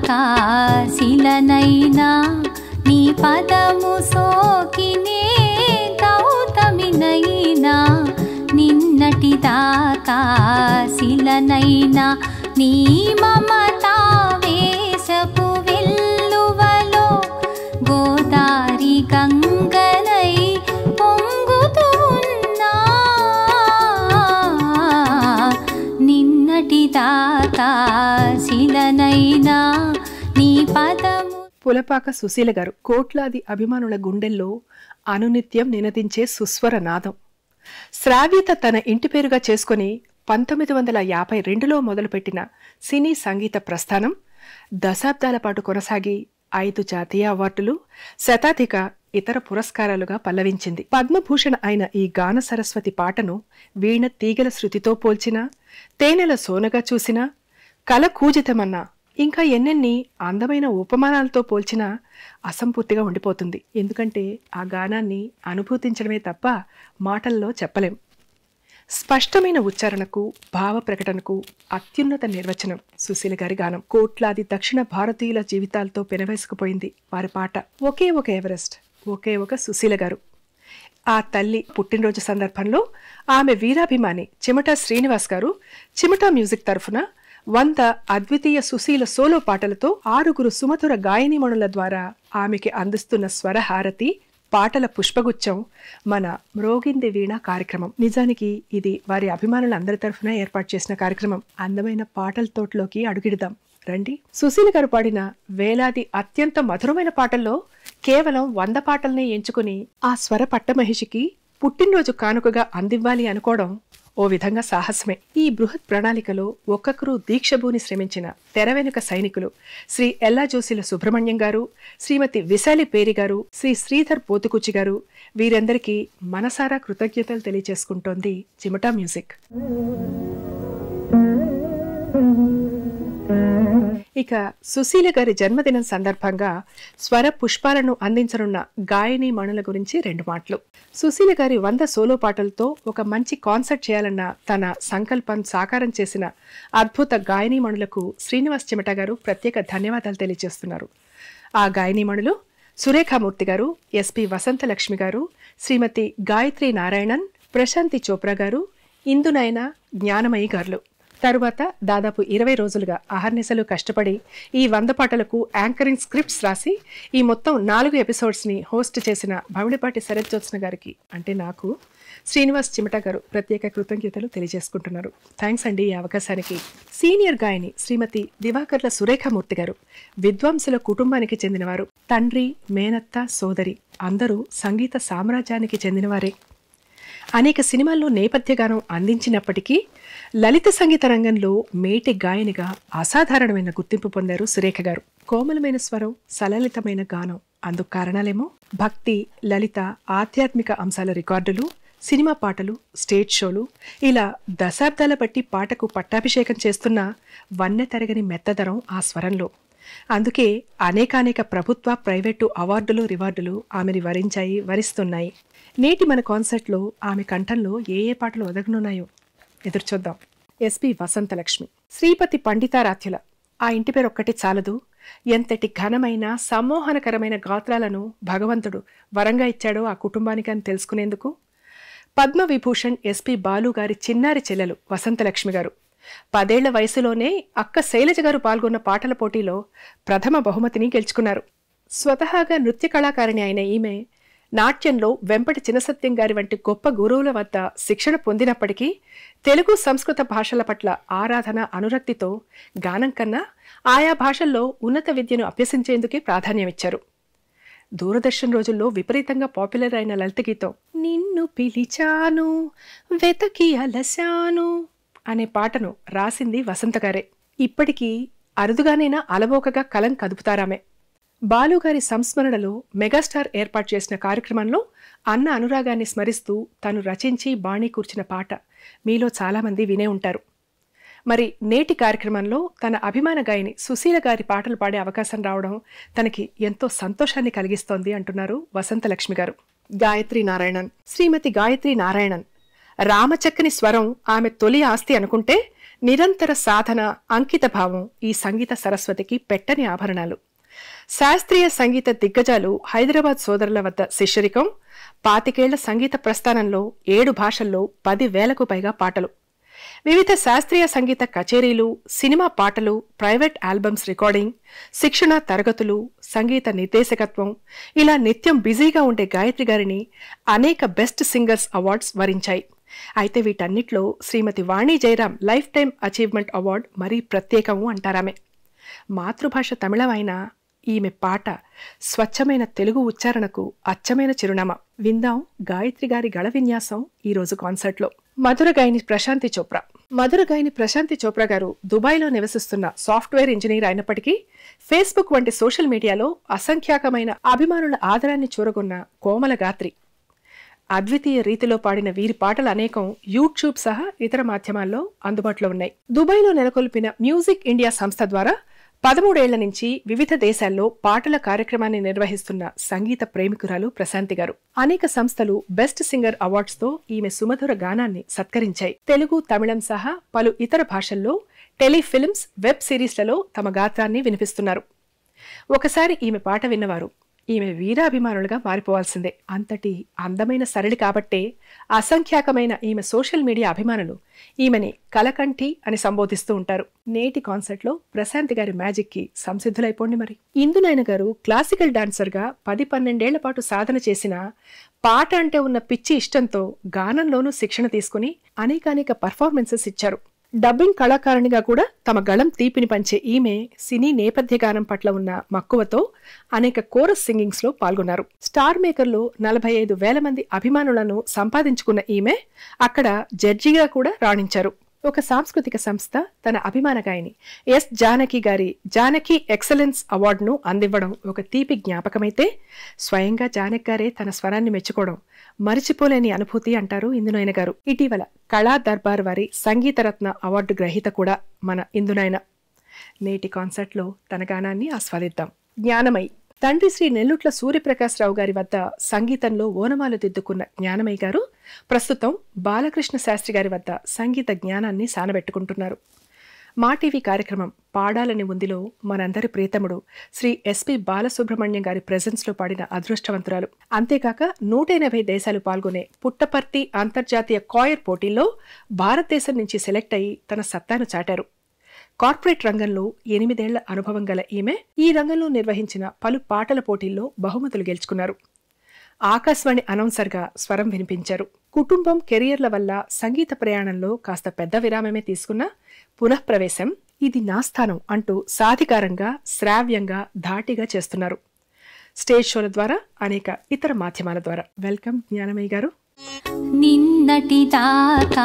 శిలనైనా నీ పదము సోకినే గౌతమినైనా నిన్నటి దాకా శిలనైనా నీ మమతా వేసపు వెల్లువలో గోదారి గంగనై పొంగుతూ ఉన్నా నిన్నటి దాకా శిలనైనా నీ పదము పులపాక సుశీల గారు కోట్లాది అభిమానుల గుండెల్లో అనునిత్యం నినదించే సుస్వర నాదం శ్రావ్యత తన ఇంటి పేరుగా చేసుకుని పంతొమ్మిది వందల యాభై రెండులో మొదలుపెట్టిన సినీ సంగీత ప్రస్థానం దశాబ్దాల పాటు కొనసాగి ఐదు జాతీయ అవార్డులు శతాధిక ఇతర పురస్కారాలుగా పల్లవించింది పద్మభూషణ్ అయిన ఈ గాన సరస్వతి పాటను వీణ తీగల శృతితో పోల్చినా తేనెల సోనగా చూసినా కల కూజితమన్నా ఇంకా ఎన్నెన్ని అందమైన ఉపమానాలతో పోల్చినా అసంపూర్తిగా ఉండిపోతుంది ఎందుకంటే ఆ గానాన్ని అనుభూతించడమే తప్ప మాటల్లో చెప్పలేం స్పష్టమైన ఉచ్చారణకు భావ ప్రకటనకు అత్యున్నత నిర్వచనం సుశీల గారి గానం కోట్లాది దక్షిణ భారతీయుల జీవితాలతో పెనవేసుకుపోయింది వారి పాట ఒకే ఒక ఎవరెస్ట్ ఒకే ఒక సుశీల గారు ఆ తల్లి పుట్టినరోజు సందర్భంలో ఆమె వీరాభిమాని చిమటా శ్రీనివాస్ గారు చిమటా మ్యూజిక్ తరఫున వంద అద్వితీయ సుశీల సోలో పాటలతో ఆరుగురు సుమధుర గాయనిమణుల ద్వారా ఆమెకి అందిస్తున్న స్వరహారతి పాటల పుష్పగుచ్చం మన మ్రోగింది వీణ కార్యక్రమం నిజానికి ఇది వారి అభిమానులందరి తరఫున ఏర్పాటు చేసిన కార్యక్రమం అందమైన పాటల తోటలోకి అడుగిడదాం రండి సుశీల గారు పాడిన వేలాది అత్యంత మధురమైన పాటల్లో కేవలం వంద పాటల్నే ఎంచుకుని ఆ స్వర పట్టమహిషికి పుట్టినరోజు కానుకగా అందివ్వాలి అనుకోవడం ఓ విధంగా సాహసమే ఈ బృహత్ ప్రణాళికలో ఒక్కొక్కరు దీక్షభూని శ్రమించిన తెర వెనుక సైనికులు శ్రీ ఎల్లా జోసిల సుబ్రహ్మణ్యం గారు శ్రీమతి విశాలి పేరి గారు శ్రీ శ్రీధర్ పోతుకుచి గారు వీరందరికీ మనసారా కృతజ్ఞతలు తెలియజేసుకుంటోంది చిమటా మ్యూజిక్ ఇక సుశీల గారి జన్మదినం సందర్భంగా స్వర పుష్పాలను అందించనున్న గాయని మణుల గురించి రెండు మాటలు సుశీల గారి వంద సోలో పాటలతో ఒక మంచి కాన్సర్ట్ చేయాలన్న తన సంకల్పం సాకారం చేసిన అద్భుత గాయని మణులకు శ్రీనివాస్ చెమట గారు ప్రత్యేక ధన్యవాదాలు తెలియజేస్తున్నారు ఆ గాయని మణులు సురేఖామూర్తి గారు ఎస్పి వసంతలక్ష్మి గారు శ్రీమతి గాయత్రి నారాయణన్ ప్రశాంతి చోప్రా గారు ఇందునైన జ్ఞానమయి గారులు తరువాత దాదాపు ఇరవై రోజులుగా అహర్నిశలు కష్టపడి ఈ వంద పాటలకు యాంకరింగ్ స్క్రిప్ట్స్ రాసి ఈ మొత్తం నాలుగు ఎపిసోడ్స్ని హోస్ట్ చేసిన భవిడిపాటి శరత్ జ్యోత్స్న గారికి అంటే నాకు శ్రీనివాస్ చిమట గారు ప్రత్యేక కృతజ్ఞతలు తెలియజేసుకుంటున్నారు థ్యాంక్స్ అండి ఈ అవకాశానికి సీనియర్ గాయని శ్రీమతి దివాకర్ల సురేఖమూర్తి గారు విద్వాంసుల కుటుంబానికి చెందినవారు తండ్రి మేనత్త సోదరి అందరూ సంగీత సామ్రాజ్యానికి చెందినవారే అనేక సినిమాల్లో నేపథ్య గానం అందించినప్పటికీ లలిత సంగీత రంగంలో మేటి గాయనిగా అసాధారణమైన గుర్తింపు పొందారు సురేఖ గారు కోమలమైన స్వరం సలలితమైన గానం అందుకు కారణాలేమో భక్తి లలిత ఆధ్యాత్మిక అంశాల రికార్డులు సినిమా పాటలు స్టేజ్ షోలు ఇలా దశాబ్దాల బట్టి పాటకు పట్టాభిషేకం చేస్తున్న వన్నె తరగని మెత్తదరం ఆ స్వరంలో అందుకే అనేకానేక ప్రభుత్వ ప్రైవేటు అవార్డులు రివార్డులు ఆమెని వరించాయి వరిస్తున్నాయి నేటి మన కాన్సర్ట్లో ఆమె కంఠంలో ఏ ఏ పాటలు ఒదగనున్నాయో ఎదురుచూద్దాం ఎస్పి వసంతలక్ష్మి శ్రీపతి పండితారాధ్యుల ఆ ఇంటి పేరు ఒక్కటి చాలదు ఎంతటి ఘనమైన సమ్మోహనకరమైన గాత్రాలను భగవంతుడు వరంగా ఇచ్చాడో ఆ కుటుంబానికి అని తెలుసుకునేందుకు పద్మవిభూషణ్ ఎస్పి బాలు గారి చిన్నారి చెల్లెలు వసంతలక్ష్మి గారు పదేళ్ల వయసులోనే అక్క శైలజ గారు పాల్గొన్న పాటల పోటీలో ప్రథమ బహుమతిని గెలుచుకున్నారు స్వతహాగా నృత్య కళాకారిణి అయిన ఈమె నాట్యంలో వెంపటి చినసత్యం గారి వంటి గొప్ప గురువుల వద్ద శిక్షణ పొందినప్పటికీ తెలుగు సంస్కృత భాషల పట్ల ఆరాధన అనురక్తితో గానం కన్నా ఆయా భాషల్లో ఉన్నత విద్యను అభ్యసించేందుకే ప్రాధాన్యమిచ్చారు దూరదర్శన్ రోజుల్లో విపరీతంగా పాపులర్ అయిన లలిత గీతం నిన్ను పిలిచాను వెతకి అలశాను అనే పాటను రాసింది వసంత గారే ఇప్పటికీ అరుదుగానైనా అలవోకగా కలం కదుపుతారామే బాలుగారి సంస్మరణలో మెగాస్టార్ ఏర్పాటు చేసిన కార్యక్రమంలో అన్న అనురాగాన్ని స్మరిస్తూ తను రచించి బాణీ కూర్చిన పాట మీలో చాలామంది వినే ఉంటారు మరి నేటి కార్యక్రమంలో తన అభిమాన గాయని సుశీల గారి పాటలు పాడే అవకాశం రావడం తనకి ఎంతో సంతోషాన్ని కలిగిస్తోంది అంటున్నారు వసంతలక్ష్మి గారు గాయత్రి నారాయణన్ శ్రీమతి గాయత్రి నారాయణన్ రామచక్కని స్వరం ఆమె తొలి ఆస్తి అనుకుంటే నిరంతర సాధన అంకిత భావం ఈ సంగీత సరస్వతికి పెట్టని ఆభరణాలు శాస్త్రీయ సంగీత దిగ్గజాలు హైదరాబాద్ సోదరుల వద్ద శిష్యరికం పాతికేళ్ల సంగీత ప్రస్థానంలో ఏడు భాషల్లో పది వేలకు పైగా పాటలు వివిధ శాస్త్రీయ సంగీత కచేరీలు సినిమా పాటలు ప్రైవేట్ ఆల్బమ్స్ రికార్డింగ్ శిక్షణ తరగతులు సంగీత నిర్దేశకత్వం ఇలా నిత్యం బిజీగా ఉండే గాయత్రి గారిని అనేక బెస్ట్ సింగర్స్ అవార్డ్స్ వరించాయి అయితే వీటన్నిటిలో Srimathi Vani Jayaram lifetime achievement award మరీ ప్రత్యేకము అంటారామె మాతృభాష తమిళం అయినా ఈమె పాట స్వచ్ఛమైన తెలుగు ఉచ్చారణకు అచ్చమైన చిరునామా విందాం గాయత్రి గారి గళ విన్యాసం ఈ రోజు కాన్సర్ట్లో మధుర గాయని ప్రశాంతి చోప్రా మధుర గాయని ప్రశాంతి చోప్రా గారు దుబాయ్లో నివసిస్తున్న సాఫ్ట్వేర్ ఇంజనీర్ అయినప్పటికీ ఫేస్బుక్ వంటి సోషల్ మీడియాలో అసంఖ్యాకమైన అభిమానుల ఆదరాన్ని చూరగొన్న కోమల గాత్రి అద్వితీయ రీతిలో పాడిన వీరి పాటలు అనేకం యూట్యూబ్ సహా ఇతర మాధ్యమాల్లో అందుబాటులో ఉన్నాయి దుబాయ్లో నెలకొల్పిన మ్యూజిక్ ఇండియా సంస్థ ద్వారా పదమూడేళ్ల నుంచి వివిధ దేశాల్లో పాటల కార్యక్రమాన్ని నిర్వహిస్తున్న సంగీత ప్రేమికురాలు ప్రశాంతి గారు అనేక సంస్థలు బెస్ట్ సింగర్ అవార్డ్స్ తో ఈమె సుమధుర గానాన్ని సత్కరించాయి తెలుగు తమిళం సహా పలు ఇతర భాషల్లో టెలిఫిల్మ్స్ వెబ్ సిరీస్లలో తమ గాత్రాన్ని వినిపిస్తున్నారు ఒకసారి ఈమె పాట విన్నవారు ఈమె వీరాభిమానులుగా మారిపోవాల్సిందే అంతటి అందమైన సరళి కాబట్టే అసంఖ్యాకమైన ఈమె సోషల్ మీడియా అభిమానులు ఈమెని కలకంఠి అని సంబోధిస్తూ ఉంటారు నేటి కాన్సర్ట్లో ప్రశాంతి గారి మ్యాజిక్ కి సంసిద్ధులైపోండి మరి ఇందునైన గారు క్లాసికల్ డాన్సర్ గా పది పన్నెండేళ్ల పాటు సాధన చేసిన పాట అంటే ఉన్న పిచ్చి ఇష్టంతో గానంలోనూ శిక్షణ తీసుకుని అనేకానేక పర్ఫార్మెన్సెస్ ఇచ్చారు డబ్బింగ్ కళాకారునిగా కూడా తమ గళం తీపిని పంచే ఈమె సినీ నేపథ్య గానం పట్ల ఉన్న మక్కువతో అనేక కోరస్ సింగింగ్స్ లో పాల్గొన్నారు స్టార్ మేకర్లో నలభై ఐదు వేల మంది అభిమానులను సంపాదించుకున్న ఈమె అక్కడ జడ్జిగా కూడా రాణించారు ఒక సాంస్కృతిక సంస్థ తన అభిమాన గాయని ఎస్ జానకి గారి జానకి ఎక్సలెన్స్ అవార్డును అందివ్వడం ఒక తీపి జ్ఞాపకమైతే స్వయంగా జానక్ గారే తన స్వరాన్ని మెచ్చుకోవడం మరిచిపోలేని అనుభూతి అంటారు ఇందునైన గారు ఇటీవల కళా దర్బార్ వారి సంగీతరత్న అవార్డు గ్రహీత కూడా మన ఇందునైన నేటి కాన్సర్ట్లో తన గానాన్ని ఆస్వాదిద్దాం జ్ఞానమై తండ్రి శ్రీ నెల్లుట్ల సూర్యప్రకాశ్రావు గారి వద్ద సంగీతంలో ఓనమాలు దిద్దుకున్న జ్ఞానమయ్య గారు ప్రస్తుతం బాలకృష్ణ శాస్త్రి గారి వద్ద సంగీత జ్ఞానాన్ని సానబెట్టుకుంటున్నారు మా టీవీ కార్యక్రమం పాడాలని ఉందిలో మనందరి ప్రీతముడు శ్రీ ఎస్పి బాలసుబ్రహ్మణ్యం గారి ప్రెజెన్స్లో పాడిన అదృష్టవంతురాలు అంతేకాక నూట ఎనభై దేశాలు పాల్గొనే పుట్టపర్తి అంతర్జాతీయ కాయర్ పోటీల్లో భారతదేశం నుంచి సెలెక్ట్ అయి తన సత్తాను చాటారు కార్పొరేట్ రంగంలో ఎనిమిదేళ్ల అనుభవం గల ఈమె ఈ రంగంలో నిర్వహించిన పలు పాటల పోటీల్లో బహుమతులు గెలుచుకున్నారు ఆకాశవాణి అనౌన్సర్గా స్వరం వినిపించారు కుటుంబం కెరియర్ల వల్ల సంగీత ప్రయాణంలో కాస్త పెద్ద విరామమే తీసుకున్న పునఃప్రవేశం ఇది నా స్థానం అంటూ సాధికారంగా శ్రావ్యంగా ధాటిగా చేస్తున్నారు స్టేజ్ షోల ద్వారా అనేక ఇతర మాధ్యమాల ద్వారా వెల్కమ్ జ్ఞానమయ్య గారు నిన్నటి దాకా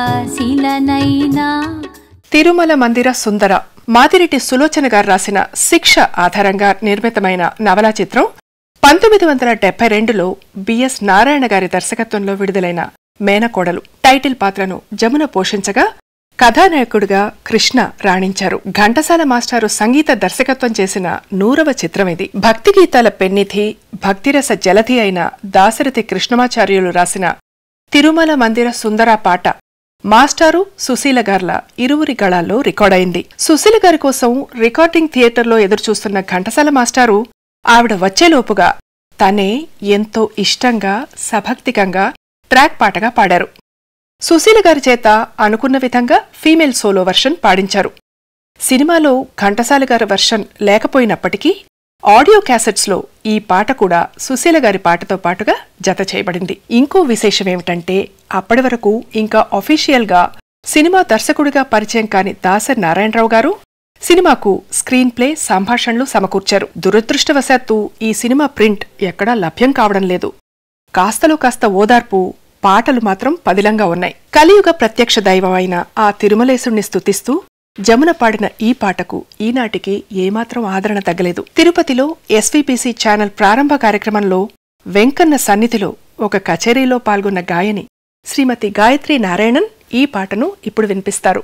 శిలనైనా తిరుమల మందిర సుందర మాదిరెడ్డి సులోచన గారు రాసిన శిక్ష ఆధారంగా నిర్మితమైన నవలా చిత్రం పంతొమ్మిది వందల డెబ్బై రెండులో బిఎస్ నారాయణ గారి దర్శకత్వంలో విడుదలైన మేనకోడలు టైటిల్ పాత్రను జమున పోషించగా కథానాయకుడిగా కృష్ణ రాణించారు ఘంటసాల మాస్టారు సంగీత దర్శకత్వం చేసిన నూరవ చిత్రం ఇది భక్తి గీతాల పెన్నిధి భక్తిరస జలధి అయిన దాశరథి కృష్ణమాచార్యులు రాసిన తిరుమల మందిర సుందర పాట మాస్టారు సుశీల గార్ల ఇరువురి గళాల్లో రికార్డయింది సుశీల గారి కోసం రికార్డింగ్ థియేటర్లో ఎదురుచూస్తున్న ఘంటసాల మాస్టారు ఆవిడ వచ్చేలోపుగా తనే ఎంతో ఇష్టంగా సభక్తికంగా ట్రాక్ పాటగా పాడారు సుశీల గారి చేత అనుకున్న విధంగా ఫీమేల్ సోలో వర్షన్ పాడించారు సినిమాలో ఘంటసాల గారి వర్షన్ లేకపోయినప్పటికీ ఆడియో క్యాసెట్స్లో ఈ పాట కూడా సుశీల గారి పాటతో పాటుగా జత చేయబడింది ఇంకో విశేషమేమిటంటే అప్పటి వరకు ఇంకా అఫీషియల్గా సినిమా దర్శకుడిగా పరిచయం కాని దాసరి నారాయణరావు గారు సినిమాకు స్క్రీన్ ప్లే సంభాషణలు సమకూర్చారు దురదృష్టవశాత్తు ఈ సినిమా ప్రింట్ ఎక్కడా లభ్యం కావడం లేదు కాస్తలో కాస్త ఓదార్పు పాటలు మాత్రం పదిలంగా ఉన్నాయి కలియుగ ప్రత్యక్ష దైవం అయిన ఆ తిరుమలేశుణ్ణి స్తుతిస్తూ జమున పాడిన ఈ పాటకు ఈనాటికి ఏమాత్రం ఆదరణ తగ్గలేదు తిరుపతిలో ఎస్వీపీసీ ఛానల్ ప్రారంభ కార్యక్రమంలో వెంకన్న సన్నిధిలో ఒక కచేరీలో పాల్గొన్న గాయని శ్రీమతి గాయత్రి నారాయణన్ ఈ పాటను ఇప్పుడు వినిపిస్తారు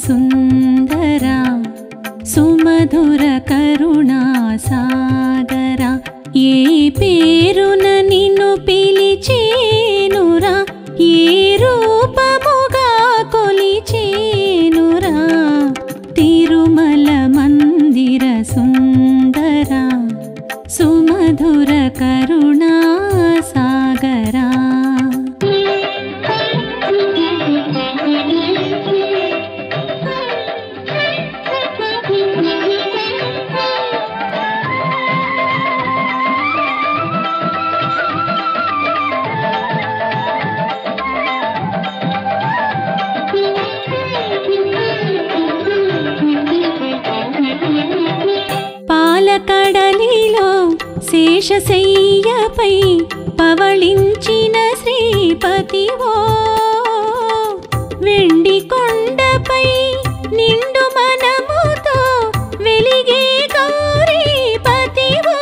సుందరా సుమధుర కరుణా సాగరా ఏ పేరున నిన్ను పిలిచేనురా ఏ రూపముగా కొలిచేనురా తిరుమల మందిర సుందరా సుమధుర కరుణా సాగరా పాలకడలిలో శేషశయ్యపై పవళించిన శ్రీపతివో వెండి కొండపై నిండు మనముతో వెలిగే గౌరీపతివో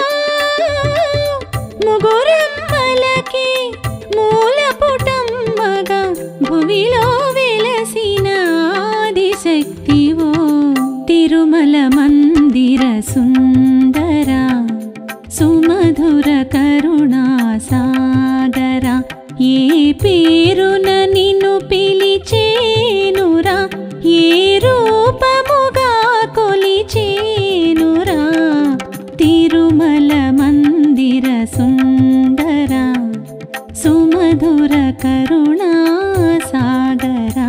ముగురమ్మలకి మూలపుటమ్మగా భువిలో వెలసిన ఆదిశక్తివో తిరుమల మందిర సుందరా సుమధుర కరుణా సాగరా ఏ పేరున నిన్ను పిలిచేనురా ఏ రూపముగా కొలిచేనురా తిరుమల మందిర సుందరా సుమధుర కరుణా సాగరా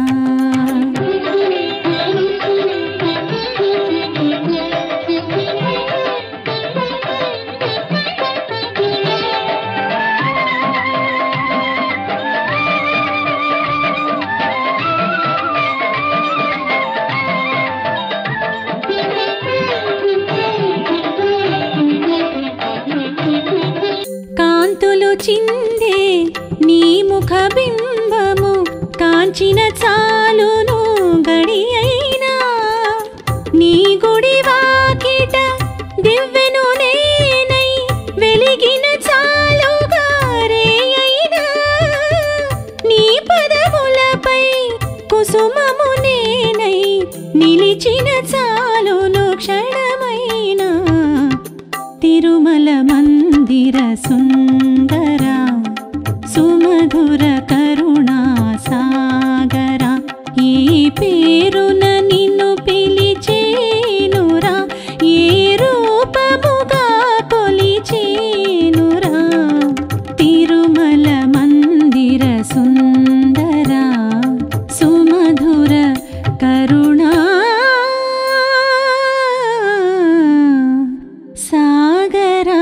కాంతులు చిందే నీ ముఖ బింబము కాంచిన చాలును గడి అయినా నీ గుడి వాకిట దివ్వెను నేనై వెలిగిన చాలుగా రే అయినా నీ పదములపై కుసుమము నేనై నిలిచిన చాలును క్షణమైనా తిరుమల మందిర సుందరా సుమధుర కరుణా సాగరా ఏ పేరున నిన్ను పిలిచేనురా ఏ రూపముగా కొలిచేనురా తిరుమల మందిర సుందరా సుమధుర కరుణా సాగరా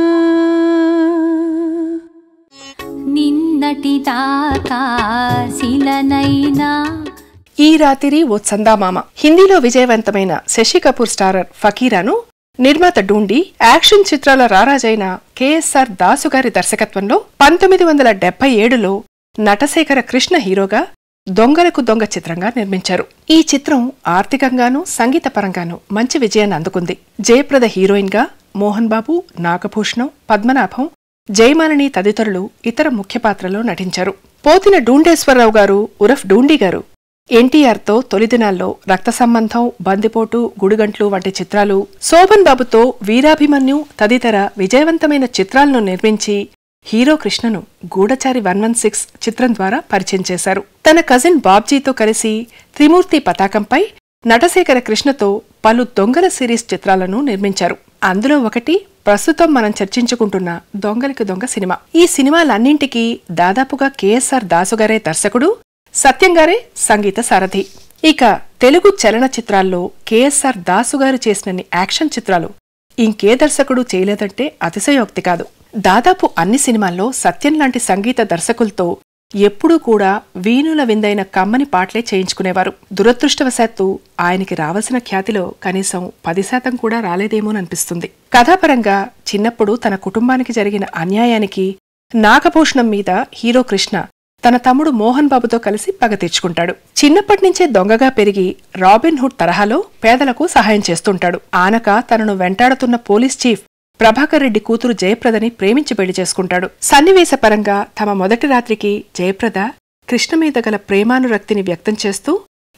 నిన్నటి దాకా శిలనైనా ఈ రాత్రి ఓ చందామామ హిందీలో విజయవంతమైన శశి కపూర్ స్టారర్ ఫకీరాను నిర్మాత డూండి యాక్షన్ చిత్రాల రారాజైన కెఎస్ఆర్ దాసు గారి దర్శకత్వంలో పంతొమ్మిది వందల డెబ్బై ఏడులో నటశేఖర కృష్ణ హీరోగా దొంగలకు దొంగ చిత్రంగా నిర్మించారు ఈ చిత్రం ఆర్థికంగానూ సంగీతపరంగానూ మంచి విజయాన్ని అందుకుంది జయప్రద హీరోయిన్ గా మోహన్ బాబు నాగభూషణం పద్మనాభం జయమాలిని తదితరులు ఇతర ముఖ్య పాత్రలో నటించారు పోతిన డూండేశ్వరరావు గారు ఉరఫ్ డూండి గారు ఎన్టీఆర్తో తొలి దినాల్లో రక్త సంబంధం బందిపోటు గుడిగంట్లు వంటి చిత్రాలు శోభన్ బాబుతో వీరాభిమన్యు తదితర విజయవంతమైన చిత్రాలను నిర్మించి హీరో కృష్ణను గూఢచారి వన్ వన్ సిక్స్ చిత్రం ద్వారా పరిచయం చేశారు తన కజిన్ బాబ్జీతో కలిసి త్రిమూర్తి పతాకంపై నటశేఖర కృష్ణతో పలు దొంగల సిరీస్ చిత్రాలను నిర్మించారు అందులో ఒకటి ప్రస్తుతం మనం చర్చించుకుంటున్న దొంగలికి దొంగ సినిమా ఈ సినిమాలన్నింటికీ దాదాపుగా కేఎస్ఆర్ దాసుగారే దర్శకుడు సత్యంగారే సంగీత సారథి ఇక తెలుగు చలన చిత్రాల్లో కేఎస్ఆర్ దాసుగారు చేసినన్ని యాక్షన్ చిత్రాలు ఇంకే దర్శకుడు చేయలేదంటే అతిశయోక్తి కాదు దాదాపు అన్ని సినిమాల్లో సత్యం లాంటి సంగీత దర్శకులతో ఎప్పుడూ కూడా వీణుల విందైన కమ్మని పాటలే చేయించుకునేవారు దురదృష్టవశాత్తు ఆయనకి రావాల్సిన ఖ్యాతిలో కనీసం పది శాతం కూడా రాలేదేమోననిపిస్తుంది కథాపరంగా చిన్నప్పుడు తన కుటుంబానికి జరిగిన అన్యాయానికి నాగభూషణం మీద హీరో కృష్ణ తన తమ్ముడు మోహన్ బాబుతో కలిసి పగ తీర్చుకుంటాడు చిన్నప్పటి నుంచే దొంగగా పెరిగి రాబిన్ హుడ్ తరహాలో పేదలకు సహాయం చేస్తుంటాడు ఆనక తనను వెంటాడుతున్న పోలీస్ చీఫ్ ప్రభాకర్ రెడ్డి కూతురు జయప్రదని ప్రేమించి పెళ్లి చేసుకుంటాడు సన్నివేశపరంగా తమ మొదటి రాత్రికి జయప్రద కృష్ణ మీద గల ప్రేమానురక్తిని వ్యక్తం చేస్తూ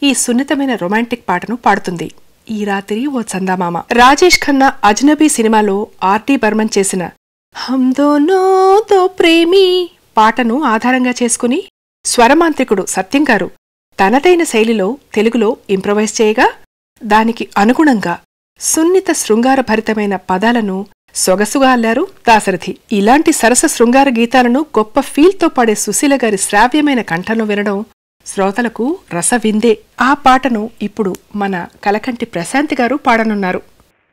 ఈ సున్నితమైన రొమాంటిక్ పాటను పాడుతుంది ఈ రాత్రి ఓ చందామామ రాజేష్ ఖన్నా అజ్నబీ సినిమాలో ఆర్టీ బర్మన్ చేసిన హమ్ దోనో దో ప్రేమి పాటను ఆధారంగా చేసుకుని స్వరమాంత్రికుడు సత్యం గారు తనదైన శైలిలో తెలుగులో ఇంప్రవైజ్ చేయగా దానికి అనుగుణంగా సున్నిత శృంగారభరితమైన పదాలను సొగసుగా అల్లారు దాశరథి ఇలాంటి సరస శృంగార గీతాలను గొప్ప ఫీల్తో పాడే సుశీల గారి శ్రావ్యమైన కంఠంలో వినడం శ్రోతలకు రసవిందే ఆ పాటను ఇప్పుడు మన కలకంటి ప్రశాంతి గారు పాడనున్నారు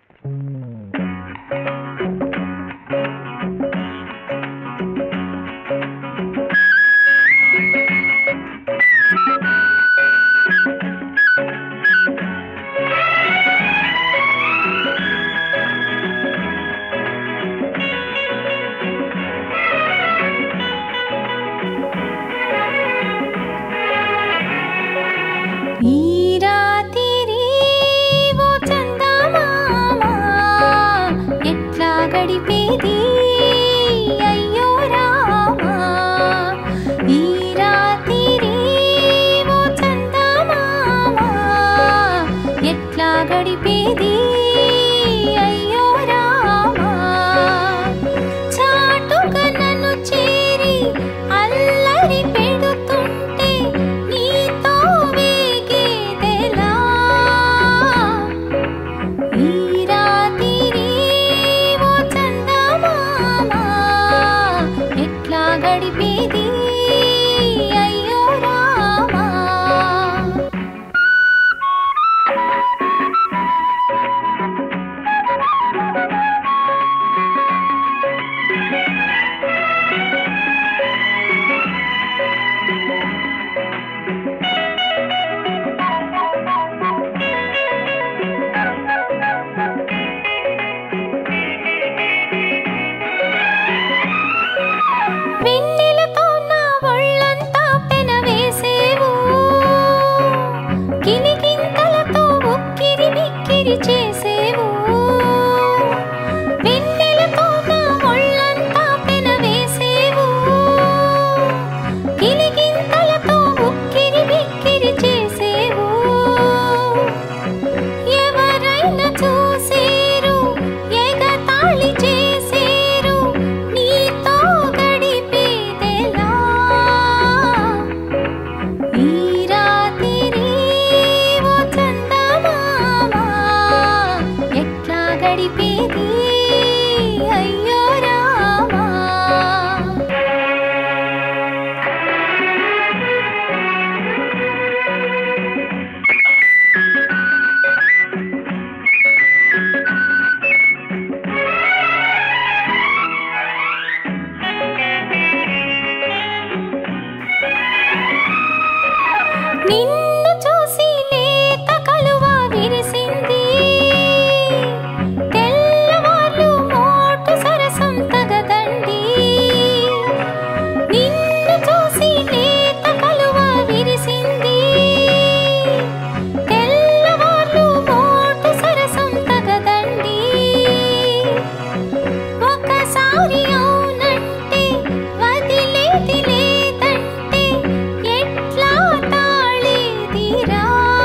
ఈ రాత్రి ఓ చందమామ ఎట్లా గడిపేది అయ్యో రామా ఈ రాత్రి ఓ చందమామ ఎట్లా గడిపేది అయ్యో రామా చాటుగా నన్ను చేరి అల్లరి పెడుతుంటే నీతో వేగేదెలా ఈ రాత్రి ఓ చందమామ ఎట్లా గడిపేది అయ్యో రామా వెన్నెలతో నా ఒళ్ళంతా పెనవేసేవు గిలిగింతలతో ఉక్కిరి బిక్కిరి చేసేవు వెన్నెలతో నా ఒళ్ళంతా పెనవేసేవు గిలిగింతలతో ఉక్కిరి బిక్కిరి చేసేవు ఎవరైనా చూసేరు ఎగతాళి చేసేరు నీతో గడిపేదెలా ఈ రాత్రి ఓ చందమామ ఎట్లా గడిపేది అయ్యో రామా నిన్ను చూసి లేత కలువ విరిసింది తెల్లవార్లు మోటు సరసం తగదండి నిన్ను చూసి లేత కలువ విరిసింది తెల్లవార్లు మోటు సరసం తగదండి ఒకసారి అవునంటే వదిలేది లేదంటే ఎట్లా తాళేదిరా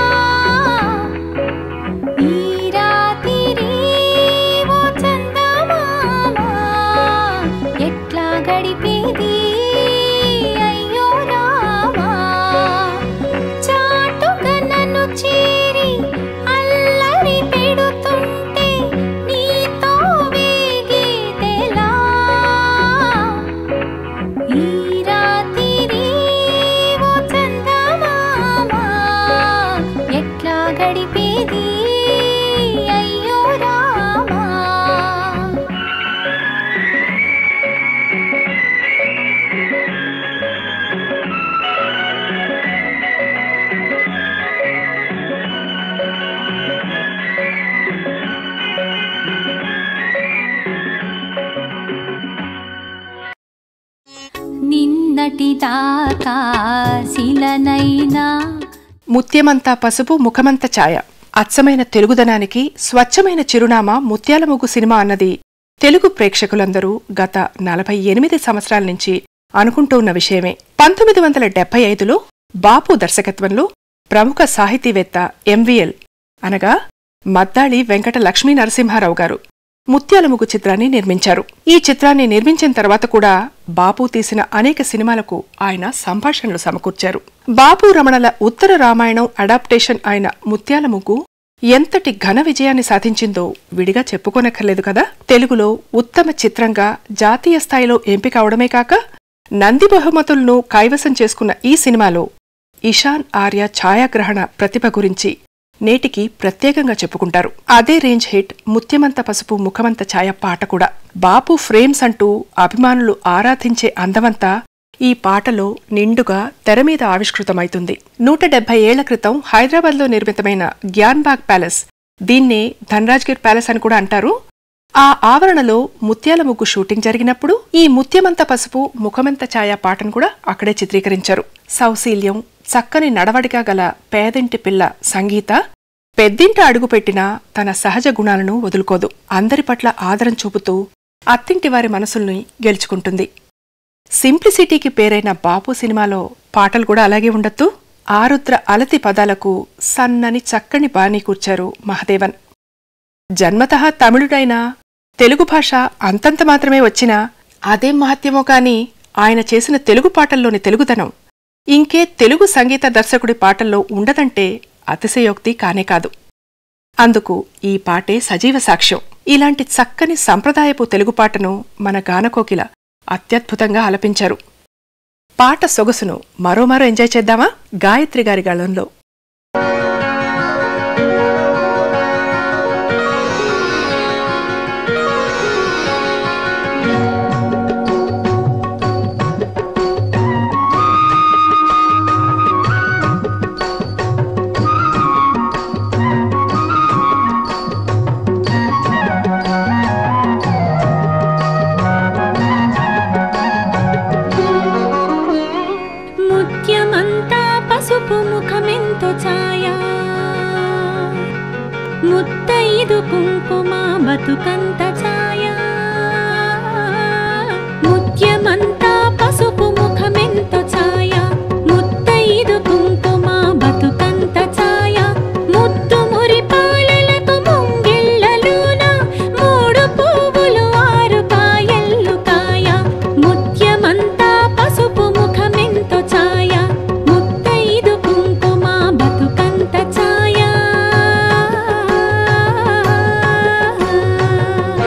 ఈ రాత్రి ఓ చందమామ ఎట్లా గడిపేది అయ్యో రామా చాటుగా నన్ను చేరి అల్లరి పెడుతుంటే నీతో వేగేదెలా ఈ రాత్రి ఓ చందమామ ఎట్లా గడిపేది అయ్యో రామా నిన్నటి దాకా శిలనైనా ముత్యమంతా పసుపు ముఖమంత ఛాయ అచ్చమైన తెలుగుదనానికి స్వచ్ఛమైన చిరునామా ముత్యాల ముగ్గు సినిమా అన్నది తెలుగు ప్రేక్షకులందరూ గత నలభై ఎనిమిది సంవత్సరాల నుంచి అనుకుంటూ ఉన్న విషయమే పంతొమ్మిది వందల డెబ్బై ఐదులో బాపు దర్శకత్వంలో ప్రముఖ సాహితీవేత్త ఎంవిఎల్ అనగా మద్దాళి వెంకట లక్ష్మీ నరసింహారావు గారు ముత్యాలముగు చిత్రాన్ని నిర్మించారు ఈ చిత్రాన్ని నిర్మించిన తర్వాత కూడా బాపు తీసిన అనేక సినిమాలకు ఆయన సంభాషణలు సమకూర్చారు బాపు రమణల ఉత్తర రామాయణం అడాప్టేషన్ అయిన ముత్యాలముగ్గు ఎంతటి ఘన విజయాన్ని సాధించిందో విడిగా చెప్పుకోనక్కర్లేదు కదా తెలుగులో ఉత్తమ చిత్రంగా జాతీయ స్థాయిలో ఎంపిక అవడమే కాక నంది బహుమతులను కైవసం చేసుకున్న ఈ సినిమాలో ఇషాన్ ఆర్య ఛాయాగ్రహణ ప్రతిభ గురించి నేటికి ప్రత్యేకంగా చెప్పుకుంటారు అదే రేంజ్ హిట్ ముత్యమంత పసుపు ముఖమంత ఛాయ పాట కూడా బాపు ఫ్రేమ్స్ అంటూ అభిమానులు ఆరాధించే అందమంతా ఈ పాటలో నిండుగా తెర మీద ఆవిష్కృతమైతుంది నూట డెబ్బై ఏళ్ల క్రితం హైదరాబాద్లో నిర్మితమైన గ్యాన్బాగ్ ప్యాలెస్ దీన్నే ధన్రాజ్గిర్ ప్యాలెస్ అని కూడా అంటారు ఆ ఆవరణలో ముత్యాల ముగ్గు షూటింగ్ జరిగినప్పుడు ఈ ముత్యమంత పసుపు ముఖమంత ఛాయ పాటను కూడా అక్కడే చిత్రీకరించారు సౌశీల్యం చక్కని నడవడిగా గల పేదింటి పిల్ల సంగీత పెద్దింట అడుగుపెట్టినా తన సహజ గుణాలను వదులుకోదు అందరి పట్ల ఆదరం చూపుతూ అత్తింటి వారి మనసుల్ని గెలుచుకుంటుంది సింప్లిసిటీకి పేరైన బాపు సినిమాలో పాటలు కూడా అలాగే ఉండొద్దు ఆరుద్ర అలతి పదాలకు సన్నని చక్కని బాణీ కూర్చారు మహదేవన్ జన్మతః తమిళుడైనా తెలుగు భాష అంతంత మాత్రమే వచ్చినా అదేం మహత్యమో కాని ఆయన చేసిన తెలుగు పాటల్లోని తెలుగుదనం ఇంకే తెలుగు సంగీత దర్శకుడి పాటల్లో ఉండదంటే అతిశయోక్తి కానే కాదు అందుకు ఈ పాటే సజీవ సాక్ష్యం ఇలాంటి చక్కని సంప్రదాయపు తెలుగు పాటను మన గానకోకిల అత్యద్భుతంగా ఆలపించారు పాట సొగసును మరోమారో ఎంజాయ్ చేద్దామా గాయత్రి గారి గళంలో ముత్యమంతా పసుపు ముఖమెంతో ఛాయ ముత్తైదు కుంకుమ బతుకంత ఛాయ ముత్యమంతా పసుపు ముఖమెంతో ఛాయ ముత్తైదు కుంకుమ బతుకంత ఛాయ ముత్తు మురి పాలలకు ముంగిళ్ళలోన మూడు పువ్వులు ఆరు కాయల్లు కాయ ముత్యమంతా పసుపు ముఖమెంతో ఛాయ ముత్తైదు కుంకుమ బతుకంత ఛాయ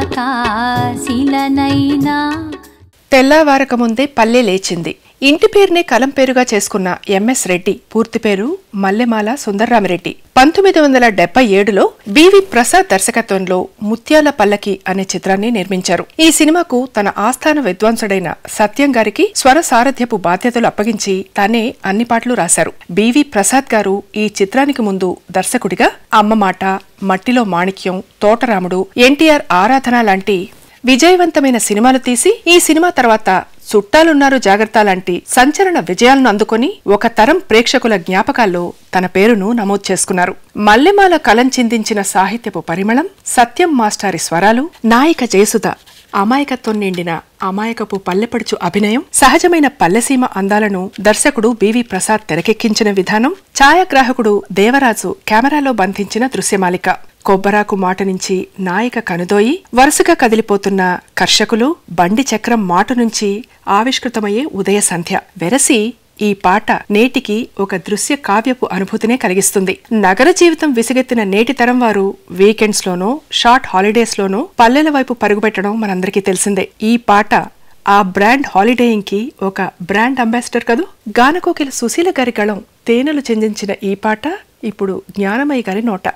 కాశిలనైనా తెల్లవారక ముందే పల్లె లేచింది ఇంటి పేరునే కలం పేరుగా చేసుకున్న ఎంఎస్ రెడ్డి పూర్తి పేరు మల్లెమాల సుందర్రామిరెడ్డి పంతొమ్మిది వందల డెబ్బై ఏడులో బివి ప్రసాద్ దర్శకత్వంలో ముత్యాల పల్లకి అనే చిత్రాన్ని నిర్మించారు ఈ సినిమాకు తన ఆస్థాన విద్వాంసుడైన సత్యం గారికి స్వర సారథ్యపు బాధ్యతలు అప్పగించి తానే అన్ని పాటలు రాశారు బివి ప్రసాద్ గారు ఈ చిత్రానికి ముందు దర్శకుడిగా అమ్మ మాట మట్టిలో మాణిక్యం తోటరాముడు ఎన్టీఆర్ ఆరాధన లాంటి విజయవంతమైన సినిమాలు తీసి ఈ సినిమా తర్వాత చుట్టాలున్నారు జాగ్రత్త లాంటి సంచలన విజయాలను అందుకొని ఒక తరం ప్రేక్షకుల జ్ఞాపకాల్లో తన పేరును నమోదు చేసుకున్నారు మల్లెమాల కలం చిందించిన సాహిత్యపు పరిమళం సత్యం మాస్టారి స్వరాలు నాయిక జయసుధ అమాయకత్వం నిండిన అమాయకపు పల్లెపడుచు అభినయం సహజమైన పల్లెసీమ అందాలను దర్శకుడు బివి ప్రసాద్ తెరకెక్కించిన విధానం ఛాయాగ్రాహకుడు దేవరాజు కెమెరాలో బంధించిన దృశ్యమాలిక కొబ్బరాకు మాట నుంచి నాయిక కనుదోయి వరుసగా కదిలిపోతున్న కర్షకులు బండి చక్రం మాట నుంచి ఆవిష్కృతమయ్యే ఉదయ సంధ్య వెరసి ఈ పాట నేటికి ఒక దృశ్య కావ్యపు అనుభూతినే కలిగిస్తుంది నగర జీవితం విసిగెత్తిన నేటి తరం వారు వీకెండ్స్ లోనో షార్ట్ హాలిడేస్ లోనో పల్లెల వైపు పరుగుపెట్టడం మనందరికీ తెలిసిందే ఈ పాట ఆ బ్రాండ్ హాలిడేయింగ్ కి ఒక బ్రాండ్ అంబాసిడర్ కదూ గానకోకిల సుశీల గారి గళం తేనెలు చెందించిన ఈ పాట ఇప్పుడు జ్ఞానమయ్య గారి నోట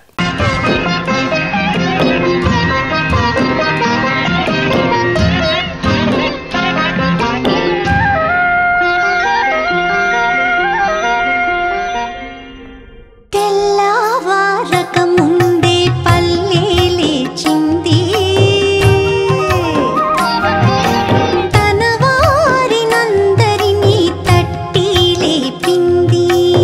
తెల్లవారక ముందే పల్లె లేచింది తన వారినందరినీ తట్టి లేపింది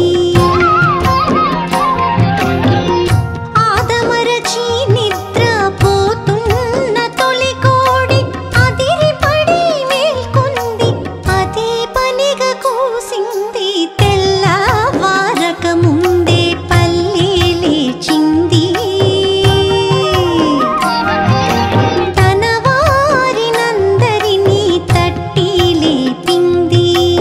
ఆదమరచి నిద్ర పోతున్న తొలి కోడి అదిరిపడి మేల్కొంది అదే పనిగా కూసింది తెల్లవారక ముందే పల్లె లేచింది తన వారినందరినీ తట్టి లేపింది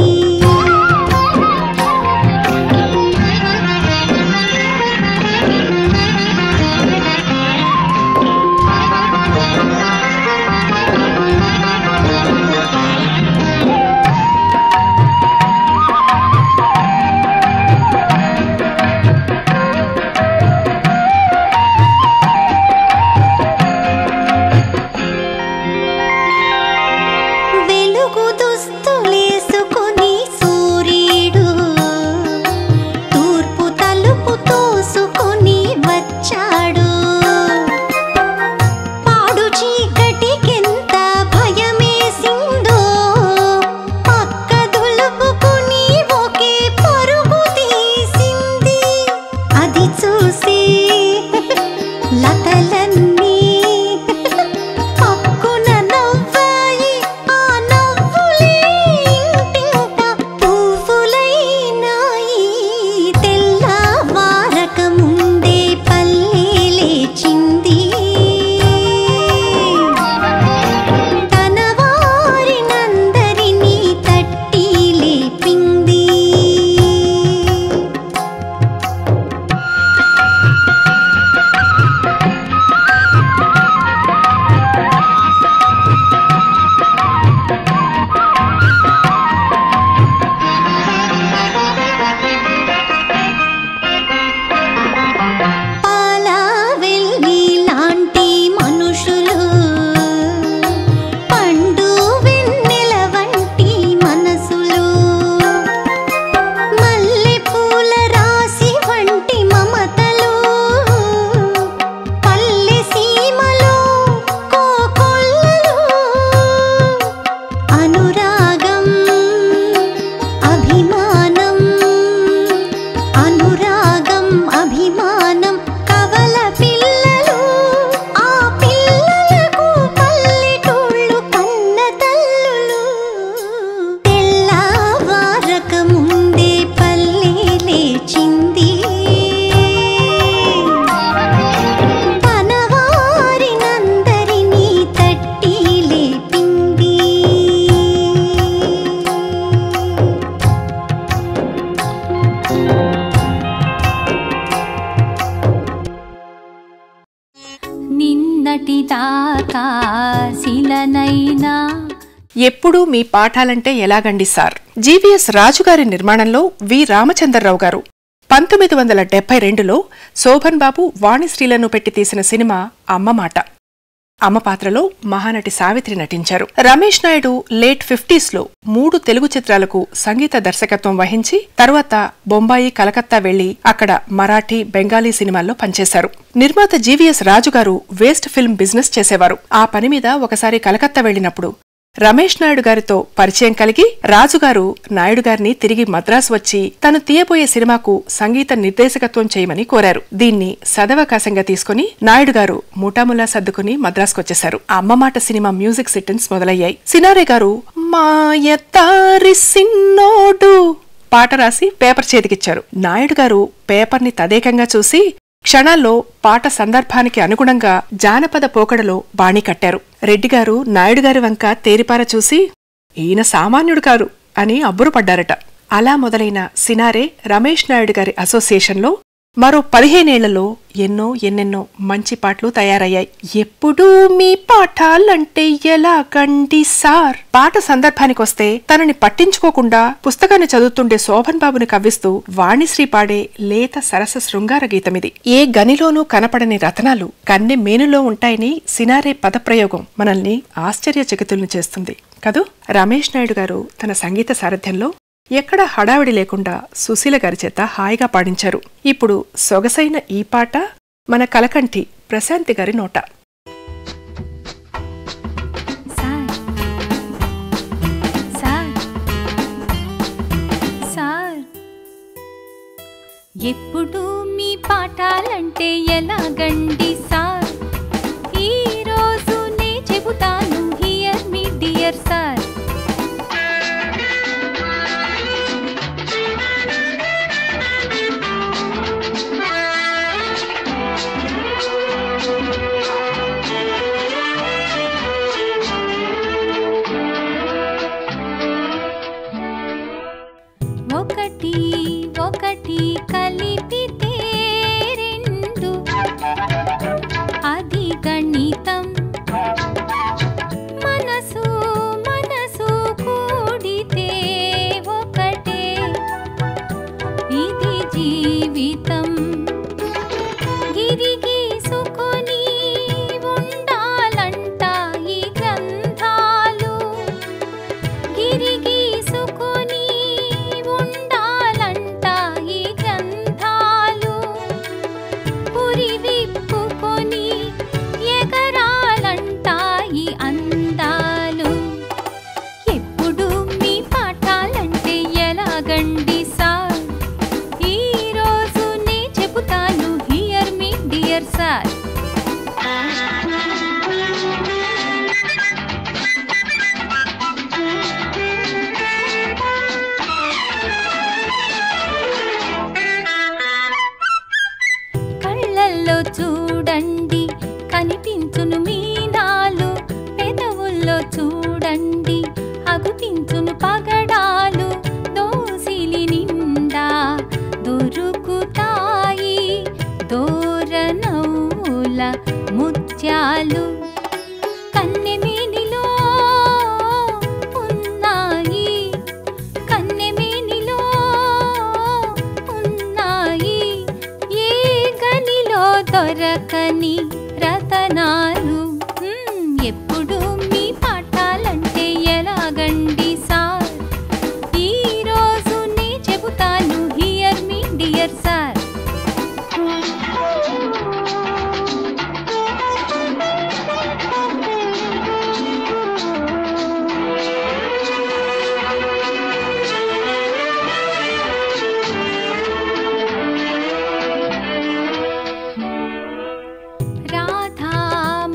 వెలుగు దుస్తులేసుకొని సూర్యుడు తూర్పు తలుపు తోసుకొని వచ్చాడు పాడు చీకటికెంత భయమేసిందో పక్క దులుపుకుని ఒకే పరుగు తీసింది అది చూసి లతలన్నీ పక్కున నవ్వాయి ఆ నవ్వులే ఇంటింట పువ్వులైనాయి తెల్లవారక ముందే పల్లె లేచింది తన వారినందరినీ తట్టి లేపింది పాల వెల్లి లాంటి మనుషులు పండు వెన్నెల వంటి మనసులు మల్లె పూల రాశి వంటి మమతలు పల్లె సీమలో కోకొల్లలు అనురాగం అభిమానం అనురాగం అభిమానం కవల పిల్లలు ఆ పిల్లలకు పల్లెటూళ్ళు కన్న తల్లులు తెల్లవారక ముందే పల్లె లేచింది తన వారినందరినీ తట్టి లేపింది నిన్నటి దాకా కాశిలనైనా ఎప్పుడూ మీ పాఠాలంటే ఎలాగండి సార్ జీవీఎస్ రాజుగారి నిర్మాణంలో వి రామచంద్రరావు గారు పంతొమ్మిది వందల డెబ్బై రెండులో శోభన్ బాబు వాణిశ్రీలను పెట్టి తీసిన సినిమా అమ్మ మాట అమ్మ పాత్రలో మహానటి సావిత్రి నటించారు రమేష్ నాయుడు లేట్ ఫిఫ్టీస్ లో మూడు తెలుగు చిత్రాలకు సంగీత దర్శకత్వం వహించి తరువాత బొంబాయి కలకత్తా వెళ్లి అక్కడ మరాఠీ బెంగాలీ సినిమాల్లో పనిచేశారు నిర్మాత జీవీఎస్ రాజుగారు వేస్ట్ ఫిల్మ్ బిజినెస్ చేసేవారు ఆ పని మీద ఒకసారి కలకత్తా వెళ్లినప్పుడు రమేష్ నాయుడు గారితో పరిచయం కలిగి రాజుగారు నాయుడు గారిని తిరిగి మద్రాసు వచ్చి తను తీయబోయే సినిమాకు సంగీత నిర్దేశకత్వం చేయమని కోరారు దీన్ని సదవకాశంగా తీసుకుని నాయుడు గారు ముఠాములా సర్దుకుని మద్రాసుకొచ్చేశారు అమ్మ మాట సినిమా మ్యూజిక్ సిట్టిన్స్ మొదలయ్యాయి సినారే గారు మాయతారి సిన్నోడు పాట రాసి పేపర్ చేతికిచ్చారు నాయుడు గారు పేపర్ని తదేకంగా చూసి క్షణాల్లో పాట సందర్భానికి అనుగుణంగా జానపద పోకడలో బాణీ కట్టారు రెడ్డిగారు నాయుడుగారి వంక తేరిపార చూసి ఈయన సామాన్యుడు కారు అని అబ్బురుపడ్డారట అలా మొదలైన సినారే రమేష్ నాయుడు గారి అసోసియేషన్లో మరో పదిహేనేళ్లలో ఎన్నో ఎన్నెన్నో మంచి పాటలు తయారయ్యాయి ఎప్పుడూ మీ పాఠాలంటే ఎలాగండి సార్ పాట సందర్భానికొస్తే తనని పట్టించుకోకుండా పుస్తకాన్ని చదువుతుండే శోభన్ బాబుని కవ్విస్తూ వాణిశ్రీ పాడే లేత సరస శృంగార గీతమిది ఏ గనిలోనూ కనపడని రతనాలు కన్నె మేనులో ఉంటాయని సినారే పదప్రయోగం మనల్ని ఆశ్చర్యచకితుల్ని చేస్తుంది కదూ రమేష్ నాయుడు గారు తన సంగీత సారథ్యంలో ఎక్కడా హడావిడి లేకుండా సుశీల గారి చేత హాయిగా పాడించారు ఇప్పుడు సొగసైన ఈ పాట మన కలకంటి ప్రశాంతి గారి నోట సార్ సార్ సార్ ఎప్పుడు మీ పాఠాలంటే ఎలాగండి సార్ ఈ రోజు నే చెబుతాను హియర్ మీ డియర్ సార్ ఒకటి ఒకటి కలిపితే రెండు అది గణితం మనసు మనసు కూడితే ఒకటే ఇది జీవితం గిరిగీసుకొని ఉండాలంట ఈ గ్రంథాలు గిరిగీసుకొని ఉండాలంట ఈ గ్రంథాలు పురి విప్పుకొని ఎగరాలంట ఈ అందాలు ఎప్పుడు మీ పాఠాలంటే ఎలాగండి సార్ ఈ రోజు నే చెబుతాను హియర్ మీ డియర్ సార్ కళ్ళల్లో చూడండి కనిపించును మీనాలు పెదవుల్లో చూడండి అగుపించును పగడాలు దోసిలి నిండా దొరుకుతాయి దోరనౌల ముత్యాలు కన్నెమేనిలో ఉన్నాయి కన్నెమేనిలో ఉన్నాయి ఏ గనిలో దొరకని రతనాలు మ్మ్, ఎప్పుడు మీ పాఠాలంటే ఎలాగండి సార్ ఈ రోజు నే చెబుతాను hear me dear sir Radha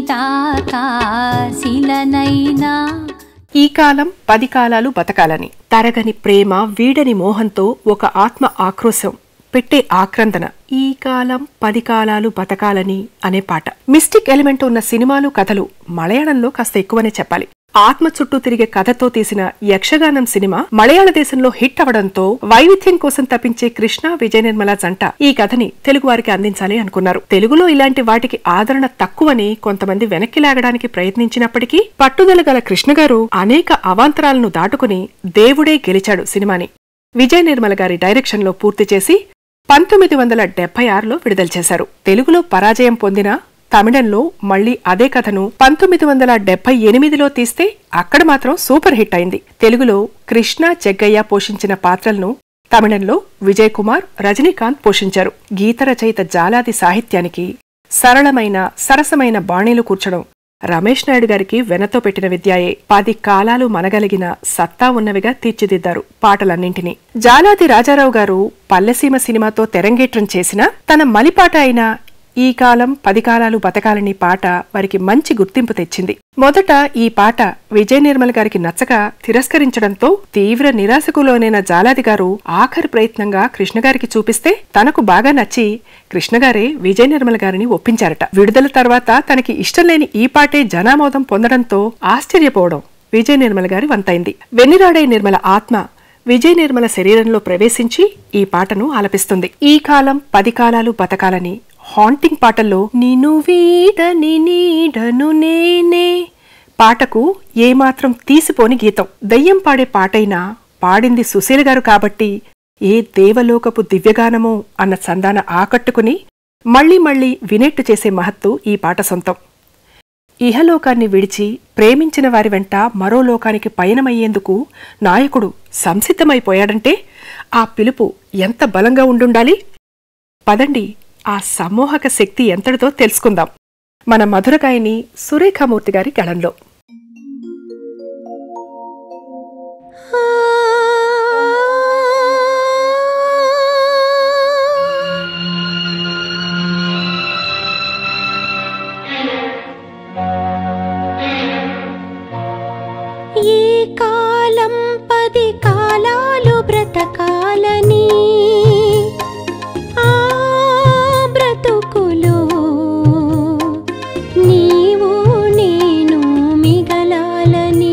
దాకా శిలనైనా ఈ కాలం పది కాలాలు బతకాలని తరగని ప్రేమ వీడని మోహంతో ఒక ఆత్మ ఆక్రోశం పెట్టే ఆక్రందన ఈ కాలం పది కాలాలు బతకాలని అనే పాట మిస్టిక్ ఎలిమెంట్ ఉన్న సినిమాలు కథలు మలయాళంలో కాస్త ఎక్కువనే చెప్పాలి ఆత్మ చుట్టూ తిరిగే కథతో తీసిన యక్షగానం సినిమా మలయాళ దేశంలో హిట్ అవడంతో వైవిధ్యం కోసం తప్పించే కృష్ణ విజయ నిర్మల జంట ఈ కథని తెలుగు వారికి అందించాలి అనుకున్నారు తెలుగులో ఇలాంటి వాటికి ఆదరణ తక్కువని కొంతమంది వెనక్కి లాగడానికి ప్రయత్నించినప్పటికీ పట్టుదల గల కృష్ణ గారు అనేక అవాంతరాలను దాటుకుని దేవుడే గెలిచాడు సినిమాని విజయ నిర్మల గారి డైరెక్షన్లో పూర్తి చేసి పంతొమ్మిది వందల డెబ్బై ఆరులో విడుదల చేశారు తెలుగులో పరాజయం పొందిన తమిళంలో మళ్లీ అదే కథను పంతొమ్మిది వందల డెబ్బై ఎనిమిదిలో తీస్తే అక్కడ మాత్రం సూపర్ హిట్ అయింది తెలుగులో కృష్ణ జగ్గయ్య పోషించిన పాత్రలను తమిళంలో విజయ్ కుమార్ రజనీకాంత్ పోషించారు గీత రచయిత జాలాది సాహిత్యానికి సరళమైన సరసమైన బాణీలు కూర్చడం రమేష్ నాయుడు గారికి వెనతో పెట్టిన విద్యాయే పది కాలాలు మనగలిగిన సత్తా ఉన్నవిగా తీర్చిదిద్దారు పాటలన్నింటినీ జాలాది రాజారావు గారు పల్లెసీమ సినిమాతో తెరంగేట్రం చేసిన తన మలిపాట అయిన ఈ కాలం పది కాలాలు బతకాలని పాట వారికి మంచి గుర్తింపు తెచ్చింది మొదట ఈ పాట విజయ నిర్మల్ గారికి నచ్చక తిరస్కరించడంతో తీవ్ర నిరాశకు లోనైన జాలాది గారు ఆఖరి ప్రయత్నంగా కృష్ణగారికి చూపిస్తే తనకు బాగా నచ్చి కృష్ణగారే విజయ నిర్మల్ గారిని ఒప్పించారట విడుదల తర్వాత తనకి ఇష్టం లేని ఈ పాటే జనామోదం పొందడంతో ఆశ్చర్యపోవడం విజయ నిర్మల్ గారి వంతైంది వెన్నిరాడై నిర్మల ఆత్మ విజయ నిర్మల శరీరంలో ప్రవేశించి ఈ పాటను ఆలపిస్తుంది ఈ కాలం పది కాలాలు బతకాలని హాంటింగ్ పాటల్లో నిను వీడని నీడను నేనే పాటకు ఏమాత్రం తీసిపోని గీతం దయ్యం పాడే పాటైనా పాడింది సుశీల గారు కాబట్టి ఏ దేవలోకపు దివ్యగానమో అన్న సందాన ఆకట్టుకుని మళ్ళీ మళ్ళీ వినేట్టు చేసే మహత్తు ఈ పాట సొంతం ఇహలోకాన్ని విడిచి ప్రేమించిన వారి వెంట మరో లోకానికి పయనమయ్యేందుకు నాయకుడు సంసిద్ధమైపోయాడంటే ఆ పిలుపు ఎంత బలంగా ఉండుండాలి పదండి ఆ సమ్మోహక శక్తి ఎంతటితో తెలుసుకుందాం మన మధురకాయని సురేఖామూర్తి గారి గళంలో ఈ కాలం పది కాలాలు బ్రతకాలని ఆ బ్రతుకులో నీవు నేను మిగలాలని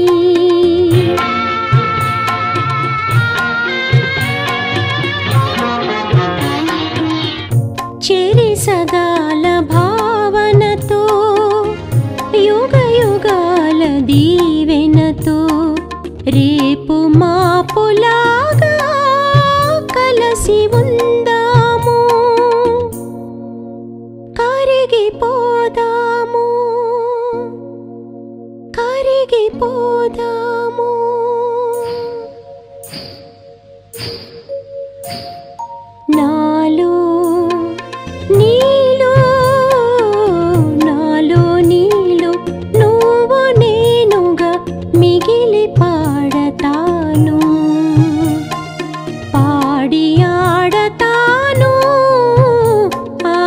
చెరిసగాల భావనతో యుగ యుగాల దీవెనతో రేపు మాపులాగా కలసి ఉందాము కరిగిపోదాము కరిగిపోదాము నాలో నీలో నాలో నీలో నువ్వు నేనుగా మిగిలి పాడతాను పాడి ఆడతాను ఆ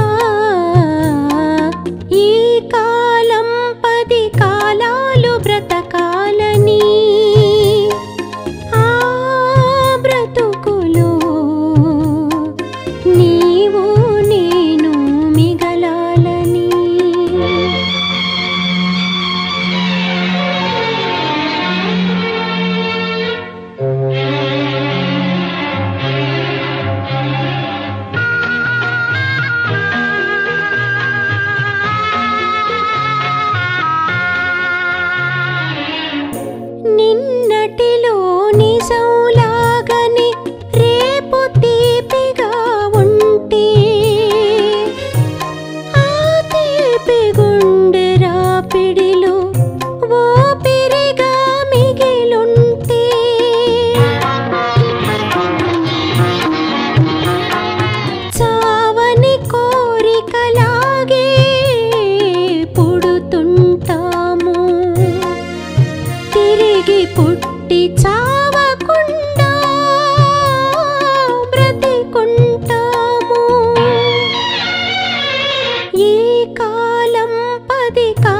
ఈ కాలం పది కాలాలు బ్రతకాలని ఆ బ్రతుకులో నీవు నేను మిగలాలని నిన్నటిలో నిజంలాగని రేపు తీపిగా ఉంటే ఆ తీపి గుండె రాపిడిలో ఊపిరిగా మిగిలుంటే చావని కోరికలాగే పుడుతుంటాము తిరిగి పుట్టి చావకుండా బ్రతికుంటాము ఈ కాలం పది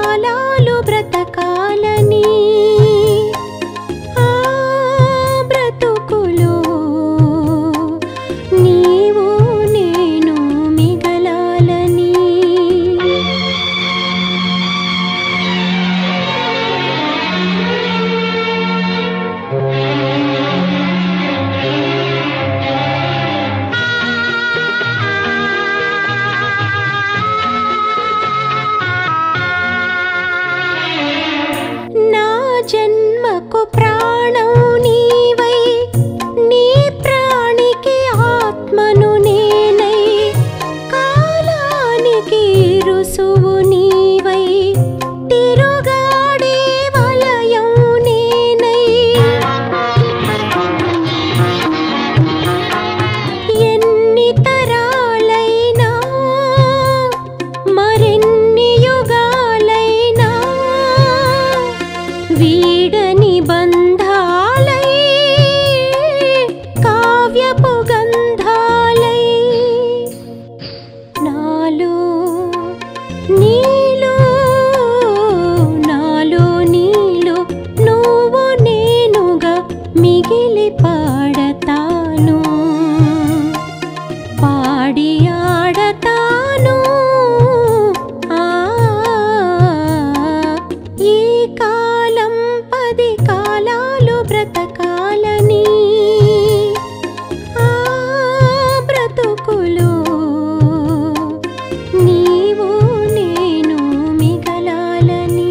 జన్మకు ప్రాణం నీవై నీ ప్రాణికి ఆత్మను నేనై కాలానికి రుసువు నీవై తిరుగాడే వలయం నేనై ఎన్ని తరాలైనా మరెన్ని యుగాలైనా వీడని బంధాలై కావ్యపు గంధాలై నాలో నీలో నాలో నీలో నువ్వు నేనుగా మిగిలి పాడతాను పాడి ఆడతాను ఆ ఈ కాలం పది కాలాలు బ్రతకాలని ఆ బ్రతుకులు నీవు నేను మిగలాలని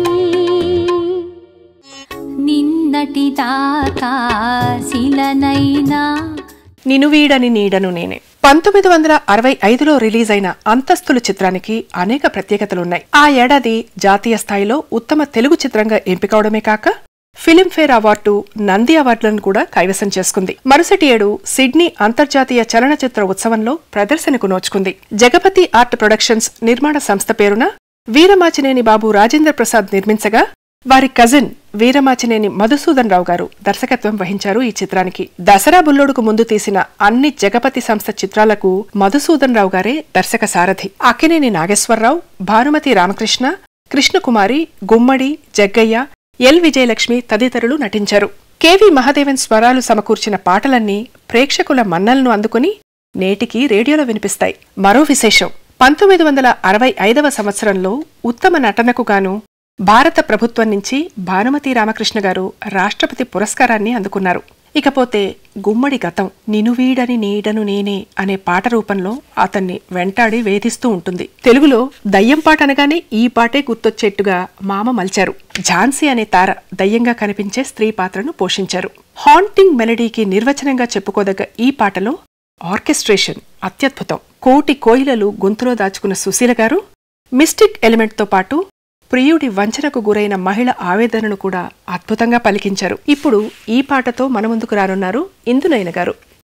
నిన్నటి దాకా శిలనైనా నిను వీడని నీడను నేనే పంతొమ్మిది వందల అరవై ఐదులో రిలీజ్ అయిన అంతస్తులు చిత్రానికి అనేక ప్రత్యేకతలున్నాయి ఆ ఏడాది జాతీయ స్థాయిలో ఉత్తమ తెలుగు చిత్రంగా ఎంపికవడమే కాక ఫిలింఫేర్ అవార్డు నంది అవార్డులను కూడా కైవసం చేసుకుంది మరుసటి ఏడు సిడ్నీ అంతర్జాతీయ చలనచిత్ర ఉత్సవంలో ప్రదర్శనకు నోచుకుంది జగపతి ఆర్ట్ ప్రొడక్షన్స్ నిర్మాణ సంస్థ పేరున వీరమాచినేని బాబు రాజేంద్ర ప్రసాద్ నిర్మించగా వారి కజిన్ వీరమాచినేని మధుసూదన్ రావు గారు దర్శకత్వం వహించారు ఈ చిత్రానికి దసరా బుల్లోడుకు ముందు తీసిన అన్ని జగపతి సంస్థ చిత్రాలకు మధుసూదన్ రావు గారే దర్శక సారథి అక్కినేని నాగేశ్వరరావు భానుమతి రామకృష్ణ కృష్ణకుమారి గుమ్మడి జగ్గయ్య ఎల్ విజయలక్ష్మి తదితరులు నటించారు కెవి మహాదేవన్ స్వరాలు సమకూర్చిన పాటలన్నీ ప్రేక్షకుల మన్నలను అందుకుని నేటికి రేడియోలో వినిపిస్తాయి మరో విశేషం పంతొమ్మిది వందల అరవై ఐదవ సంవత్సరంలో ఉత్తమ నటనకు గాను భారత ప్రభుత్వం నుంచి భానుమతి రామకృష్ణ గారు రాష్ట్రపతి పురస్కారాన్ని అందుకున్నారు ఇకపోతే గుమ్మడి గతం నినువీడని నీడను నేనే అనే పాట రూపంలో అతన్ని వెంటాడి వేధిస్తూ ఉంటుంది తెలుగులో దయ్యం పాట అనగానే ఈ పాటే గుర్తొచ్చేట్టుగా మామ మలిచారు ఝాన్సీ అనే తార దయ్యంగా కనిపించే స్త్రీ పాత్రను పోషించారు హాంటింగ్ మెలడీకి నిర్వచనంగా చెప్పుకోదగ్గ ఈ పాటలో ఆర్కెస్ట్రేషన్ అత్యద్భుతం కోటి కోయిలలు గొంతులో దాచుకున్న సుశీల గారు మిస్టిక్ ఎలిమెంట్తో పాటు ప్రియుడి వంచనకు గురైన మహిళ ఆవేదనను కూడా అద్భుతంగా పలికించారు ఇప్పుడు ఈ పాటతో మన ముందుకు రానున్నారు ఇందునైన గారు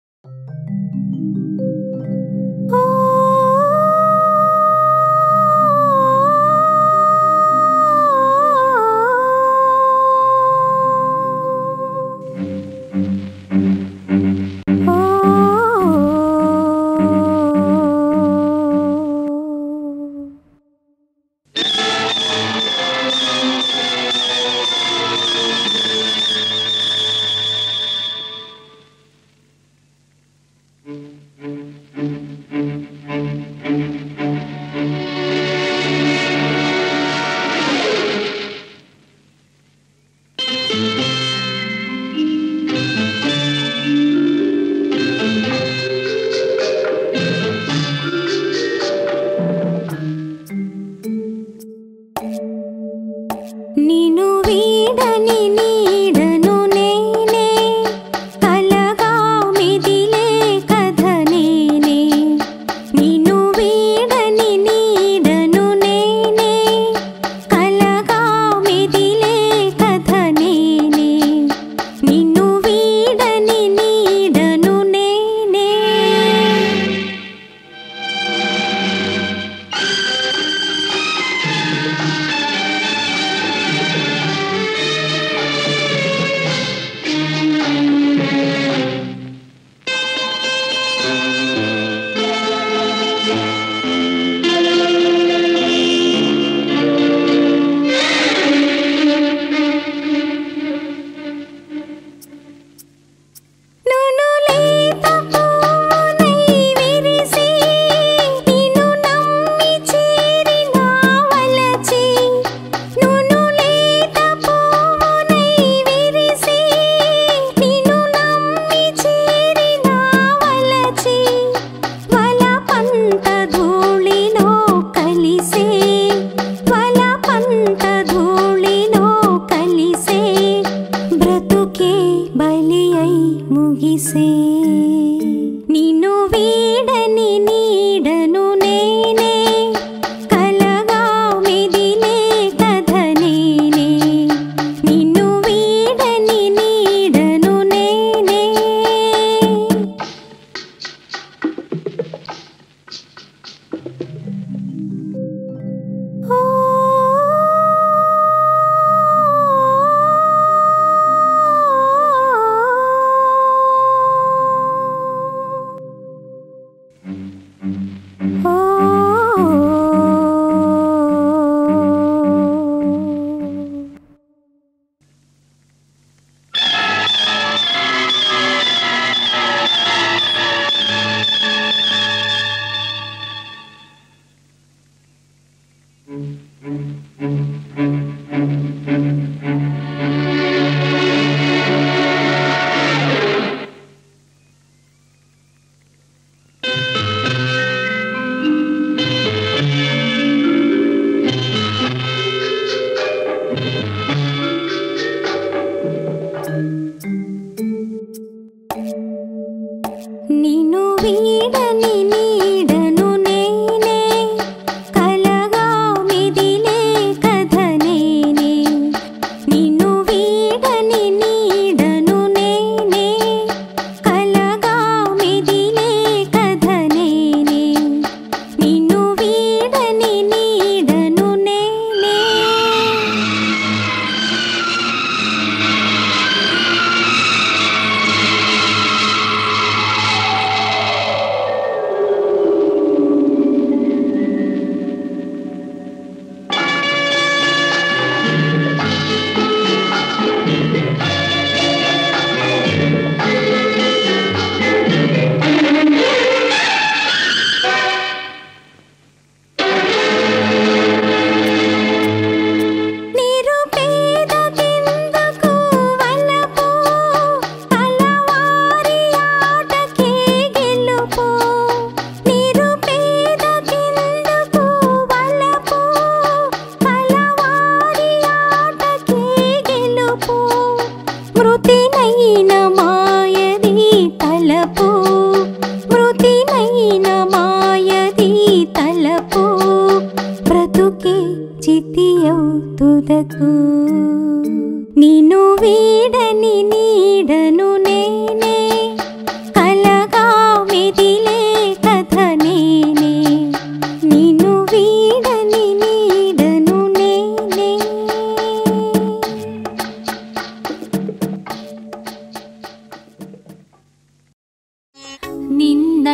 నిను వీడని నీడను నేనే కలగా మిదిలే కథ నేనే నిను వీడని నీడను నేనే కలగా మిదిలే కథ నేనే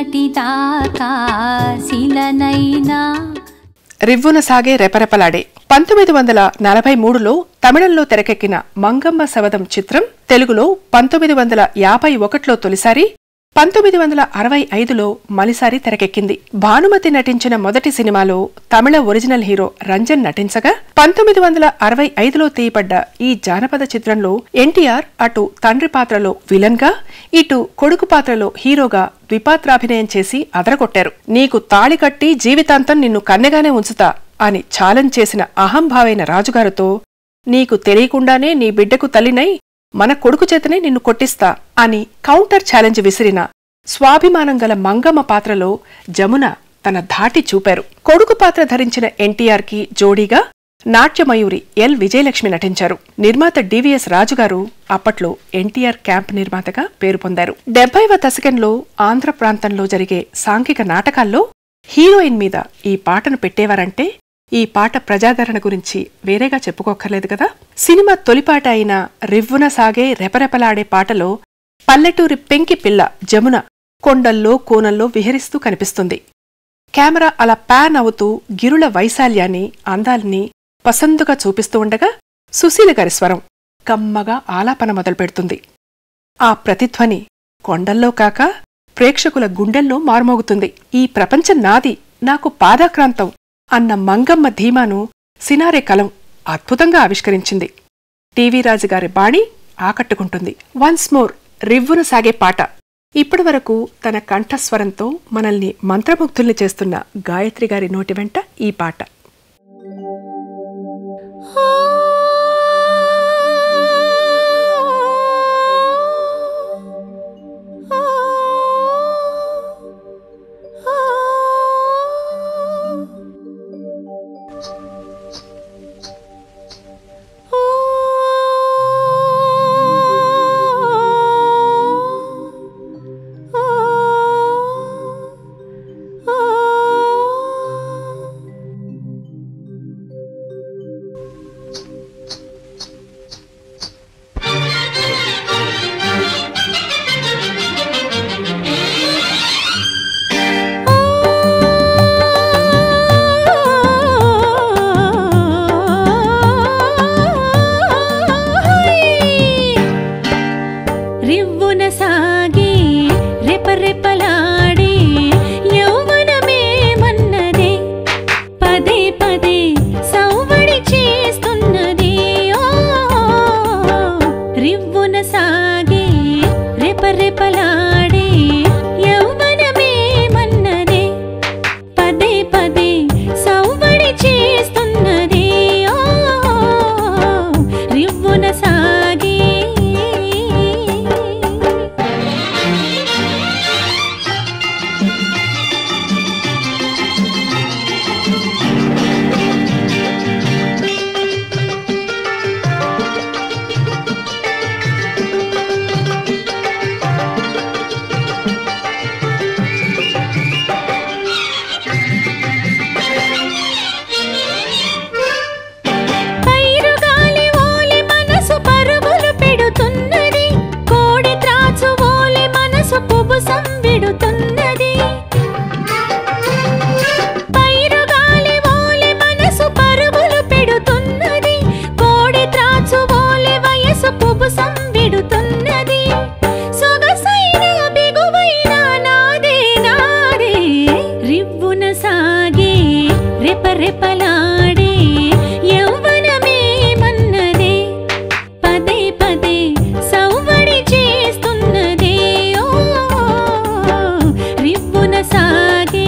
నిన్నటి దాకా శిలనైనా రివ్వున సాగే రెపరెపలాడే పంతొమ్మిది వందల నలభై మూడులో తమిళంలో తెరకెక్కిన మంగమ్మ సవదం చిత్రం తెలుగులో పంతొమ్మిది వందల యాభై ఒకటిలో తొలిసారి పంతొమ్మిది వందల అరవై ఐదులో మలిసారి తెరకెక్కింది భానుమతి నటించిన మొదటి సినిమాలో తమిళ ఒరిజినల్ హీరో రంజన్ నటించగా పంతొమ్మిది వందల అరవై ఐదులో తీయబడ్డ ఈ జానపద చిత్రంలో ఎన్టీఆర్ అటు తండ్రి పాత్రలో విలన్ గా ఇటు కొడుకు పాత్రలో హీరోగా ద్విపాత్రాభినయం చేసి అదరగొట్టారు నీకు తాళి కట్టి జీవితాంతం నిన్ను కన్నెగానే ఉంచుతా అని ఛాలెంజ్ చేసిన అహంభావైన రాజుగారితో నీకు తెలియకుండానే నీ బిడ్డకు తల్లినై మన కొడుకు చేతనే నిన్ను కొట్టిస్తా అని కౌంటర్ ఛాలెంజ్ విసిరిన స్వాభిమానం గల మంగమ్మ పాత్రలో జమున తన ధాటి చూపారు కొడుకు పాత్ర ధరించిన ఎన్టీఆర్ కి జోడీగా నాట్యమయూరి ఎల్ విజయలక్ష్మి నటించారు నిర్మాత డివిఎస్ రాజుగారు అప్పట్లో ఎన్టీఆర్ క్యాంప్ నిర్మాతగా పేరు పొందారు డెబ్బైవ దశకంలో ఆంధ్ర ప్రాంతంలో జరిగే సాంఘిక నాటకాల్లో హీరోయిన్ మీద ఈ పాటను పెట్టేవారంటే ఈ పాట ప్రజాదరణ గురించి వేరేగా చెప్పుకోక్కర్లేదు కదా సినిమా తొలిపాట అయిన రివ్వున సాగే రెపరెపలాడే పాటలో పల్లెటూరి పెంకి పిల్ల జమున కొండల్లో కోనల్లో విహరిస్తూ కనిపిస్తుంది కెమెరా అలా ప్యాన్ అవుతూ గిరుల వైశాల్యాన్ని అందాల్ని పసందుగా చూపిస్తూ ఉండగా సుశీల గారి స్వరం కమ్మగా ఆలాపన మొదలుపెడుతుంది ఆ ప్రతిధ్వని కొండల్లో కాక ప్రేక్షకుల గుండెల్లో మారుమోగుతుంది ఈ ప్రపంచం నాది నాకు పాదాక్రాంతం అన్న మంగమ్మ ధీమాను సినారే కలం అద్భుతంగా ఆవిష్కరించింది టీవీ రాజు గారి బాణి ఆకట్టుకుంటుంది వన్స్ మోర్ రివ్వున సాగే పాట ఇప్పటివరకు తన కంఠస్వరంతో మనల్ని మంత్రముగ్ధుల్ని చేస్తున్న గాయత్రి గారి నోటి వెంట ఈ పాట రివ్వున సాగి రెపరెపలాడే యౌవనమే మన్నదే పదే పదే సౌవడి చేస్తున్నది ఓ రివ్వున సాగి రెపరెపలాడే యౌవనమే మన్నదే పదే పదే సౌవడి చేస్తున్నది ఓ రివ్వున సాగి పైరుగాలి ఓలి మనసు పరుగులు పెడుతున్నది కోడి త్రాచు ఓలి మనసు పుబుసం విడుతున్నది పైరుగాలి ఓలి మనసు పరుగులు పెడుతున్నది కోడి త్రాచు ఓలి వయసు పుబుసం విడుతున్నది సొగసైన బిగువైన నాదే నాదే రివ్వున సాగే రెపరెపలాడే యౌవనమే మన్నదే పదే పదే సౌవడి చేస్తున్నదే ఓ రివ్వున సాగే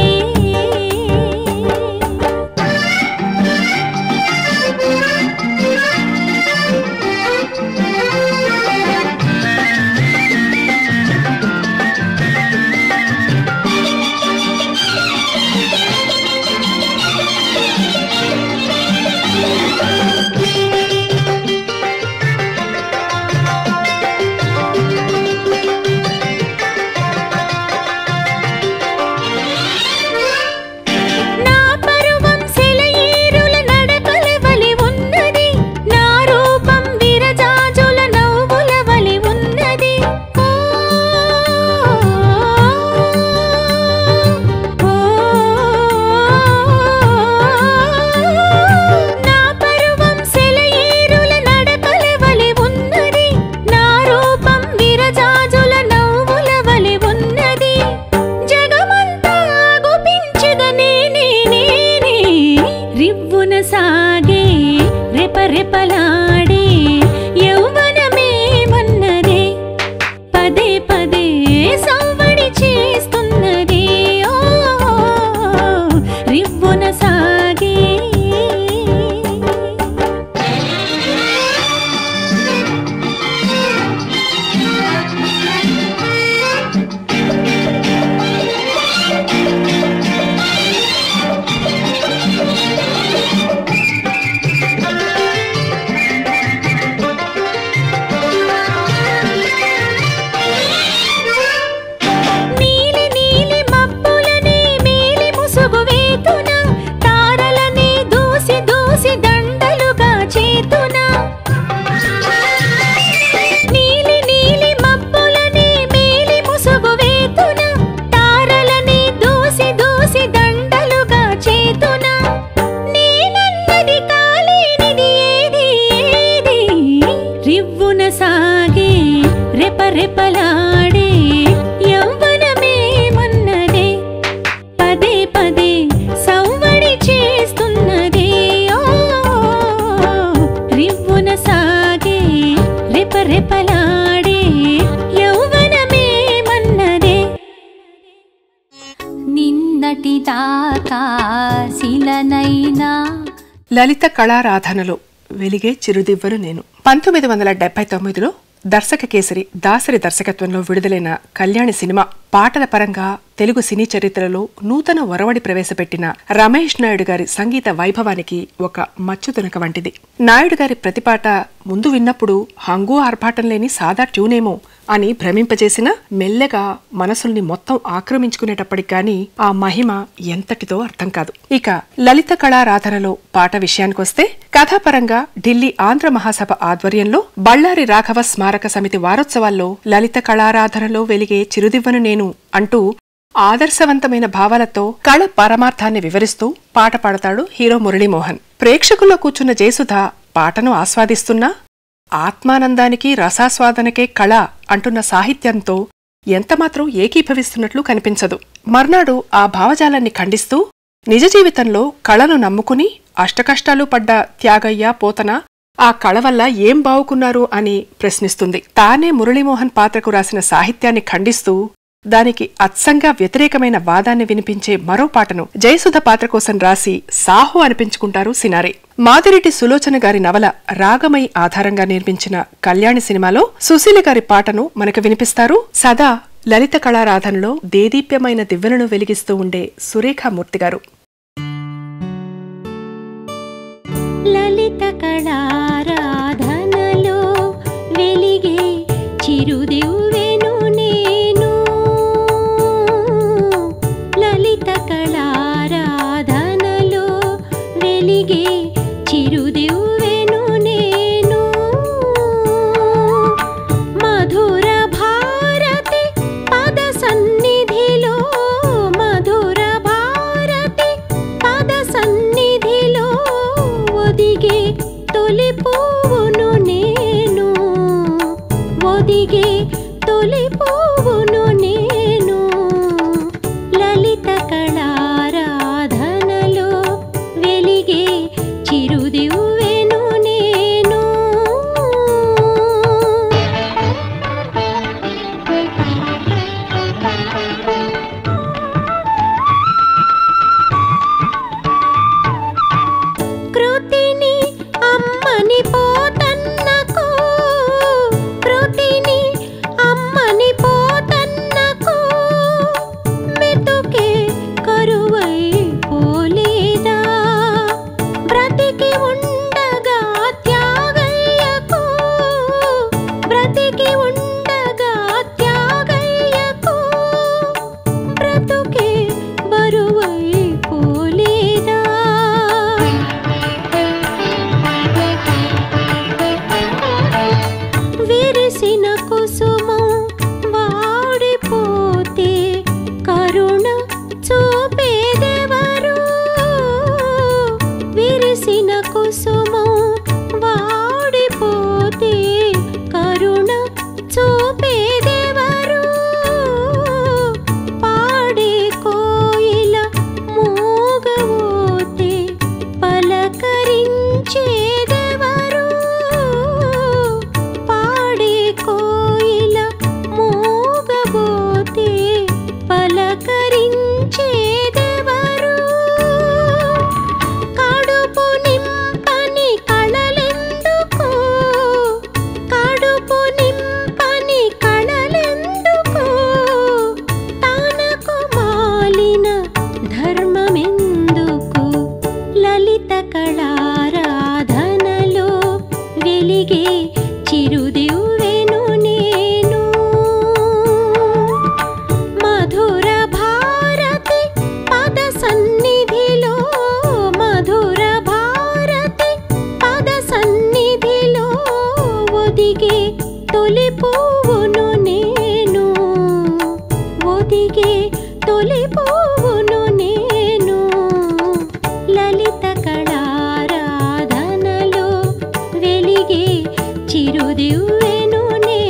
సాగే రెపరెపలాడే యౌవనమేమన్నదే పదే పదే సవ్వడి చేస్తున్నదే ఓ రివ్వున సాగే రెపరెపలాడే యౌవనమేమన్నదే నిన్నటి దాకా శిలనైనా లలిత కళారాధనలో వెలిగే చిరుదివ్వను నేను పంతొమ్మిది వందల డెబ్బై తొమ్మిదిలో దర్శక కేసరి దాసరి దర్శకత్వంలో విడుదలైన కళ్యాణి సినిమా పాటల పరంగా తెలుగు సినీ చరిత్రలో నూతన ఒరవడి ప్రవేశపెట్టిన రమేష్ నాయుడు గారి సంగీత వైభవానికి ఒక మచ్చుతునక వంటిది నాయుడు గారి ప్రతిపాట ముందు విన్నప్పుడు హంగు ఆర్భాటం లేని సాదా ట్యూనేమో అని భ్రమింపజేసిన మెల్లగా మనసుల్ని మొత్తం ఆక్రమించుకునేటప్పటికి గాని ఆ మహిమ ఎంతటిదో అర్థం కాదు ఇక లలిత కళారాధనలో పాట విషయానికొస్తే కథాపరంగా ఢిల్లీ ఆంధ్ర మహాసభ ఆధ్వర్యంలో బళ్ళారి రాఘవ స్మారక సమితి వారోత్సవాల్లో లలిత కళారాధనలో వెలిగే చిరుదివ్వను నేను అంటూ ఆదర్శవంతమైన భావాలతో కళ పరమార్థాన్ని వివరిస్తూ పాట పాడతాడు హీరో మురళీమోహన్ ప్రేక్షకుల్లో కూర్చున్న జయసుధ పాటను ఆస్వాదిస్తున్నా ఆత్మానందానికి రసాస్వాదనకే కళ అంటున్న సాహిత్యంతో ఎంతమాత్రం ఏకీభవిస్తున్నట్లు కనిపించదు మర్నాడు ఆ భావజాలాన్ని ఖండిస్తూ నిజ జీవితంలో కళను నమ్ముకుని అష్టకష్టాలు పడ్డ త్యాగయ్య పోతన ఆ కళ వల్ల ఏం బావుకున్నారు అని ప్రశ్నిస్తుంది తానే మురళీమోహన్ పాత్రకు రాసిన సాహిత్యాన్ని ఖండిస్తూ దానికి అత్సంగా వ్యతిరేకమైన వాదాన్ని వినిపించే మరో పాటను జయసుధ పాత్ర కోసం రాసి సాహో అనిపించుకుంటారు సినారే మాదిరెడ్డి సులోచన గారి నవల రాగమై ఆధారంగా నిర్మించిన కళ్యాణి సినిమాలో సుశీల గారి పాటను మనకు వినిపిస్తారు సదా లలిత కళారాధనలో దేదీప్యమైన దివ్వెలను వెలిగిస్తూ ఉండే సురేఖామూర్తి గారు లలిత కళారాధనలో వెలిగే చిరుదివ్వెను నేను లలిత కళారాధనలో వెలిగే చిరుదివ్వెను నేను మధుర భారతి పద సన్నిధిలో మధుర భారతి పద సన్నిధిలో ఒదిగే తొలి పువ్వును నేను ఒదిగే తొలి పువ్వును నేను లలిత కళారాధనలో వెలిగే చిరుదివ్వెను నేను కృతిని అమ్మని పోతన్నకు కృతిని అమ్మని పోతన్నకు మెతుకే కరువై పోలేదా బ్రతికి ఉండగా త్యాగయ్యకు బ్రతికి ఉండగా త్యాగయ్యకు బ్రతుకే బరువై పోలేదా విరిసిన కుసుమం వాడిపోతే కరుణ చూపేదెవరు విరిసిన కుసుమం వాడిపోతే కరుణ చూపేదెవరు పాడే కోయిల మూగవోతే పలకరించేదెవరు పాడే కోయిల మూగబోతే పలకరించేదెవరు కడుపు నింపని కళలెందుకు కడుపు నింపని కళలెందుకు తనకు మాలిన ధర్మమెందుకు లలిత కళారాధనలో వెలిగే చిరుదివ్వెను నేను మధుర భారతి పద సన్నిధిలో మధుర భారతి పద సన్నిధిలో ఒదిగే తొలి పువ్వును నేను ఒదిగే తొలి పువ్వును నేను లలిత కళారాధనలో వెలిగే చిరుదివ్వెను నేను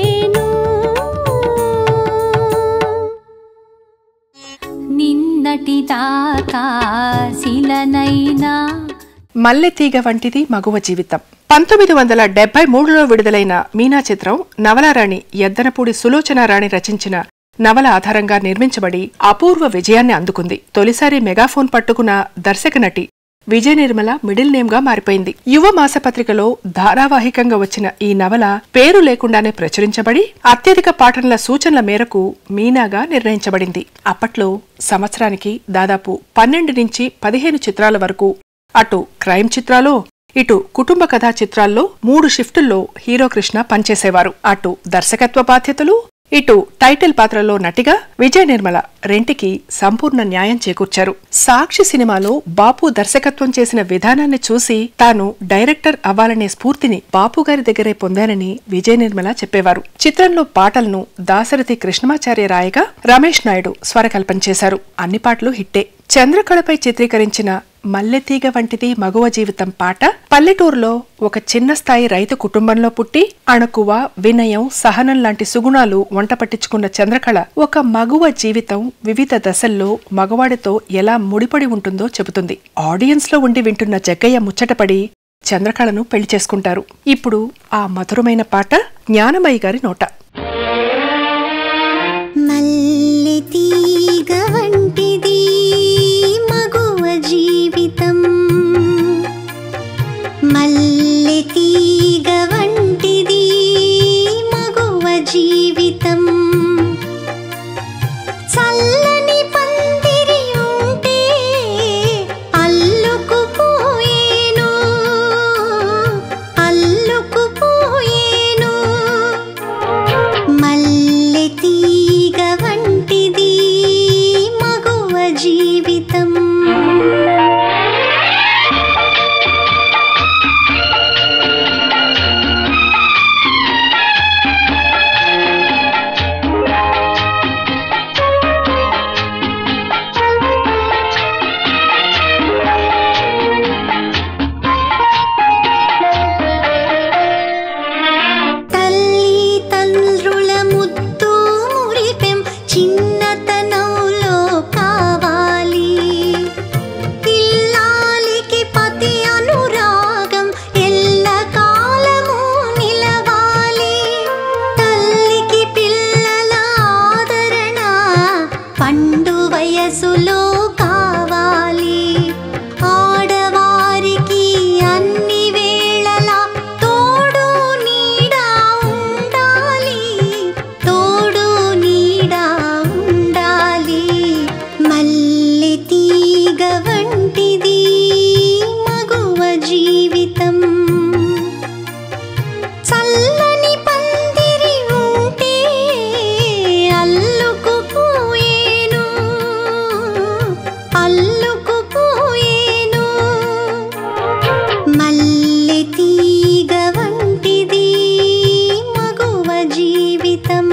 దాకా శిలనైనా మల్లెతీగ వంటిది మగువ జీవితం పంతొమ్మిది వందల డెబ్బై మూడులో విడుదలైన మీనా చిత్రం నవలారాణి ఎద్దనపూడి సులోచనారాణి రచించిన నవల ఆధారంగా నిర్మించబడి అపూర్వ విజయాన్ని అందుకుంది తొలిసారి మెగాఫోన్ పట్టుకున్న దర్శక నటి విజయ నిర్మల మిడిల్ నేమ్ గా మారిపోయింది యువ మాసపత్రికలో ధారావాహికంగా వచ్చిన ఈ నవల పేరు లేకుండానే ప్రచురించబడి అత్యధిక పాఠనల సూచనల మేరకు మీనాగా నిర్ణయించబడింది అప్పట్లో సంవత్సరానికి దాదాపు పన్నెండు నుంచి పదిహేను చిత్రాల వరకు అటు క్రైమ్ చిత్రాలు ఇటు కుటుంబ కథా చిత్రాల్లో మూడు షిఫ్టుల్లో హీరో కృష్ణ పనిచేసేవారు అటు దర్శకత్వ బాధ్యతలు ఇటు టైటిల్ పాత్రలో నటిగా విజయ నిర్మల రెంటికి సంపూర్ణ న్యాయం చేకూర్చారు సాక్షి సినిమాలో బాపు దర్శకత్వం చేసిన విధానాన్ని చూసి తాను డైరెక్టర్ అవ్వాలనే స్ఫూర్తిని బాపు గారి దగ్గరే పొందానని విజయ నిర్మల చెప్పేవారు చిత్రంలో పాటలను దాశరథి కృష్ణమాచార్య రాయగా రమేష్ నాయుడు స్వరకల్పన చేశారు అన్ని పాటలు హిట్టే చంద్రకళపై చిత్రీకరించిన మల్లెతీగ వంటిది మగువ జీవితం పాట పల్లెటూరులో ఒక చిన్న స్థాయి రైతు కుటుంబంలో పుట్టి అణకువ వినయం సహనం లాంటి సుగుణాలు వంట పట్టించుకున్న చంద్రకళ ఒక మగువ జీవితం వివిధ దశల్లో మగవాడితో ఎలా ముడిపడి ఉంటుందో చెబుతుంది ఆడియన్స్ లో ఉండి వింటున్న జగ్గయ్య ముచ్చటపడి చంద్రకళను పెళ్లి చేసుకుంటారు ఇప్పుడు ఆ మధురమైన పాట జ్ఞానమయ్య గారి నోట మల్లెతీగ వంటిది మగువ జీవితం మల్లెతీగ వంటిది మగువ జీవితం చల్లని పందిరి ఉంటే అల్లుకుపోయేను అల్లుకుపోయేను మల్లె తీగ వంటిది మగువ జీవితం తల్లి తండ్రుల ముద్దు మురిపెం చిన్నతనంలో కావాలి ఇల్లాలికి పతి అనురాగం ఎల్ల కాలము నిలవాలి తల్లికి పిల్లల ఆదరణ పండు వయసులో కావాలి ఆడవారికి అన్ని వేళలా తోడు నీడా ఉండాలి తోడు నీడా ఉండాలి మల్లె తీగ వంటిది మగువ జీవితం చల్లని పందిరి ఉంటే అల్లుకుపోయేను అల్లుకుపోయేను మల్లె తీగ వంటిది మగువ జీవితం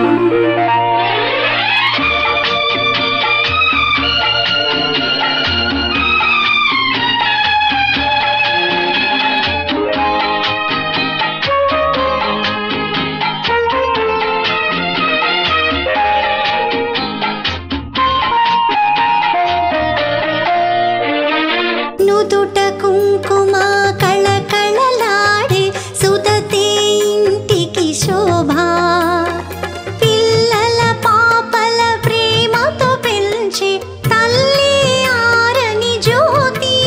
నుదుట కుంకుమ కళకళలాడే సుదతే ఇంటికి శోభ పిల్లల పాపల ప్రేమతో పెంచే తల్లి ఆరని జ్యోతి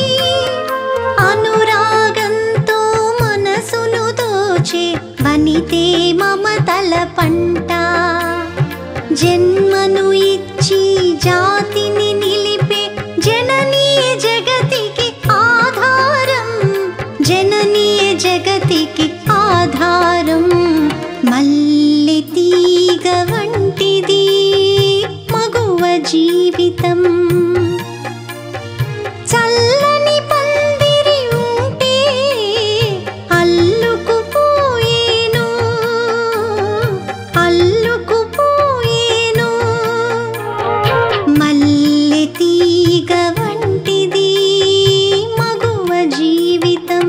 అనురాగంతో మనసును దోచే వనితే మమతల పంట జన్మను ఇచ్చి జాతిని నిలిపే జననీ జగతికి ఆధారం జననీ జగతికి ఆధారం మల్లె తీగ వంటిది మగువ జీవితం చల్లని పందిరి ఉంటే అల్లుకుపోయేను అల్లుకుపోయేను మల్లె తీగ వంటిది మగువ జీవితం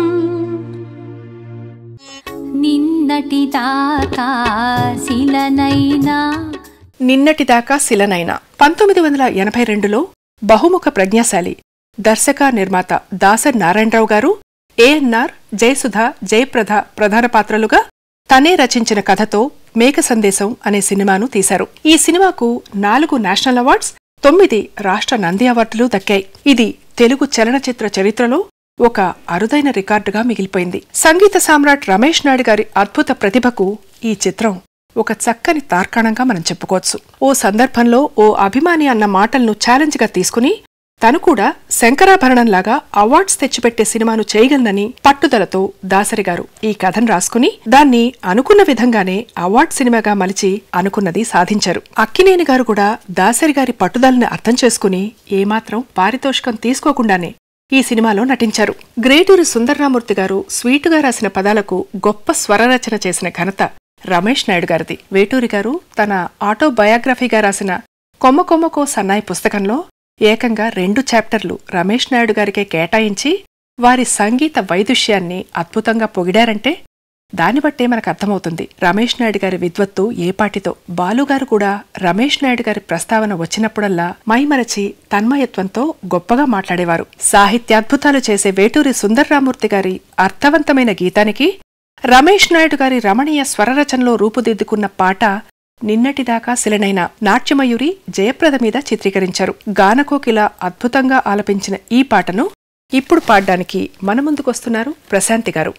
నిన్నటి దాకా శిలనైనా నిన్నటిదాకా శిలనైన పంతొమ్మిది వందల ఎనభై రెండులో బహుముఖ ప్రజ్ఞాశాలి దర్శక నిర్మాత దాసర్ నారాయణరావు గారు ఏఎన్ఆర్ జయసుధ జయప్రద ప్రధాన పాత్రలుగా తనే రచించిన కథతో మేఘ సందేశం అనే సినిమాను తీశారు ఈ సినిమాకు నాలుగు నేషనల్ అవార్డ్స్ తొమ్మిది రాష్ట్ర నంది అవార్డులు దక్కాయి ఇది తెలుగు చలనచిత్ర చరిత్రలో ఒక అరుదైన రికార్డుగా మిగిలిపోయింది సంగీత సామ్రాట్ రమేష్ నాయుడు గారి అద్భుత ప్రతిభకు ఈ చిత్రం ఒక చక్కని తార్కాణంగా మనం చెప్పుకోవచ్చు ఓ సందర్భంలో ఓ అభిమాని అన్న మాటలను ఛాలెంజ్గా తీసుకుని తను కూడా శంకరాభరణంలాగా అవార్డ్స్ తెచ్చిపెట్టే సినిమాను చేయగలనని పట్టుదలతో దాసరి గారు ఈ కథను రాసుకుని దాన్ని అనుకున్న విధంగానే అవార్డ్ సినిమాగా మలిచి అనుకున్నది సాధించారు అక్కినేని గారు కూడా దాసరి గారి పట్టుదలని అర్థం చేసుకుని ఏమాత్రం పారితోషికం తీసుకోకుండానే ఈ సినిమాలో నటించారు గ్రేటూరి సుందర్రామూర్తి గారు స్వీటుగా రాసిన పదాలకు గొప్ప స్వరరచన చేసిన ఘనత రమేష్ నాయుడు గారిది వేటూరి గారు తన ఆటోబయోగ్రఫీగా రాసిన కొమ్మ కొమ్మకో సన్నాయి పుస్తకంలో ఏకంగా రెండు చాప్టర్లు రమేష్ నాయుడు గారికే కేటాయించి వారి సంగీత వైదుష్యాన్ని అద్భుతంగా పొగిడారంటే దాన్ని బట్టే మనకు అర్థమవుతుంది రమేష్ నాయుడు గారి విద్వత్తు ఏపాటితో బాలుగారు కూడా రమేష్ నాయుడు గారి ప్రస్తావన వచ్చినప్పుడల్లా మైమరచి తన్మయత్వంతో గొప్పగా మాట్లాడేవారు సాహిత్యాద్భుతాలు చేసే వేటూరి సుందర్రామూర్తి గారి అర్థవంతమైన గీతానికి రమేష్ నాయుడు గారి రమణీయ స్వరరచనలో రూపుదిద్దుకున్న పాట నిన్నటిదాకా శిలనైన నాట్యమయూరి జయప్రద మీద చిత్రీకరించారు గానకోకిల అద్భుతంగా ఆలపించిన ఈ పాటను ఇప్పుడు పాడ్డానికి మన ముందుకొస్తున్నారు ప్రశాంతి గారు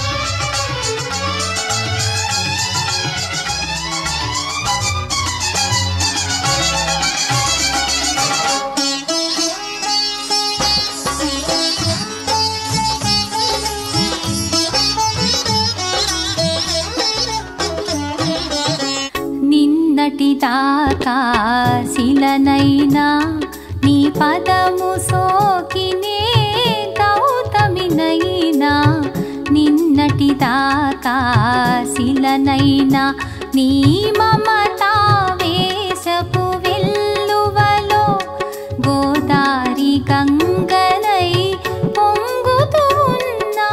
నిన్నటి దాకా శిలనైనా నీ పదము సోకినే గౌతమినైనా నిన్నటి దాకా శిలనైనా నీ మమతా వేషపు వెల్లువలో గోదారి గంగనై పొంగుతూ ఉన్నా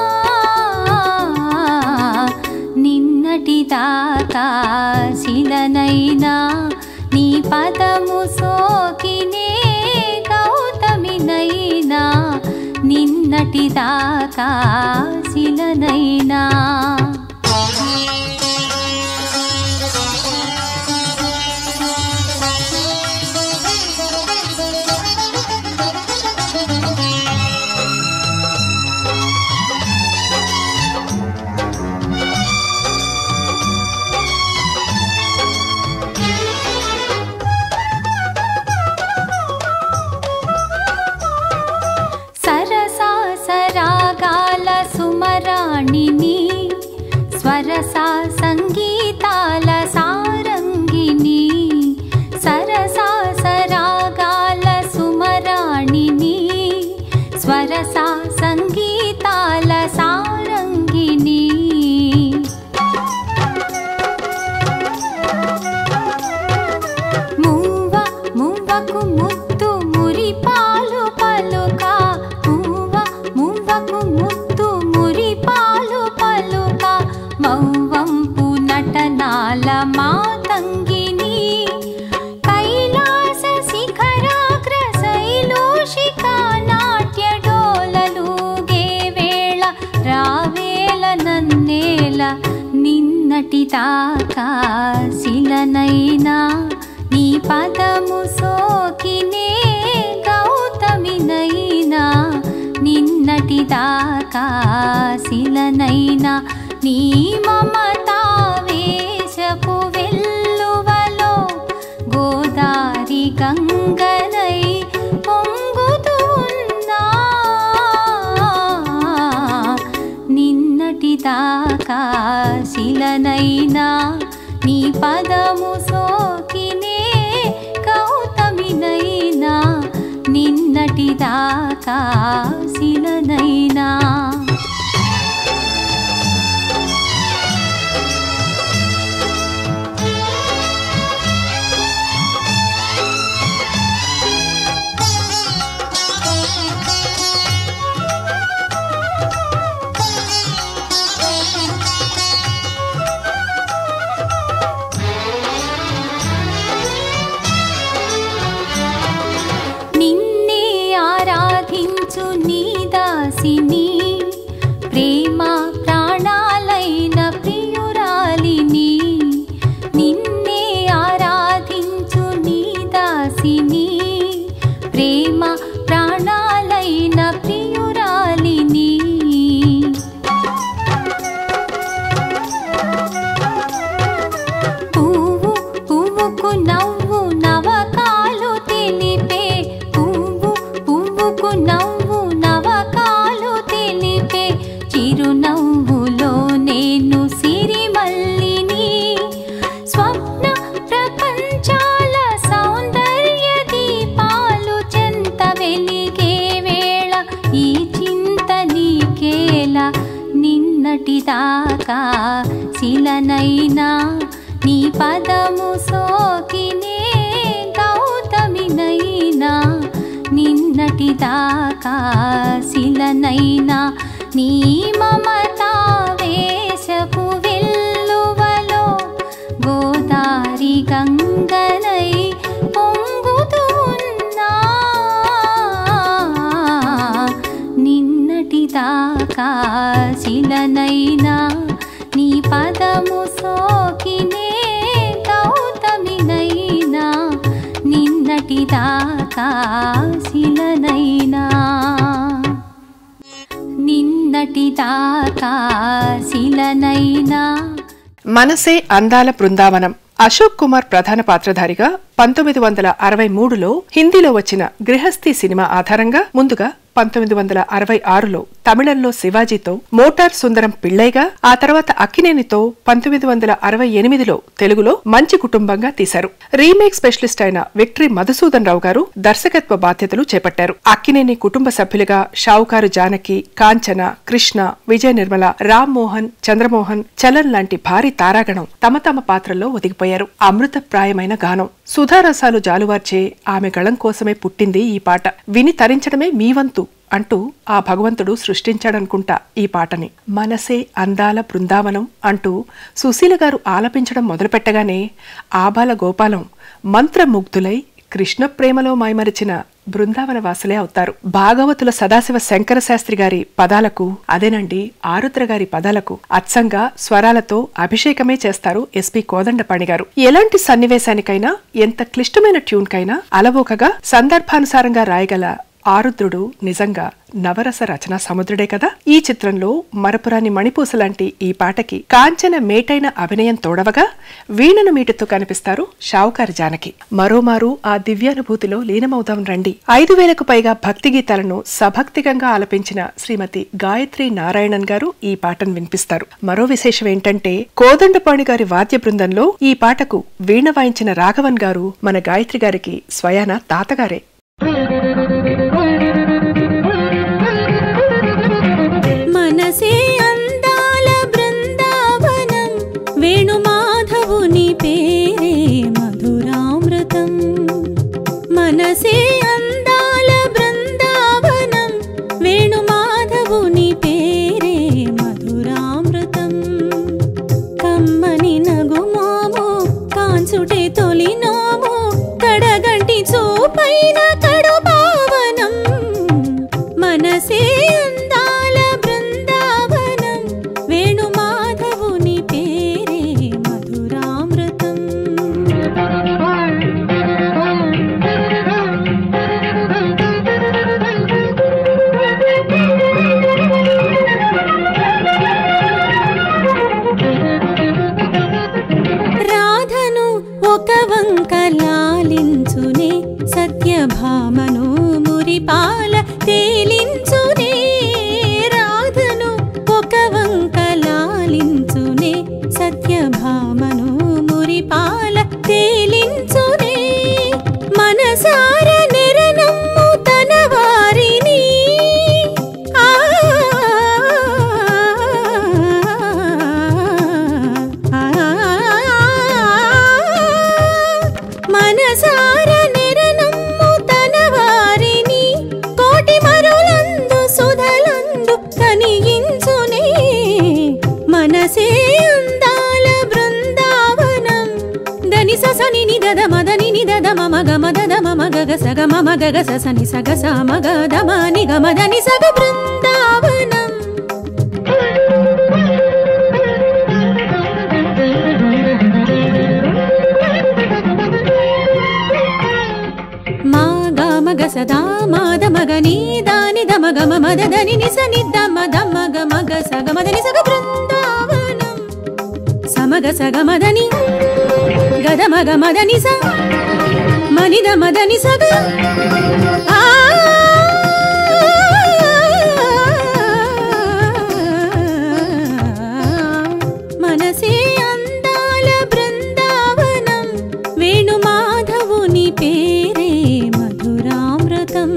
నిన్నటి దాకా శిలనైనా నీ పదము సోకినే గౌతమినైనా నిన్నటి దాకా శిలనైనా సరసా సరాగాల సుమరాణిని స్వరసా సంగీతాల సారంగిని సరసా సరాగాల సుమరాణిని స్వరసా సంగీతాల సారంగిని మూవ మువ్వకు ముత్తు మురి పాలు పలుక మూవ మువ్వకు ముత్తు మురి పాలు పలుక మౌవంపు నటనాల మాతంగిని కైలాస శిఖరాగ్ర శైలోషిక నాట్య డోలలుగే వేళ రావేల నన్నేల నిన్నటి దాకా శిలనైనా నీ పదము సోకినే గౌతమినైనా నిన్నటి దాకా శిలనైనా నీ మమతా వేషపు వెల్లువలో గోదారి గంగనై పొంగుతూ ఉన్నా నిన్నటి దాకా శిలనైనా నీ పదము సోకినే గౌతమినైనా నిన్నటి దాకా శిలనైనా నీ పదము సోకినే గౌతమినైనా నిన్నటి దాకా శిలనైనా నీ మమతా వేషపు వెల్లువలో గోదారి గంగనై పొంగుతూ ఉన్నా నిన్నటి దాకా శిలనైనా నీ పదము సోకినే గౌతమినైనా నిన్నటి దాకా శిలనైనా నిన్నటి దాకా శిలనైనా మనసే అందాల బృందావనం అశోక్ కుమార్ ప్రధాన పాత్రధారిగా పంతొమ్మిది వందల అరవై మూడులో హిందీలో వచ్చిన గృహస్థి సినిమా ఆధారంగా ముందుగా పంతొమ్మిది వందల అరవై ఆరులో తమిళంలో శివాజీతో మోటార్ సుందరం పిళ్ళైగా ఆ తర్వాత అక్కినేనితో పంతొమ్మిది వందల అరవై ఎనిమిదిలో తెలుగులో మంచి కుటుంబంగా తీశారు రీమేక్ స్పెషలిస్ట్ అయిన విక్టరీ మధుసూదన్ రావు గారు దర్శకత్వ బాధ్యతలు చేపట్టారు అక్కినేని కుటుంబ సభ్యులుగా షావుకారు జానకి కాంచన కృష్ణ విజయ నిర్మల రామ్ మోహన్ చంద్రమోహన్ చలన్ లాంటి భారీ తారాగణం తమ తమ పాత్రల్లో ఒదిగిపోయారు అమృతప్రాయమైన గానం సుధారసాలు జాలువార్చే ఆమె గళం కోసమే పుట్టింది ఈ పాట విని తరించడమే మీ వంతు అంటూ ఆ భగవంతుడు సృష్టించాడనుకుంటా ఈ పాటని మనసే అందాల బృందావనం అంటూ సుశీల గారు ఆలపించడం మొదలుపెట్టగానే ఆబాల గోపాలం మంత్రముగ్ధులై కృష్ణ ప్రేమలో మైమరిచిన బృందావన వాసులే అవుతారు భాగవతుల సదాశివ శంకర శాస్త్రి గారి పదాలకు అదేనండి ఆరుద్ర గారి పదాలకు అచ్చంగా స్వరాలతో అభిషేకమే చేస్తారు ఎస్పి కోదండపాణి గారు ఎలాంటి సన్నివేశానికైనా ఎంత క్లిష్టమైన ట్యూన్కైనా అలవోకగా సందర్భానుసారంగా రాయగల ఆరుద్రుడు నిజంగా నవరస రచన సముద్రుడే కదా ఈ చిత్రంలో మరపురాని మణిపూస లాంటి ఈ పాటకి కాంచన మేటైన అభినయం తోడవగా వీణను మీటుతో కనిపిస్తారు షావుకారి జానకి మరోమారు ఆ దివ్యానుభూతిలో లీనమవుదాం రండి ఐదు వేలకు పైగా భక్తి గీతాలను సభక్తికంగా ఆలపించిన శ్రీమతి గాయత్రి నారాయణన్ గారు ఈ పాటను వినిపిస్తారు మరో విశేషం ఏంటంటే కోదండపాణి గారి వాద్య బృందంలో ఈ పాటకు వీణ వాయించిన రాఘవన్ గారు మన గాయత్రి గారికి స్వయాన తాతగారే మనసే అందాల బృందావనం వేణుమాధవుని పేరే మధురామృతం మనసే అందాల బృందావనం వేణుమాధవుని పేరే మధురామృతం కమ్మని నగుమోము కాంచుటే తొలి నోము కడగంటి చూపైన కడు పావనం మనసే అందాల బృందావనం వేణుమాధవుని పేరే మధురామృతం రాధను ఒక వంక లాలించునే సత్యభామను మురిపాల తేలించునే రాధను ఒక వంక లాలించునే సత్యభామను మురిపాల తేలించునే మనసార నిరనమ్ము తన వారిని ఆ మనసార నిరనమ్ము తన వారిని కోటి మరులందు సుధలందు కనిగించునే మనసే అందాల బృందావనం దని సని ని దద మదని ని దద మమ గమ దద మమ గగ సగ మమ గగ సని సగ సమ గ దమ ని గమ దని సగ బృందావనం మా గ మగ సదా మాద మగ నీ దాని దమ గమ మద దని ని సని దమ దమ గ మగ సగ మదని సగ బృందావనం సమగ సగ మదని గద మగ మదని స మనిద మదని సగ ఆ మనసే అందాల బృందావనం వేణుమాధవుని పేరే మధురామృతం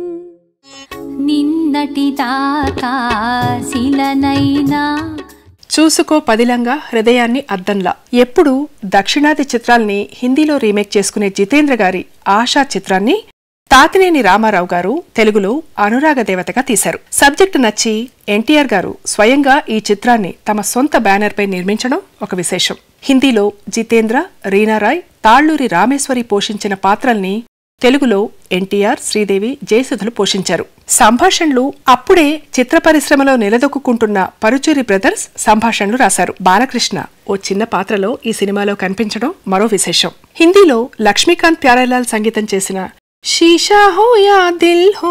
నిన్నటి దాకా శిలనైనా చూసుకో పదిలంగా హృదయాన్ని అద్దంలా ఎప్పుడు దక్షిణాది చిత్రాల్ని హిందీలో రీమేక్ చేసుకునే జితేంద్ర గారి ఆశా చిత్రాన్ని తాతినేని రామారావు గారు తెలుగులో అనురాగ దేవతగా తీశారు సబ్జెక్టు నచ్చి ఎన్టీఆర్ గారు స్వయంగా ఈ చిత్రాన్ని తమ సొంత బ్యానర్పై నిర్మించడం ఒక విశేషం హిందీలో జితేంద్ర రీనారాయ్ తాళ్లూరి రామేశ్వరి పోషించిన పాత్రల్ని తెలుగులో ఎన్టీఆర్ శ్రీదేవి జయసుధులు పోషించారు సంభాషణలు అప్పుడే చిత్ర పరిశ్రమలో నిలదొక్కుంటున్న పరుచూరి బ్రదర్స్ సంభాషణలు రాశారు బాలకృష్ణ ఓ చిన్న పాత్రలో ఈ సినిమాలో కనిపించడం మరో విశేషం హిందీలో లక్ష్మీకాంత్ ప్యారేలాల్ సంగీతం చేసిన షీషా హో యా దిల్ హో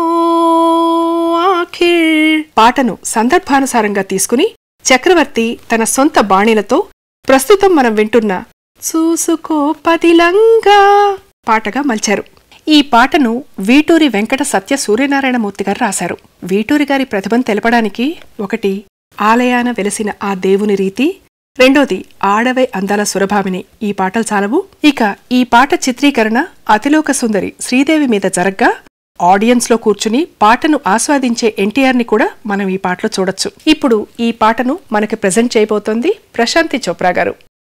ఆఖిర్ పాటను సందర్భానుసారంగా తీసుకుని చక్రవర్తి తన సొంత బాణీలతో ప్రస్తుతం మనం వింటున్న చూసుకో పదిలంగా పాటగా మలిచారు ఈ పాటను వీటూరి వెంకట సత్య సూర్యనారాయణమూర్తి గారు రాశారు వీటూరి గారి ప్రతిభను తెలపడానికి ఒకటి ఆలయాన వెలసిన ఆ దేవుని రీతి రెండోది ఆడవై అందాల సురభామిని ఈ పాటలు చాలవు ఇక ఈ పాట చిత్రీకరణ అతిలోక సుందరి శ్రీదేవి మీద జరగ్గా ఆడియన్స్ లో కూర్చుని పాటను ఆస్వాదించే ఎన్టీఆర్ ని కూడా మనం ఈ పాటలో చూడొచ్చు ఇప్పుడు ఈ పాటను మనకి ప్రజెంట్ చేయబోతోంది ప్రశాంతి చోప్రా గారు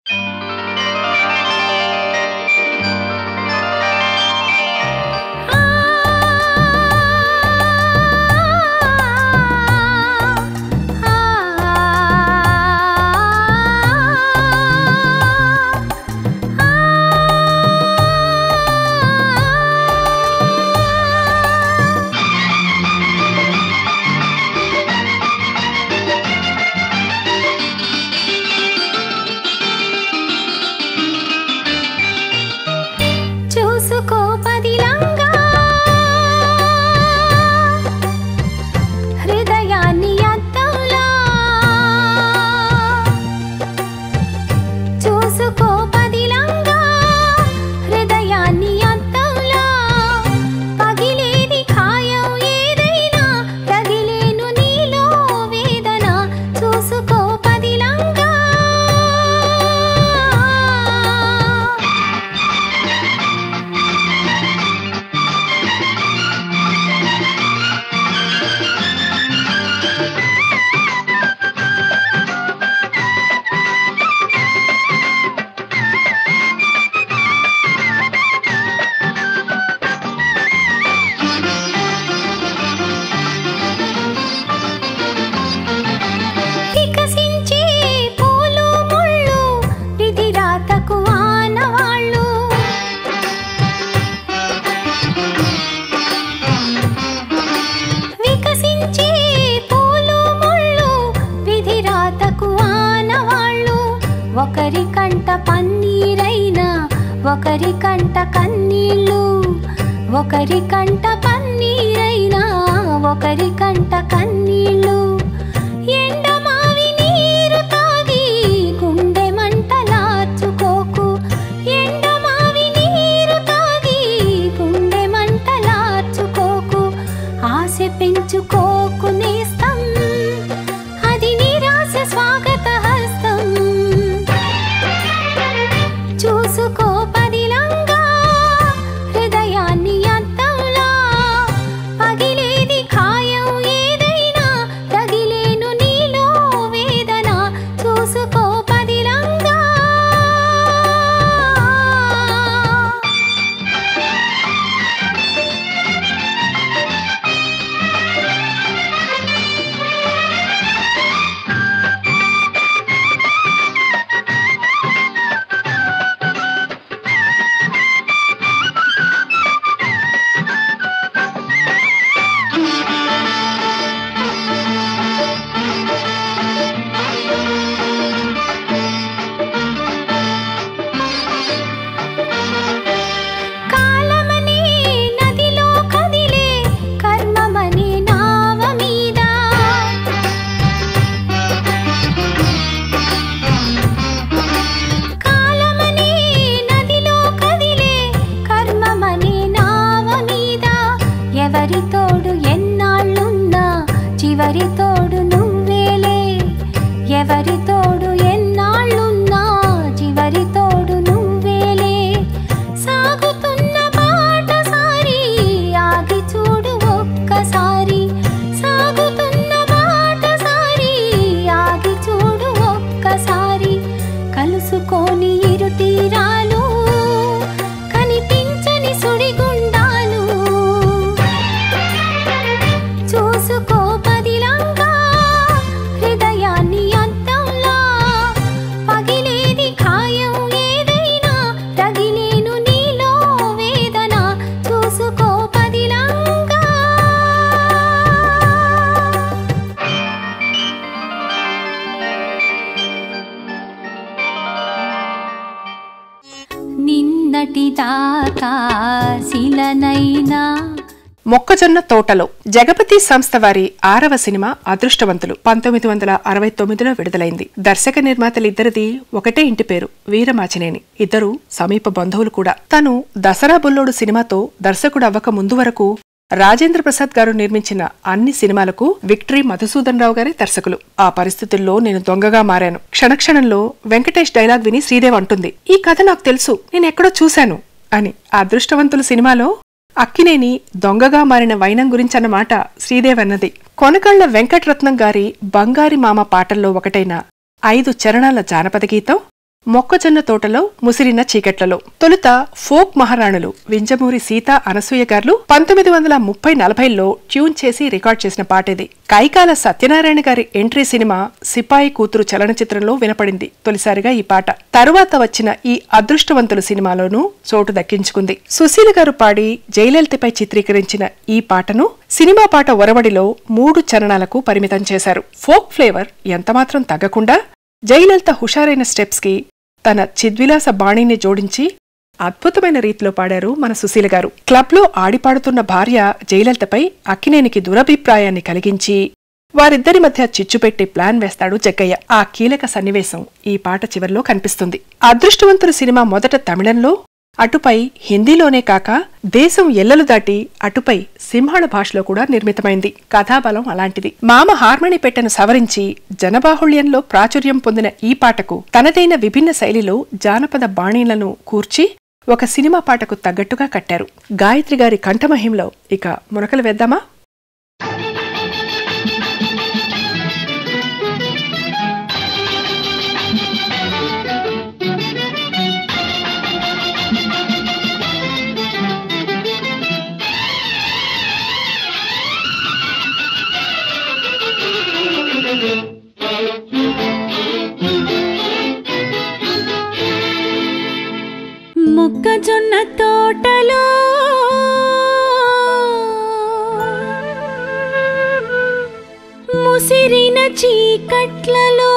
చూసుకో పదిలంగా హృదయాన్ని అద్దంలా చూసుకో పదిలంగా హృదయాన్ని అద్దంలా పగిలేది ఖాయం ఏదైనా తగిలేను నీలో వేదన చూసుకో పదిలంగా వికసించే పూలు ముళ్ళు విధి రాతకు ఆనవాళ్ళు వికసించే పూలు ముళ్ళు విధి రాతకు ఆనవాళ్ళు ఒకరి కంట పన్నీరైనా ఒకరి కంట కన్నీళ్ళు ఒకరి కంట పన్నీరైనా ఒకరి కంట కన్నీళ్ళు ఎండమావి నీరు తాగి గుండె మంటలార్చుకోకు ఎండమావి నీరు తాగి గుండె మంటలార్చుకోకు ఆశ పెంచుకోకు నేస్తం అది నిరాశ స్వాగత హస్తం చూసుకో పదిలంగా హృదయాన్ని అద్దంలా పగిలేది ఖాయం ఏదైనా తగి కలుసుకోని ఇరు తీరాలు కనిపించని సుడిగుండాలు చూసుకో పదిలంగా హృదయాన్ని అంతంలా పగిలేది ఖాయం ఏదైనా రగిలేను నీలో వేదన చూసుకో పదిలంగా నిన్నటి దాకా శిలనైనా మొక్కజొన్న తోటలో జగపతి సంస్థ వారి ఆరవ సినిమా అదృష్టవంతులు పంతొమ్మిది వందల అరవై తొమ్మిదిలో విడుదలైంది దర్శక నిర్మాతలిద్దరిది ఒకటే ఇంటి పేరు వీరమాచినేని ఇద్దరు సమీప బంధువులు కూడా తను దసరా బుల్లోడు సినిమాతో దర్శకుడు అవ్వక ముందు వరకు రాజేంద్ర ప్రసాద్ గారు నిర్మించిన అన్ని సినిమాలకు విక్టరీ మధుసూదన్ రావు గారి దర్శకులు ఆ పరిస్థితుల్లో నేను దొంగగా మారాను క్షణక్షణంలో వెంకటేష్ డైలాగ్ విని శ్రీదేవ్ అంటుంది ఈ కథ నాకు తెలుసు నేను ఎక్కడో చూశాను అని ఆ అదృష్టవంతులు సినిమాలో అక్కినేని దొంగగా మారిన వైనం గురించన్నమాట శ్రీదేవ్ అన్నది కొనకళ్ల వెంకటరత్నం గారి బంగారి మామ పాటల్లో ఒకటైన ఐదు చరణాల జానపద గీతం మొక్కజొన్న తోటలో ముసిరిన చీకట్లలో తొలుత ఫోక్ మహారాణులు వింజమూరి సీత అనసూయ గారు పంతొమ్మిది వందల ముప్పై నలభైలో ట్యూన్ చేసి రికార్డ్ చేసిన పాటేది కైకాల సత్యనారాయణ గారి ఎంట్రీ సినిమా సిపాయి కూతురు చలనచిత్రంలో వినపడింది తొలిసారిగా ఈ పాట తరువాత వచ్చిన ఈ అదృష్టవంతులు సినిమాలోనూ చోటు దక్కించుకుంది సుశీల గారు పాడి జయలలితపై చిత్రీకరించిన ఈ పాటను సినిమా పాట ఒరవడిలో మూడు చరణాలకు పరిమితం చేశారు ఫోక్ ఫ్లేవర్ ఎంతమాత్రం తగ్గకుండా జయలలిత హుషారైన స్టెప్స్ కి తన చిద్విలాస బాణీని జోడించి అద్భుతమైన రీతిలో పాడారు మన సుశీల గారు క్లబ్లో ఆడిపాడుతున్న భార్య జయలలితపై అక్కినేనికి దురభిప్రాయాన్ని కలిగించి వారిద్దరి మధ్య చిచ్చుపెట్టి ప్లాన్ వేస్తాడు జగ్గయ్య ఆ కీలక సన్నివేశం ఈ పాట చివర్లో కనిపిస్తుంది అదృష్టవంతుల సినిమా మొదట తమిళంలో అటుపై హిందీలోనే కాక దేశం ఎల్లలు దాటి అటుపై సింహళ భాషలో కూడా నిర్మితమైంది కథాబలం అలాంటిది మామ హార్మణి పెట్టెను సవరించి జనబాహుళ్యంలో ప్రాచుర్యం పొందిన ఈ పాటకు తనదైన విభిన్న శైలిలో జానపద బాణీలను కూర్చి ఒక సినిమా పాటకు తగ్గట్టుగా కట్టారు గాయత్రి గారి కంఠమహింలో ఇక మునకలు వేద్దామా మొక్కజొన్న తోటలో ముసిరిన చీకట్లలో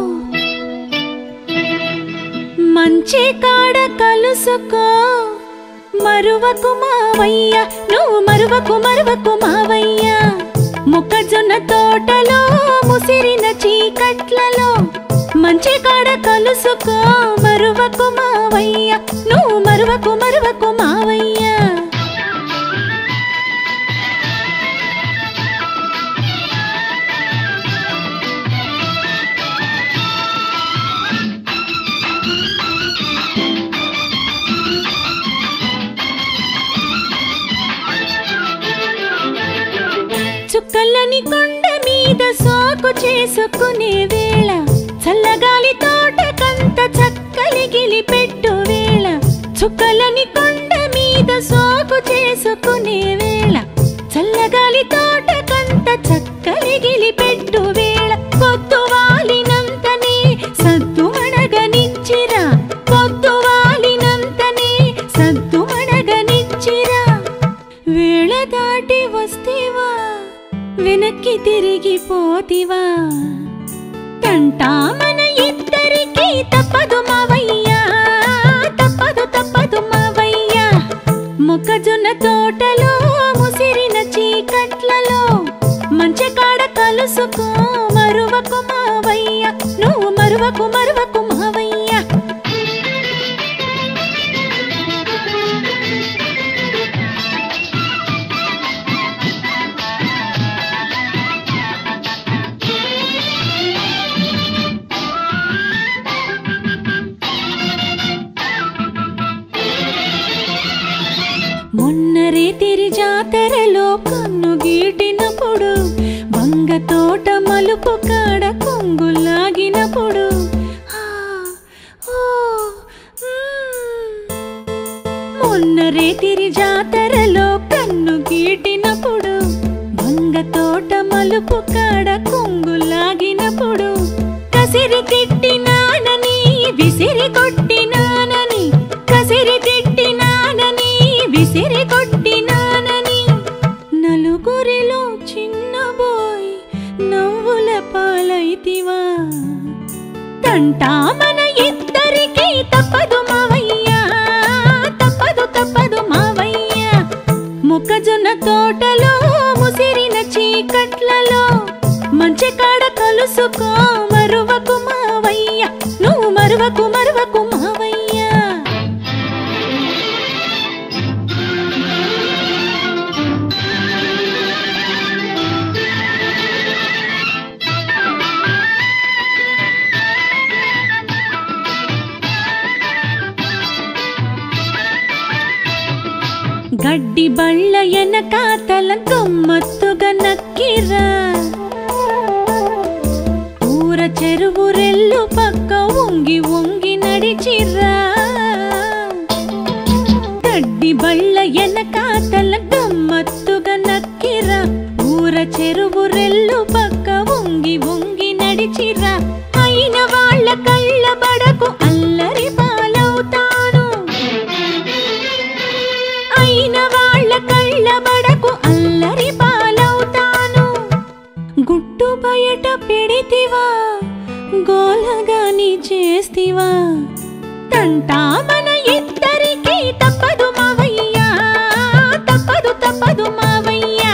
మంచి కాడ కలుసుకో మరువకు మావయ్య నువ్వు మరువకు మరువకు మావయ్య మొక్కజొన్న తోటలో ముసిరిన చీకట్లలో మంచి కాడ కలుసుకో మరువకు మావయ్య నువ్వు మరువకు మరువకు మావయ్య చుక్కలని కొండ మీద సాకు చేసుకునే వేళ చల్లగాలి తోట కంత చక్కలి గిలి పెట్టు వేళ చుక్కలని కొండ మీద సాకు చేసుకునే వేళ చల్లగాలి తోట కంత చక్కలి గిలి పెట్టు వేళ పొద్దు వాలినంతనే సద్దు మణగనిచ్చిరా పొద్దు వాలినంతనే సద్దు మణగనిచ్చిరా వేళ దాటి వస్తేవా వెనక్కి తిరిగి పోతివా తంటా మన ఇద్దరికి తప్పదు మావయ్యా తప్పదు తప్పదు మావయ్యా మొక్కజొన్న తోటలో ముసిరిన చీకట్లలో మంచి కాడ కలుసుకో మరువకు మావయ్య నువ్వు మరువకు మరువకు మావయ్యా మొన్న రేతిరి జాతరలో కన్ను గీటినప్పుడు వంగ తోట మలుపు కాడ కొంగులాగినప్పుడు ఆ, మొన్న రేతిరి జాతరలో కన్ను గీటినప్పుడు వంగ తోట మలుపు కాడ కొంగు లాగినప్పుడు కసిరి తిట్టినానని విసిరి కొట్టినానని కసిరి తిట్టినానని విసిరి కొట్టినానని నలుగురిలో చిన్నబోయ్ నవ్వుల పాలైతివా తంటా మన ఇద్దరికి తప్పదు మావయ్యా తప్పదు తప్పదు మావయ్యా మొక్కజొన్న తోటలో ముసిరిన చీకట్లలో మంచి కాడ కలుసుకో మరువకు మావయ్య నువ్వు మరువకు మరువకు మావయ్యా గడ్డి బళ్ళ ఎనకాతల గమ్మత్తుగా నక్కిరా ఊర చెరువు రెల్లు పక్క వంగి వంగి నడిచిరా గడ్డి బళ్ళ ఎనకాతల గమ్మత్తుగా నక్కిరా ఊర చెరువు రెల్లు పక్క వంగి వంగి నడిచిరా అయిన వాళ్ళ కళ్ళ బడకు అల్లరి పాలవుతాను అయిన వాళ్ళ కళ్ళ బడకు అల్లరి పాలవుతాను గుట్టు బయట పెడితివా గోలగాని చేస్తివా తంటా మన ఇద్దరికి తప్పదు మావయ్యా తప్పదు తప్పదు మావయ్యా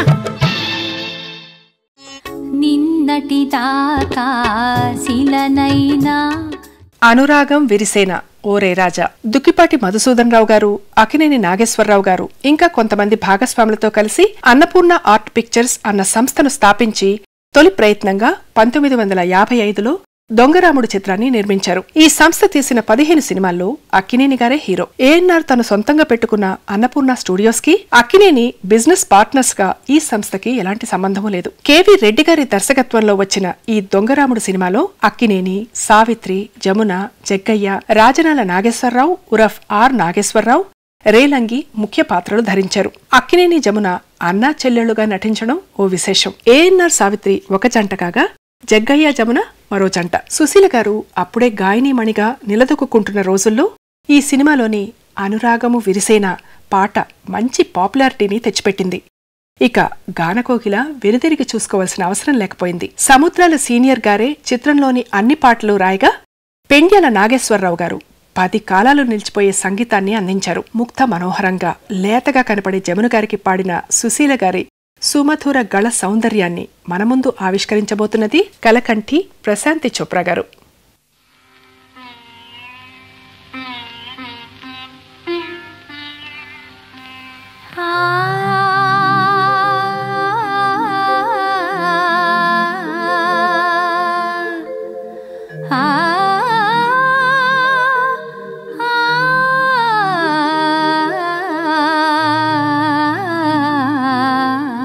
నిన్నటి దాకా శిలనైనా అనురాగం విరిసేన ఓరే రాజా దుక్కిపాటి మధుసూదన్ రావు గారు అకినేని నాగేశ్వరరావు గారు ఇంకా కొంతమంది భాగస్వాములతో కలిసి అన్నపూర్ణ ఆర్ట్ పిక్చర్స్ అన్న సంస్థను స్థాపించి తొలి ప్రయత్నంగా పంతొమ్మిది వందల యాభై ఐదులో దొంగరాముడు చిత్రాన్ని నిర్మించారు ఈ సంస్థ తీసిన పదిహేను సినిమాల్లో అక్కినేని గారే హీరో ఏఎన్ఆర్ తను సొంతంగా పెట్టుకున్న అన్నపూర్ణ స్టూడియోస్ కి అక్కినేని బిజినెస్ పార్ట్నర్స్ గా ఈ సంస్థకి ఎలాంటి సంబంధమూ లేదు కేవి రెడ్డి గారి దర్శకత్వంలో వచ్చిన ఈ దొంగరాముడు సినిమాలో అక్కినేని సావిత్రి జమున జగ్గయ్య రాజనాల నాగేశ్వరరావు ఉరఫ్ ఆర్ నాగేశ్వరరావు రేలంగి ముఖ్య పాత్రలు ధరించారు అక్కినేని జమున అన్నా చెల్లెళ్లుగా నటించడం ఓ విశేషం ఏఎన్ఆర్ సావిత్రి ఒక జంట కాగా జగ్గయ్య జమున మరో జంట సుశీల గారు అప్పుడే గాయనీమణిగా నిలదొక్కుంటున్న రోజుల్లో ఈ సినిమాలోని అనురాగము విరిసేన పాట మంచి పాపులారిటీని తెచ్చిపెట్టింది ఇక గానకోకిల వెనుదిరిగి చూసుకోవాల్సిన అవసరం లేకపోయింది సముద్రాల సీనియర్ గారే చిత్రంలోని అన్ని పాటలు రాయగా పెండ్యాల నాగేశ్వరరావు గారు పది కాలాలు నిలిచిపోయే సంగీతాన్ని అందించారు ముక్త మనోహరంగా లేతగా కనపడే జమున గారికి పాడిన సుశీల గారి సుమధుర గళ సౌందర్యాన్ని మన ముందు ఆవిష్కరించబోతున్నది కలకంఠి ప్రశాంతి చోప్రా గారు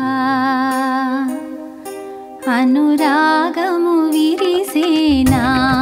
అనురాగము విరిసేనా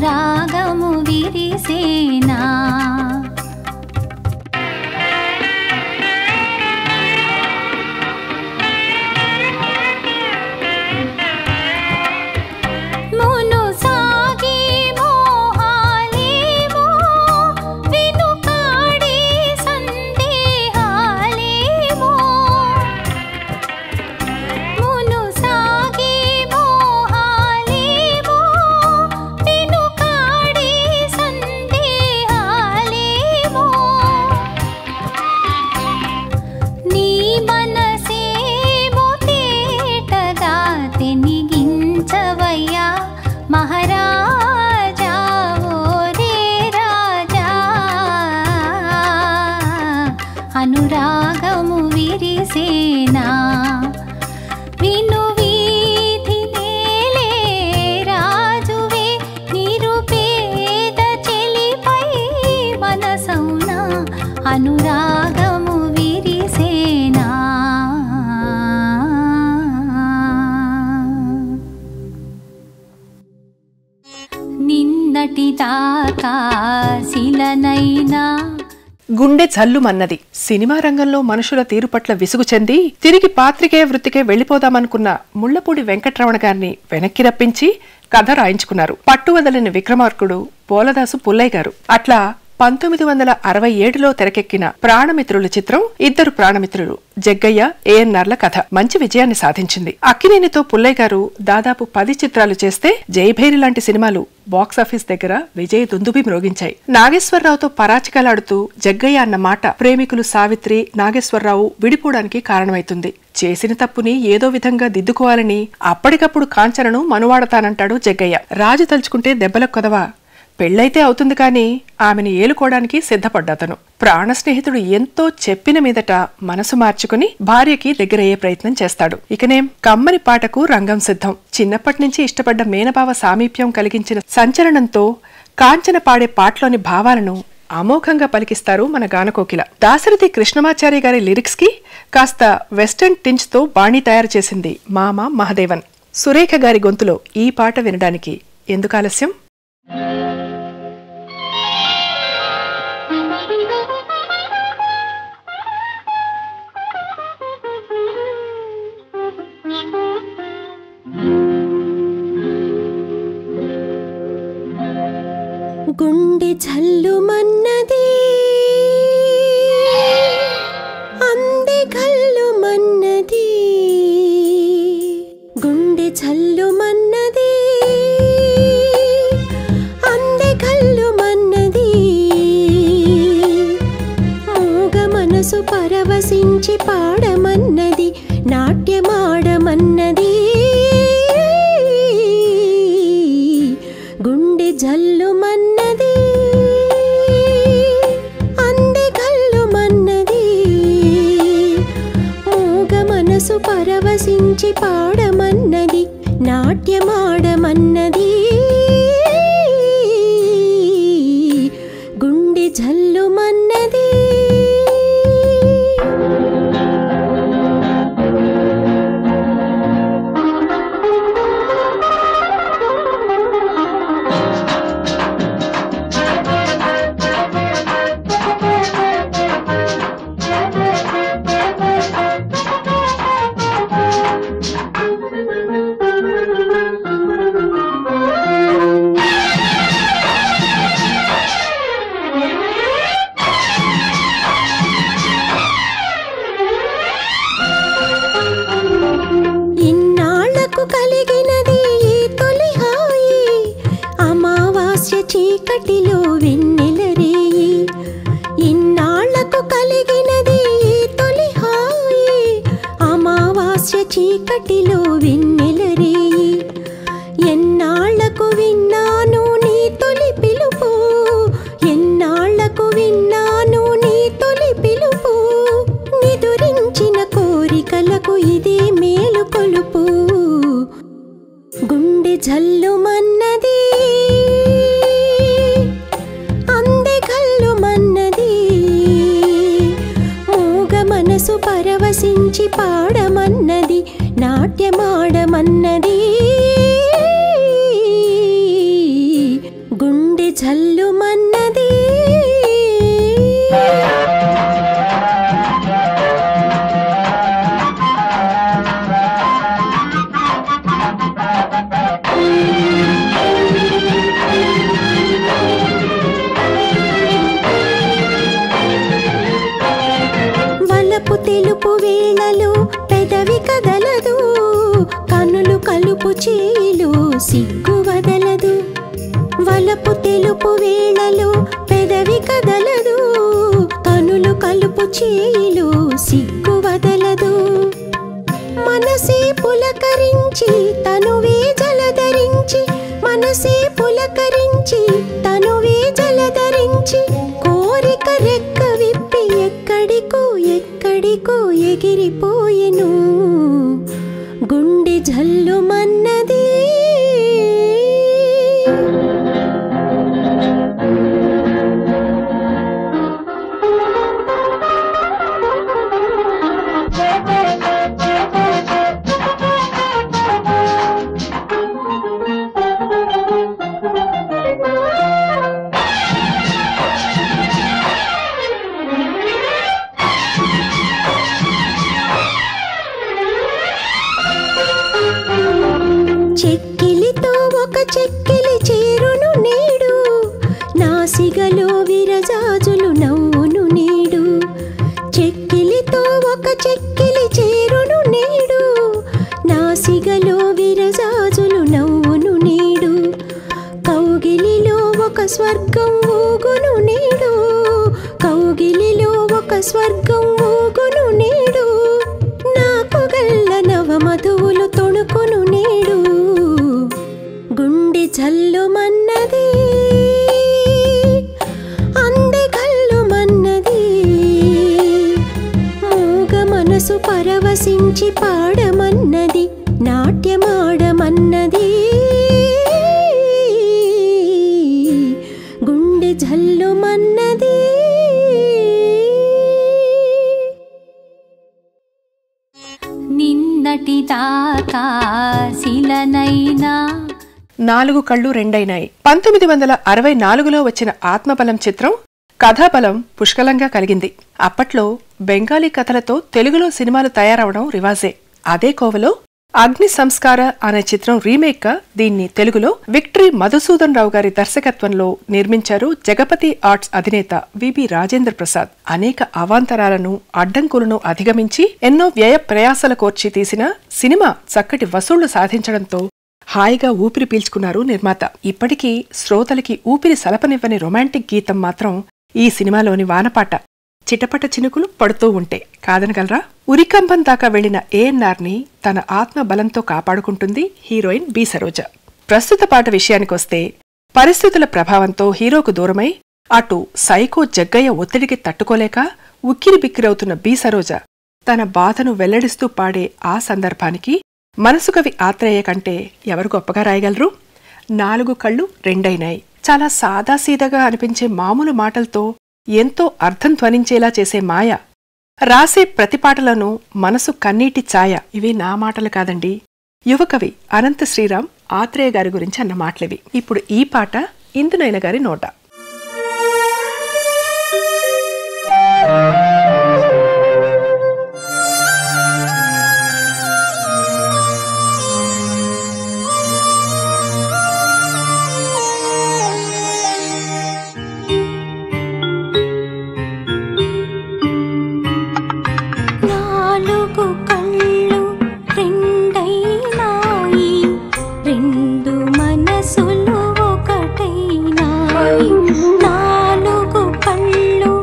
అనురాగము విరిసేనా మును సాగే మోహాలేమో వినుకాడే సందేహాలేమో మును సాగే మోహాలేమో వినుకాడే సందేహాలేమో నీ మనసేమో తేటగా తెనిగించవయ్యా మహారాజా ఓ రే రాజా అనురాగము విరిసేనా విను వీధి నేలే రాజువే నిరుపేద చెలిపై మనసౌనా అనురాగము విరిసేనా నిన్నటి దాకా శిలనైనా గుండె జల్లుమన్నది సినిమా రంగంలో మనుషుల తీరు పట్ల విసుగు చెంది తిరిగి పాత్రికేయ వృత్తికే వెళ్లిపోదామనుకున్న ముళ్లపూడి వెంకట్రమణ గారిని వెనక్కి రప్పించి కథ రాయించుకున్నారు పట్టువదలని విక్రమార్కుడు పోలదాసు పుల్లయ్య గారు అట్లా పంతొమ్మిది వందల అరవై ఏడులో తెరకెక్కిన ప్రాణమిత్రుల చిత్రం ఇద్దరు ప్రాణమిత్రులు జగ్గయ్య ఏఎన్ఆర్ల కథ మంచి విజయాన్ని సాధించింది అక్కినేనితో పుల్లయ్య గారు దాదాపు పది చిత్రాలు చేస్తే జయభేరి లాంటి సినిమాలు బాక్సాఫీస్ దగ్గర విజయ దుందుబి మ్రోగించాయి నాగేశ్వరరావుతో పరాచికలాడుతూ జగ్గయ్య అన్న మాట ప్రేమికులు సావిత్రి నాగేశ్వరరావు విడిపోవడానికి కారణమైతుంది చేసిన తప్పుని ఏదో విధంగా దిద్దుకోవాలని అప్పటికప్పుడు కాంచనను మనువాడతానంటాడు జగ్గయ్య రాజు తలుచుకుంటే దెబ్బలకు కొదవా పెళ్ళైతే అవుతుంది కానీ ఆమెను ఏలుకోవడానికి సిద్ధపడ్డతను ప్రాణ స్నేహితుడు ఎంతో చెప్పిన మీదట మనసు మార్చుకుని భార్యకి దగ్గరయ్యే ప్రయత్నం చేస్తాడు ఇకనేం కమ్మని పాటకు రంగం సిద్ధం చిన్నప్పటి నుంచి ఇష్టపడ్డ మేనభావ సామీప్యం కలిగించిన సంచలనంతో కాంచన పాడే పాటలోని భావాలను అమోఘంగా పలికిస్తారు మన గానకోకిల దాశరథి కృష్ణమాచారి గారి లిరిక్స్ కి కాస్త వెస్టర్న్ టించ్ తో బాణీ తయారు చేసింది మామ మహదేవన్ సురేఖ గారి గొంతులో ఈ పాట వినడానికి ఎందుకు ఆలస్యం గుండె జల్లుమన్నది అందే కల్లుమన్నది గుండె జల్లుమన్నది అందే కల్లుమన్నది మూగ మనసు పరవశించి పాడమన్నది నాట్యమాడమన్నది గుండె జల్లుమన్నది అందె కల్లుమన్నది మూగ మనసు పరవశించి పాడమన్నది నాట్యమాడమన్నది గుండె జల్లుమన్నది ఇన్నాళ్లకు కలిగినది ఈ తొలి హాయి అమావాస్య చీకటిలో వెన్నెల రేయి ఇన్నాళ్లకు కలిగినది ఈ తొలి హాయి అమావాస్య చీకటిలో వెన్నెల రేయి ఎన్నాళ్లకు విన్నాను నీ తొలి పిలుపు ఎన్నాళ్లకు విన్నాను నీ తొలి పిలుపు నిదురించిన కోరికలకు ఇదే మేలు కొలుపు గుండె జల్లుమన్నది అందె కల్లుమన్నది మూగ మనసు పరవశించి పాడమన్నది నాట్యమాడమన్నది కలుపు చేయిలో సిగ్గు వదలదు వలపు తెలుపు వేళలో పెదవి కదలదు కనులు కలుపు చేయిలో సిగ్గు వదలదు మనసే పులకరించి తనువే జలధరించి మనసే పులకరించి తనువే జలధరించి కోరిక రెక్క విప్పి ఎక్కడికో ఎక్కడికో ఎగిరిపోయెను గుండె జల్లుమన్నది చెక్కిలితో ఒక చెక్కిలి చేరును నేడు నాసిగలో విరజాజులు నవ్వును నేడు చెక్కిలితో ఒక చెక్కిలి చేరును నేడు నాసిగలో విరజాజులు నవ్వును నేడు కౌగిలిలో ఒక స్వర్గం ఊగును నేడు కౌగిలిలో ఒక స్వర్గం ఊగును నేడు నాకు గల్ల నవ మధువులు తొణుకును నేడు గుండె జల్లుమన్నది అందె గల్లుమన్నది మూగ మనసు పరవశించి పాడమన్నది నాట్యమాడమన్నది గుండె జల్లుమన్నది నిన్నటి దాకా శిలనైనా నాలుగు కళ్ళు రెండైనాయి పంతొమ్మిది వందల అరవై నాలుగులో వచ్చిన ఆత్మబలం చిత్రం కథాబలం పుష్కలంగా కలిగింది అప్పట్లో బెంగాలీ కథలతో తెలుగులో సినిమాలు తయారవడం రివాజే అదే కోవలో అగ్ని సంస్కార అనే చిత్రం రీమేక్ గా దీన్ని తెలుగులో విక్టరీ మధుసూదన్ రావు గారి దర్శకత్వంలో నిర్మించారు జగపతి ఆర్ట్స్ అధినేత విబి రాజేంద్ర ప్రసాద్ అనేక అవాంతరాలను అడ్డంకులను అధిగమించి ఎన్నో వ్యయ ప్రయాసల కోర్చి తీసిన సినిమా చక్కటి వసూళ్లు సాధించడంతో హాయిగా ఊపిరి పీల్చుకున్నారు నిర్మాత ఇప్పటికీ శ్రోతలకి ఊపిరి సలపనివ్వని రొమాంటిక్ గీతం మాత్రం ఈ సినిమాలోని వానపాట చిటపట చినుకులు పడుతూ ఉంటే కాదనగలరా ఉరికంబం దాకా వెళ్లిన ఏఎన్ఆర్ ని తన ఆత్మ బలంతో కాపాడుకుంటుంది హీరోయిన్ బి సరోజ ప్రస్తుత పాట విషయానికొస్తే పరిస్థితుల ప్రభావంతో హీరోకు దూరమై అటు సైకో జగ్గయ్య ఒత్తిడికి తట్టుకోలేక ఉక్కిరి బిక్కిరవుతున్న బి సరోజ తన బాధను వెల్లడిస్తూ పాడే ఆ సందర్భానికి మనసు కవి ఆత్రేయ కంటే ఎవరు గొప్పగా రాయగలరు నాలుగు కళ్ళు రెండైనాయి చాలా సాదాసీదగా అనిపించే మామూలు మాటలతో ఎంతో అర్థం ధ్వనించేలా చేసే మాయ రాసే ప్రతి పాటలోనూ మనసు కన్నీటి ఛాయ ఇవి నా మాటలు కాదండి యువకవి అనంత శ్రీరామ్ ఆత్రేయ గారి గురించి అన్న మాటలివి ఇప్పుడు ఈ పాట ఇందునైన గారి నోట నాలుగు కళ్ళు రెండైనాయి రెండు మనసులు ఒకటైనాయి నాలుగు కళ్ళు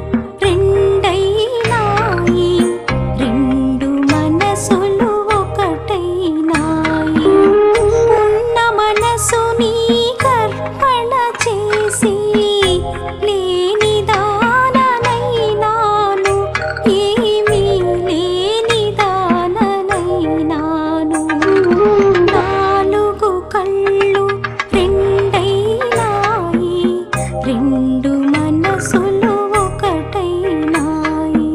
రెండైనాయి రెండు మనసులు ఒకటైనాయి ఉన్న మనసుని కర్పణ చేసి లేని దాననైనాను ఏమీ లేని దాననైనాను నాలుగు కళ్ళు రెండైనాయి రెండు మనసులు ఒకటైనాయి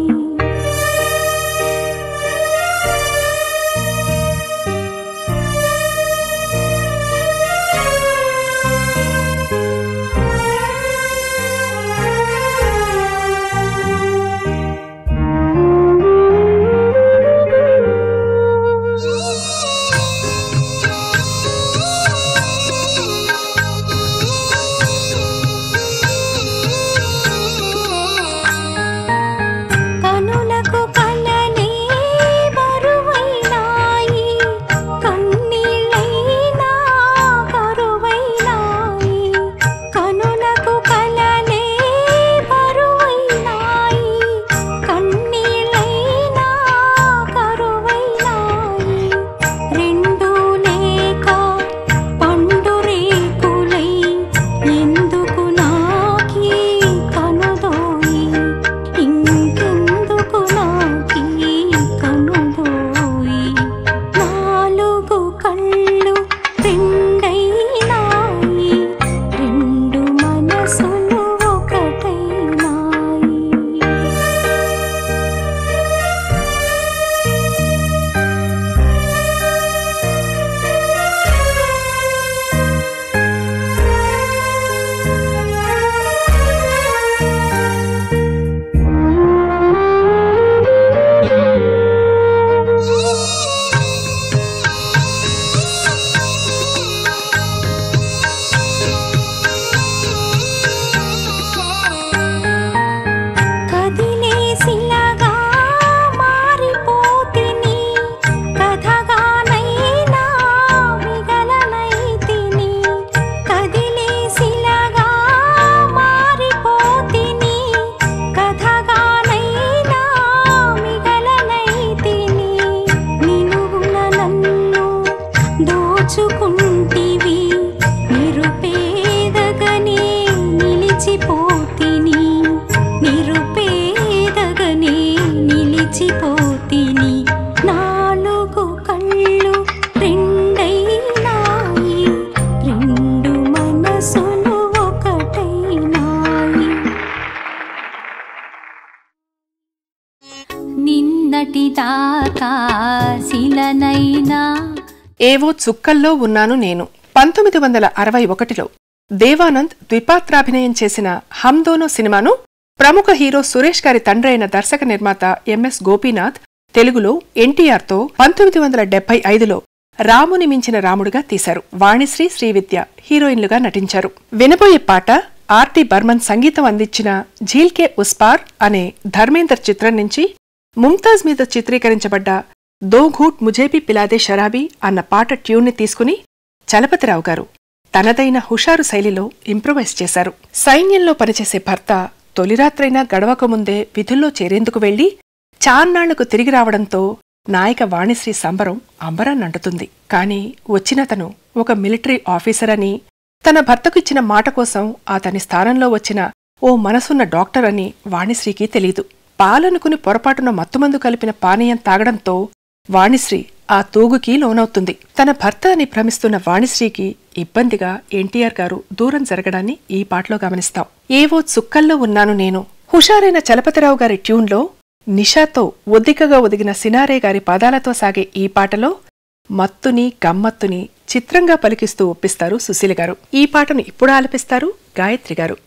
శిలనైనా ఏవో చుక్కల్లో ఉన్నాను నేను పంతొమ్మిది వందల అరవై ఒకటిలో దేవానంద్ ద్విపాత్రాభినయం చేసిన హమ్దోనో సినిమాను ప్రముఖ హీరో సురేష్ గారి తండ్రి అయిన దర్శక నిర్మాత ఎంఎస్ గోపీనాథ్ తెలుగులో ఎన్టీఆర్తో పంతొమ్మిది వందల డెబ్బై ఐదులో రాముని మించిన రాముడుగా తీశారు వాణిశ్రీ శ్రీవిద్య హీరోయిన్లుగా నటించారు వినబోయే పాట ఆర్టి బర్మన్ సంగీతం అందించిన ఝీల్కే ఉస్పార్ అనే ధర్మేందర్ చిత్రం నుంచి ముంతాజ్ మీద చిత్రీకరించబడ్డ దో ఘూట్ ముజేబీ పిలాదే షరాబీ అన్న పాట ట్యూన్ని తీసుకుని చలపతిరావు గారు తనదైన హుషారు శైలిలో ఇంప్రొవైజ్ చేశారు సైన్యంలో పనిచేసే భర్త తొలిరాత్రైనా గడవకముందే విధుల్లో చేరేందుకు వెళ్లి చాన్నాళ్లకు తిరిగి రావడంతో నాయక వాణిశ్రీ సంబరం అంబరాన్నంటుతుంది కాని వచ్చినతను ఒక మిలిటరీ ఆఫీసర్ అని తన భర్తకు ఇచ్చిన మాట కోసం అతని స్థానంలో వచ్చిన ఓ మనసున్న డాక్టర్ అని వాణిశ్రీకి తెలీదు పాలనుకుని పొరపాటున మత్తుమందు కలిపిన పానీయం తాగడంతో వాణిశ్రీ ఆ తూగుకి లోనవుతుంది తన భర్త అని భ్రమిస్తున్న వాణిశ్రీకి ఇబ్బందిగా ఎన్టీఆర్ గారు దూరం జరగడాన్ని ఈ పాటలో గమనిస్తాం ఏవో చుక్కల్లో ఉన్నాను నేను హుషారైన చలపతిరావు గారి ట్యూన్లో నిషాతో ఒద్దికగా ఒదిగిన సినారే గారి పాదాలతో సాగే ఈ పాటలో మత్తుని గమ్మత్తుని చిత్రంగా పలికిస్తూ ఒప్పిస్తారు సుశీల గారు ఈ పాటను ఇప్పుడు ఆలపిస్తారు గాయత్రి గారు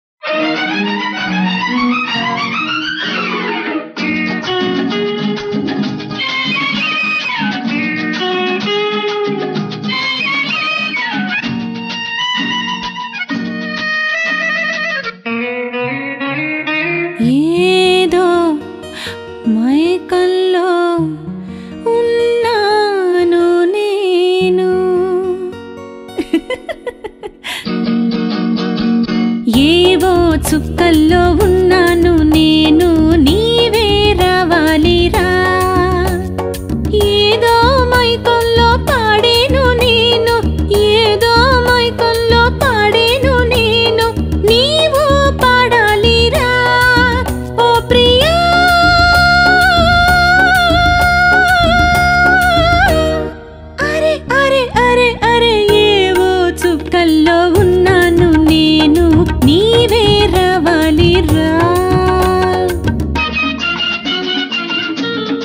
ఏదో మైకల్లో ఉన్నాను నేను ఏవో చుక్కల్లో ఉన్నాను నేను నీవే రావాలిరా ఏదో మైకంలో పాడేను నేను ఏదో మైకంలో పాడేను నేను నీవు పాడాలిరా ఓ ప్రియా అరే అరే అరే అరే ఏవో చుక్కల్లో ఉన్నాను నేను నీవే రావాలిరా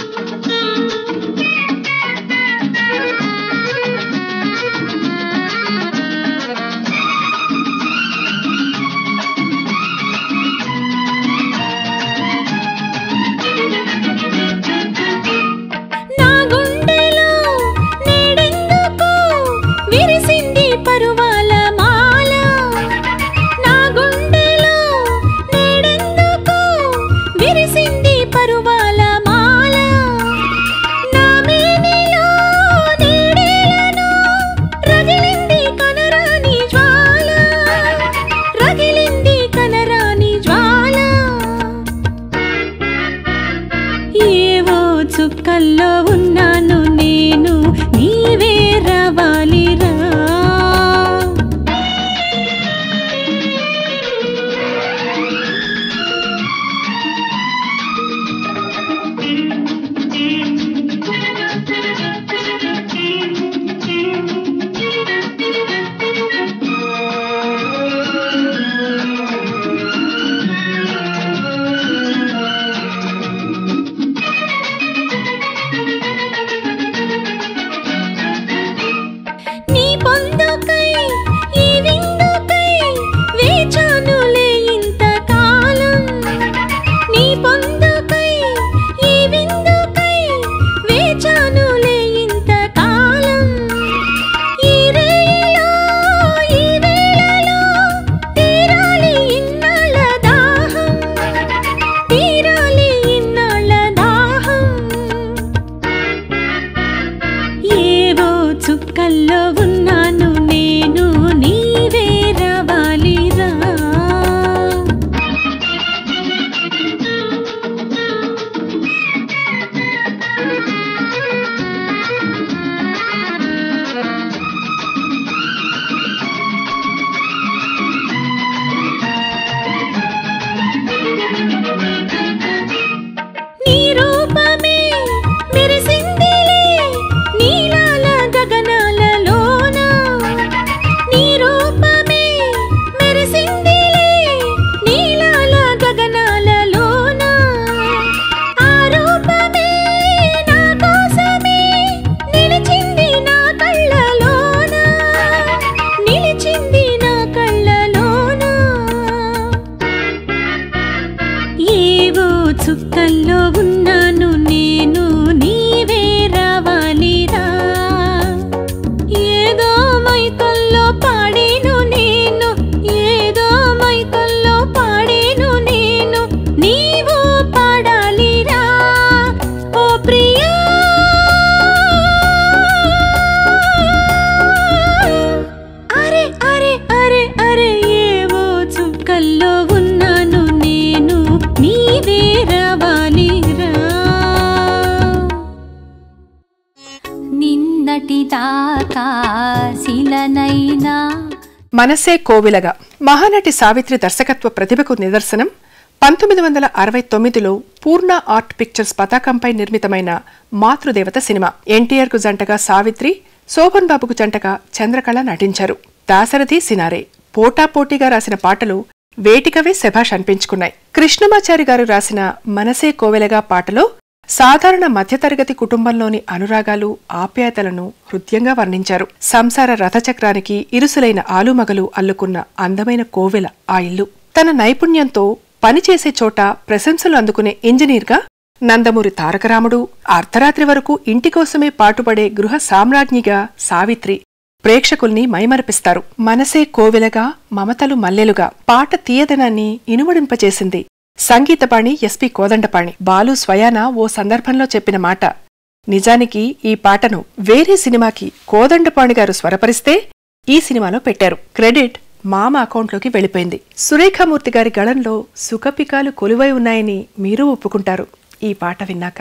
శిలనైనా మనసే కోవిలగా మహానటి సావిత్రి దర్శకత్వ ప్రతిభకు నిదర్శనం పంతొమ్మిది వందల అరవై తొమ్మిదిలో పూర్ణ ఆర్ట్ పిక్చర్స్ పతాకంపై నిర్మితమైన మాతృదేవత సినిమా ఎన్టీఆర్ కు జంటగా సావిత్రి శోభన్ బాబుకు జంటగా చంద్రకళ నటించారు దాశరథి సినారే పోటాపోటీగా రాసిన పాటలు వేటికవే శభాష్ అనిపించుకున్నాయి కృష్ణమాచారి గారు రాసిన మనసే కోవెలగా పాటలో సాధారణ మధ్యతరగతి కుటుంబంలోని అనురాగాలు ఆప్యాయతలను హృద్యంగా వర్ణించారు సంసార రథచక్రానికి ఇరుసులైన ఆలుమగలు అల్లుకున్న అందమైన కోవెల ఆ ఇల్లు తన నైపుణ్యంతో పనిచేసే చోట ప్రశంసలు అందుకునే ఇంజనీర్గా నందమూరి తారకరాముడు అర్ధరాత్రి వరకు ఇంటికోసమే పాటుపడే గృహ సామ్రాజ్ఞిగా సావిత్రి ప్రేక్షకుల్ని మైమరపిస్తారు మనసే కోవెలగా మమతలు మల్లెలుగా పాట తీయదనాన్ని ఇనుమడింపచేసింది సంగీతపాణి ఎస్పి కోదండపాణి బాలు స్వయాన ఓ సందర్భంలో చెప్పిన మాట నిజానికి ఈ పాటను వేరే సినిమాకి కోదండపాణి గారు స్వరపరిస్తే ఈ సినిమాలో పెట్టారు క్రెడిట్ మామ అకౌంట్లోకి వెళ్ళిపోయింది సురేఖామూర్తి గారి గళంలో సుఖపికాలు కొలువై ఉన్నాయని మీరు ఒప్పుకుంటారు ఈ పాట విన్నాక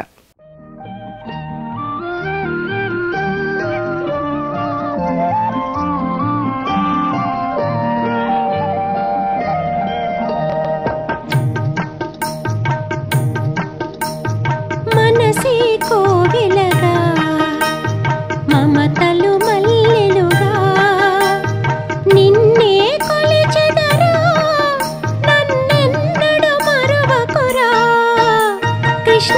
మనసే కోవెలగా మమతలు మల్లెలుగా నిన్నే కొలిచెదరా నన్నెన్నడు మరువకురా కృష్ణ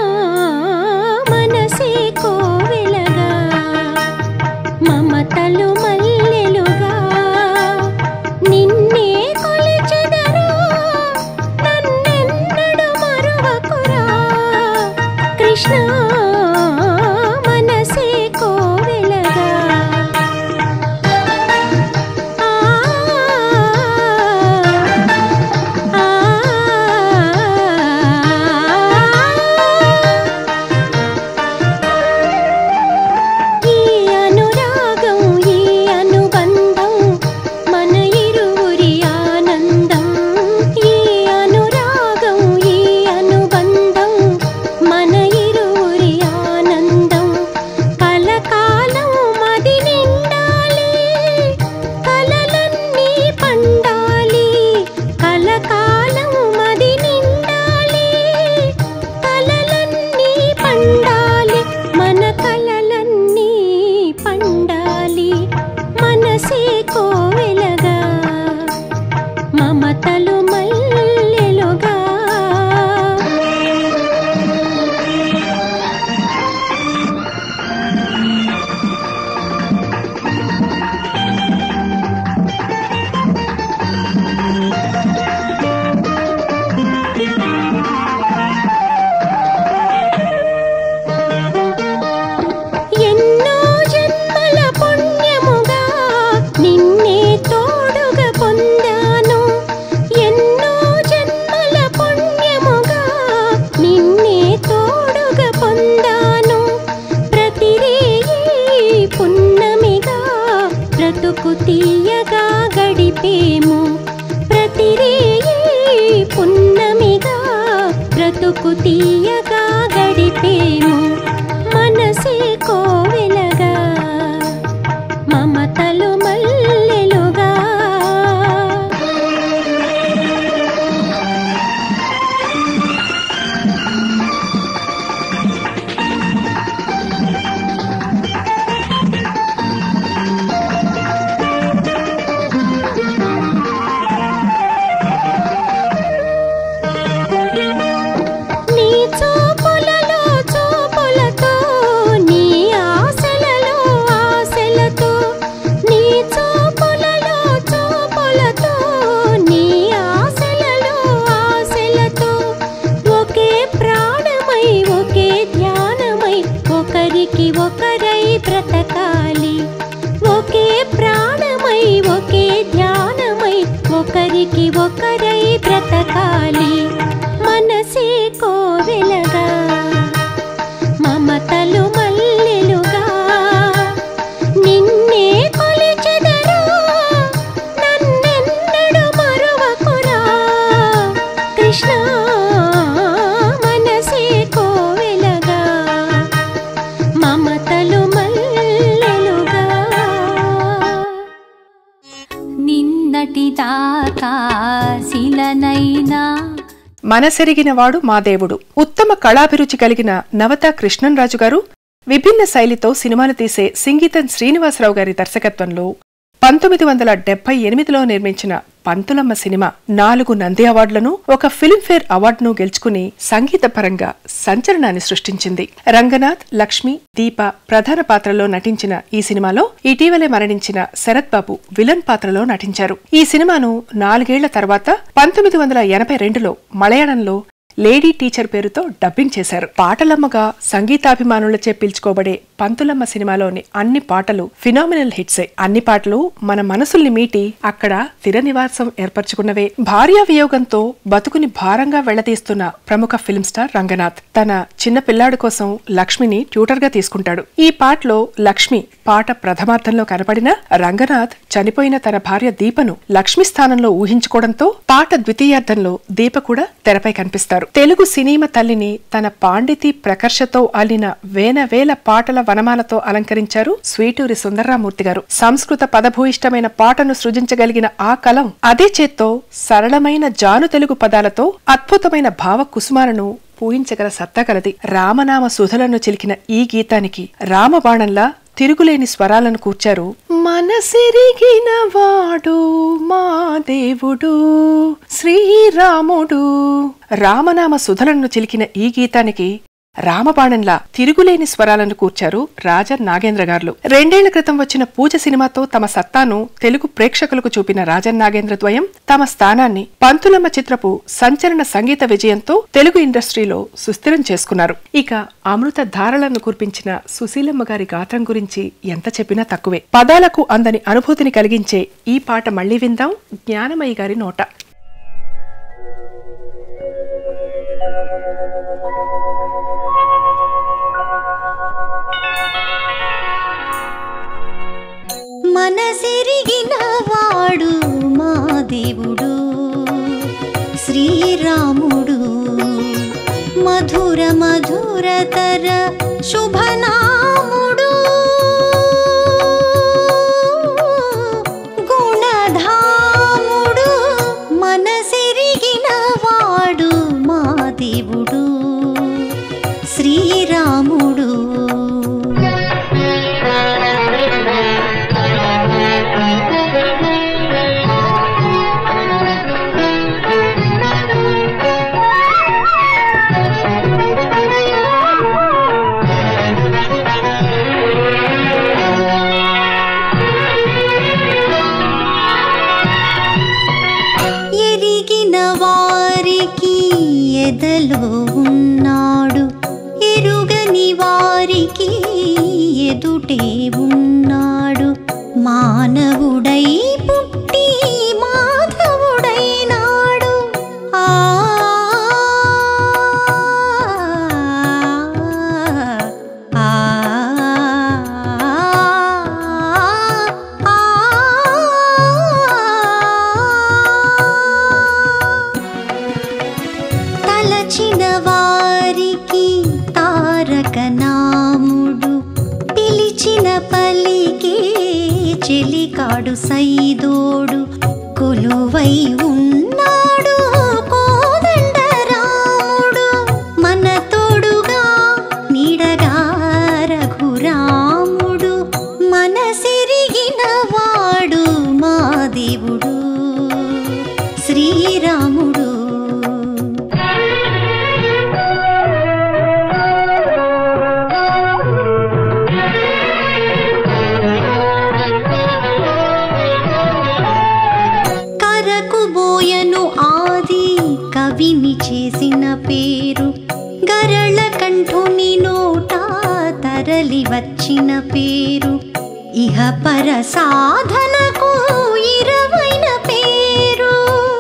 మనసే కోవెలగా మమతలు మల్లెలుగా నిన్నే కొలిచెదరా నన్నెన్నడు మరువకురా కృష్ణ మనసే కోవెలగా ఆ ఆ ఈ అనురాగం ఈ అనుబంధం మన ఇరువురి ఆనందం ఈ అనురాగం ఈ అనుబంధం మన ఇరువురి ఆనందం కలకాలం మది నిండాలి కలలన్నీ పండాలి కలకాలం మది నిండాలి కలలన్నీ పండాలి మన కలలన్నీ పండాలి మనసే కోవెలగా మమతలు మల్లెలుగా ఎన్నో జన్మల పుణ్యముగా నిన్నే తోడుగా పొందాను ఎన్నో జన్మల పుణ్యముగా నిన్నే తోడుగా పొందాను ప్రతిరేయి పున్నమిగా బ్రతుకు తీయగా గడిపేము ప్రతిరేయి పున్నమిగా బ్రతుకు తీయగా గడిపేము మనసే కోవెలగా మమతలు మల్లెలుగా నీ చూపులలో చూపులతో నీ ఆశలలో ఆశలతో నీ చూపులలో చూపులతో నీ ఆశలలో ఆశలతో ఒకే ప్రాణమై ఒకే ధ్యానమై ఒకరికి ఒకరై బ్రతకాలి ఒకే ప్రాణమై ఒకే ధ్యానమై ఒకరికి ఒకరై బ్రతకాలి మనసే కోవెలగా మమతలు మల్లెలుగా నిన్నే కొలిచెదరా నన్నెన్నడు మరువకురా కృష్ణ మనసే కోవెలగా మమతలు మల్లెలుగా నిన్నటి దాకా శిలనైనా మనసెరిగినవాడు మా దేవుడు ఉత్తమ కళాభిరుచి కలిగిన నవత కృష్ణన్రాజు గారు విభిన్న శైలితో సినిమాలు తీసే సింగీతం శ్రీనివాసరావు గారి దర్శకత్వంలో పంతొమ్మిది వందల డెబ్బై ఎనిమిదిలో నిర్మించిన పంతులమ్మ సినిమా నాలుగు నంది అవార్డులను ఒక ఫిల్మ్ఫేర్ అవార్డును గెలుచుకుని సంగీత పరంగా సంచలనాన్ని సృష్టించింది రంగనాథ్ లక్ష్మి దీప ప్రధాన పాత్రలో నటించిన ఈ సినిమాలో ఇటీవలే మరణించిన శరత్ బాబు విలన్ పాత్రలో నటించారు ఈ సినిమాను నాలుగేళ్ల తర్వాత పంతొమ్మిది వందల ఎనభై రెండులో మలయాళంలో లేడీ టీచర్ పేరుతో డబ్బింగ్ చేశారు పాటలమ్మగా సంగీతాభిమానులచే పిలుచుకోబడే పంతులమ్మ సినిమాలోని అన్ని పాటలు ఫినామినల్ హిట్సే అన్ని పాటలు మన మనసుల్ని మీటి అక్కడ స్థిర నివాసం ఏర్పరచుకున్నవే భార్యా వియోగంతో బతుకుని భారంగా వెళ్లదీస్తున్న ప్రముఖ ఫిల్మ్ స్టార్ రంగనాథ్ తన చిన్న పిల్లాడి కోసం లక్ష్మిని ట్యూటర్ గా తీసుకుంటాడు ఈ పాటలో లక్ష్మి పాట ప్రథమార్థంలో కనపడిన రంగనాథ్ చనిపోయిన తన భార్య దీపను లక్ష్మి స్థానంలో ఊహించుకోవడంతో పాట ద్వితీయార్థంలో దీప కూడా తెరపై కనిపిస్తారు తెలుగు సినిమా తల్లిని తన పాండితి ప్రకర్షతో అల్లిన వేల పాటల వనమాలతో అలంకరించారు స్వీటూరి సుందర్రామూర్తి గారు సంస్కృత పదభూయిష్టమైన పాటను సృజించగలిగిన ఆ కలం అదే చేత్తో సరళమైన జాను తెలుగు పదాలతో అద్భుతమైన భావ కుసుమాలను పూయించగల సత్తా కలది రామనామ సుధలను చిలికిన ఈ గీతానికి రామబాణంలా తిరుగులేని స్వరాలను కూర్చారు మనసిరిగిన వాడు మా దేవుడు శ్రీరాముడు రామనామ సుధలను చిలికిన ఈ గీతానికి రామబాణంలా తిరుగులేని స్వరాలను కూర్చారు రాజన్ నాగేంద్ర గారు రెండేళ్ల క్రితం వచ్చిన పూజ సినిమాతో తమ సత్తాను తెలుగు ప్రేక్షకులకు చూపిన రాజన్ నాగేంద్ర ద్వయం తమ స్థానాన్ని పంతులమ్మ చిత్రపు సంచలన సంగీత విజయంతో తెలుగు ఇండస్ట్రీలో సుస్థిరం చేసుకున్నారు ఇక అమృత ధారలను కురిపించిన సుశీలమ్మ గారి గాత్రం గురించి ఎంత చెప్పినా తక్కువే పదాలకు అందని అనుభూతిని కలిగించే ఈ పాట మళ్లీ విందాం జ్ఞానమయ్య గారి నోట మనసెరిగిన వాడు మా దేవుడు శ్రీరాముడు మధుర మధురతర శుభనాముడు గుణధాముడు మనసెరిగిన వాడు మా దేవుడు శ్రీరాముడు ఎరిగిన వారికి ఎదలో ఉన్నాడు ఎరుగని వారికి ఎదుటే ఉన్నాడు మానవుడై పుట్టి మాధవుడైనాడు ఆ ఆ తలచిన వారికి తారక నాముడు పిలిచిన పలికి చెలికాడు సైదోడు కొలువై ఉన్నాడు కోదండరాముడు మన తోడుగా నీడగా రఘురాముడు మనసిరిగిన వాడు మా దేవుడు శ్రీరాముడు కరకు బోయను ఆది కవిని చేసిన పేరు గరళ కంఠుని నోట తరలి వచ్చిన పేరు ఇహ పర సాధనకు ఇరవైన పేరు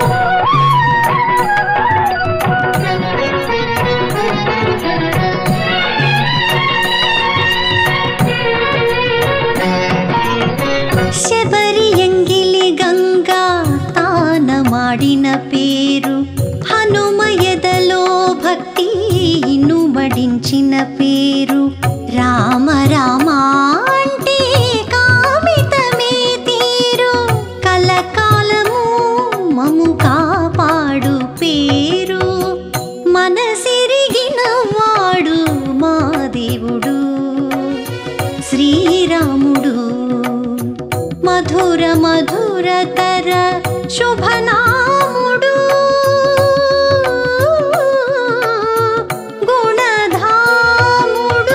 శబరి ఎంగిలి గంగా తాన ಮಾಡಿನ పేరు హనుమ ఎదలో భక్తి ఇనుబడించిన పేరు రామ రామ అంటే కామితమే తీరు మధుర మధురతర శుభనాముడు గుణధాముడు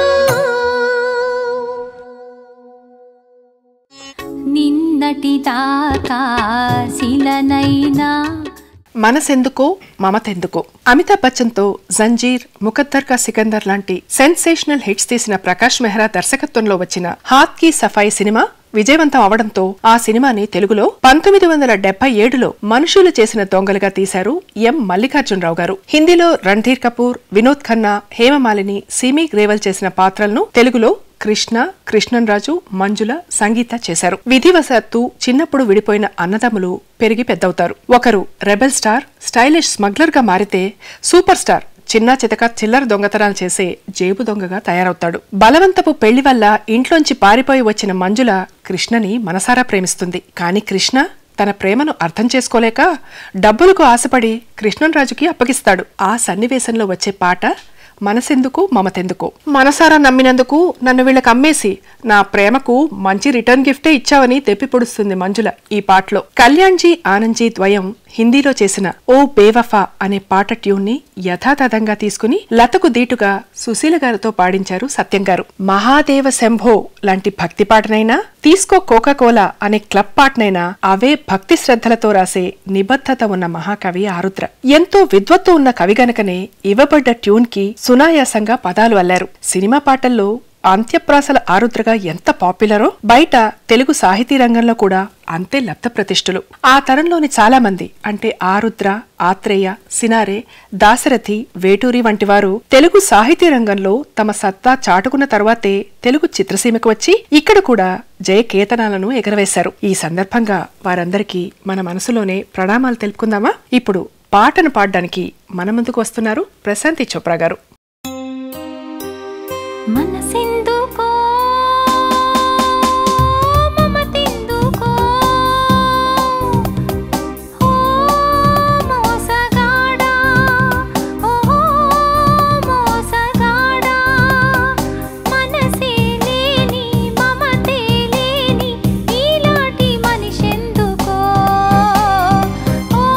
నిన్నటి దాకా శిలనైనా మనసెందుకో మమతెందుకో అమితాబ్ బచ్చన్తో జంజీర్ ముకద్దర్ కా సికందర్ లాంటి సెన్సేషనల్ హిట్స్ తీసిన ప్రకాష్ మెహ్రా దర్శకత్వంలో వచ్చిన హాత్ కీ సఫాయి సినిమా విజయవంతం అవడంతో ఆ సినిమాని తెలుగులో పంతొమ్మిది వందల డెబ్బై ఏడులో మనుషులు చేసిన దొంగలుగా తీశారు ఎం మల్లికార్జునరావు గారు హిందీలో రణ్ధీర్ కపూర్ వినోద్ ఖన్నా హేమమాలిని సిమి గ్రేవల్ చేసిన పాత్రలను తెలుగులో కృష్ణ కృష్ణన్ రాజు మంజుల సంగీత చేశారు విధివశాత్తు చిన్నప్పుడు విడిపోయిన అన్నదమ్ములు పెరిగి పెద్దవుతారు ఒకరు రెబెల్ స్టార్ స్టైలిష్ స్మగ్లర్ గా మారితే సూపర్ స్టార్ చిన్న చితక చిల్లర దొంగతనాలు చేసే జేబు దొంగగా తయారవుతాడు బలవంతపు పెళ్లి వల్ల ఇంట్లోంచి పారిపోయి వచ్చిన మంజుల కృష్ణని మనసారా ప్రేమిస్తుంది కాని కృష్ణ తన ప్రేమను అర్థం చేసుకోలేక డబ్బులకు ఆశపడి కృష్ణన్రాజుకి అప్పగిస్తాడు ఆ సన్నివేశంలో వచ్చే పాట మనసెందుకు మమతెందుకు మనసారా నమ్మినందుకు నన్ను వీళ్ళకి అమ్మేసి నా ప్రేమకు మంచి రిటర్న్ గిఫ్టే ఇచ్చావని తెప్పి పొడుస్తుంది మంజుల ఈ పాటలో కళ్యాణ్జీ ఆనందజీ ద్వయం హిందీలో చేసిన ఓ బేవఫా అనే పాట ట్యూన్ ని యథాతథంగా తీసుకుని లతకు దీటుగా సుశీల గారితో పాడించారు సత్యం గారు మహాదేవ శంభో లాంటి భక్తి పాటనైనా తీసుకో కోకా కోలా అనే క్లబ్ పాటనైనా అవే భక్తి శ్రద్ధలతో రాసే నిబద్ధత ఉన్న మహాకవి ఆరుద్ర ఎంతో విద్వత్తు ఉన్న కవి గనకనే ఇవ్వబడ్డ ట్యూన్ కి సునాయాసంగా పదాలు అల్లారు సినిమా పాటల్లో అంత్యప్రాసల ఆరుద్రగా ఎంత పాపులరో బయట తెలుగు సాహితీ రంగంలో కూడా అంతే లబ్ధ ప్రతిష్ఠులు ఆ తరంలోని చాలా మంది అంటే ఆరుద్ర ఆత్రేయ సినారే దాశరథి వేటూరి వంటి వారు తెలుగు సాహితీ రంగంలో తమ సత్తా చాటుకున్న తర్వాతే తెలుగు చిత్రసీమకు వచ్చి ఇక్కడ కూడా జయ కేతనాలను ఎగరవేశారు ఈ సందర్భంగా వారందరికీ మన మనసులోనే ప్రణామాలు తెలుపుకుందామా ఇప్పుడు పాటను పాడడానికి మన ముందుకు వస్తున్నారు ప్రశాంతి చోప్రా గారు మనసెందుకో మమతెందుకో ఓ మోసగాడా ఓ మోసగాడా మనసే లేని మమతే లేని ఇలాంటి మనిషెందుకో ఓ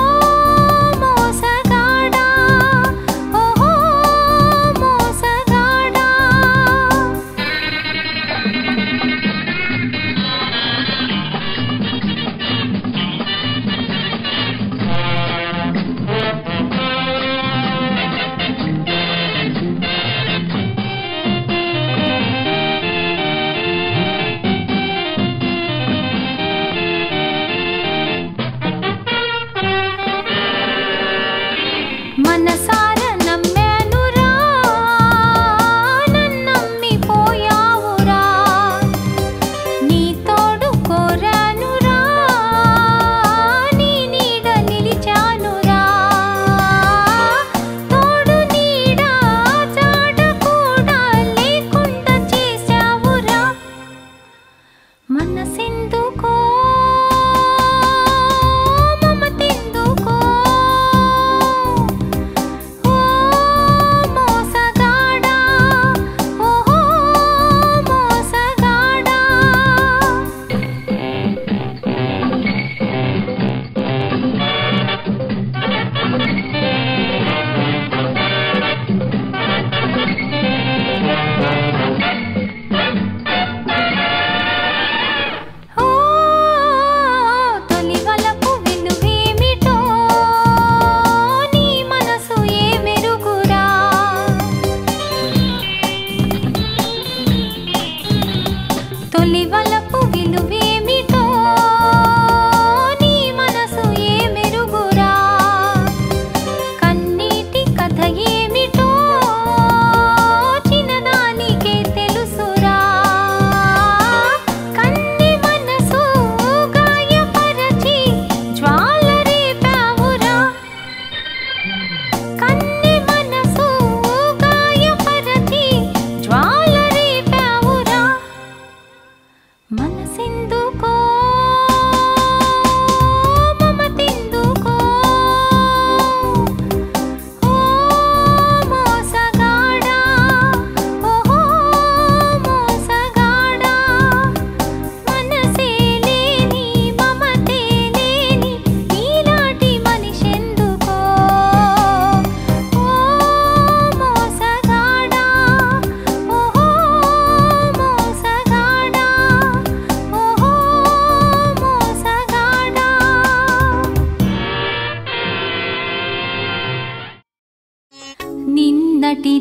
మోసగాడా ఓ మోసగాడా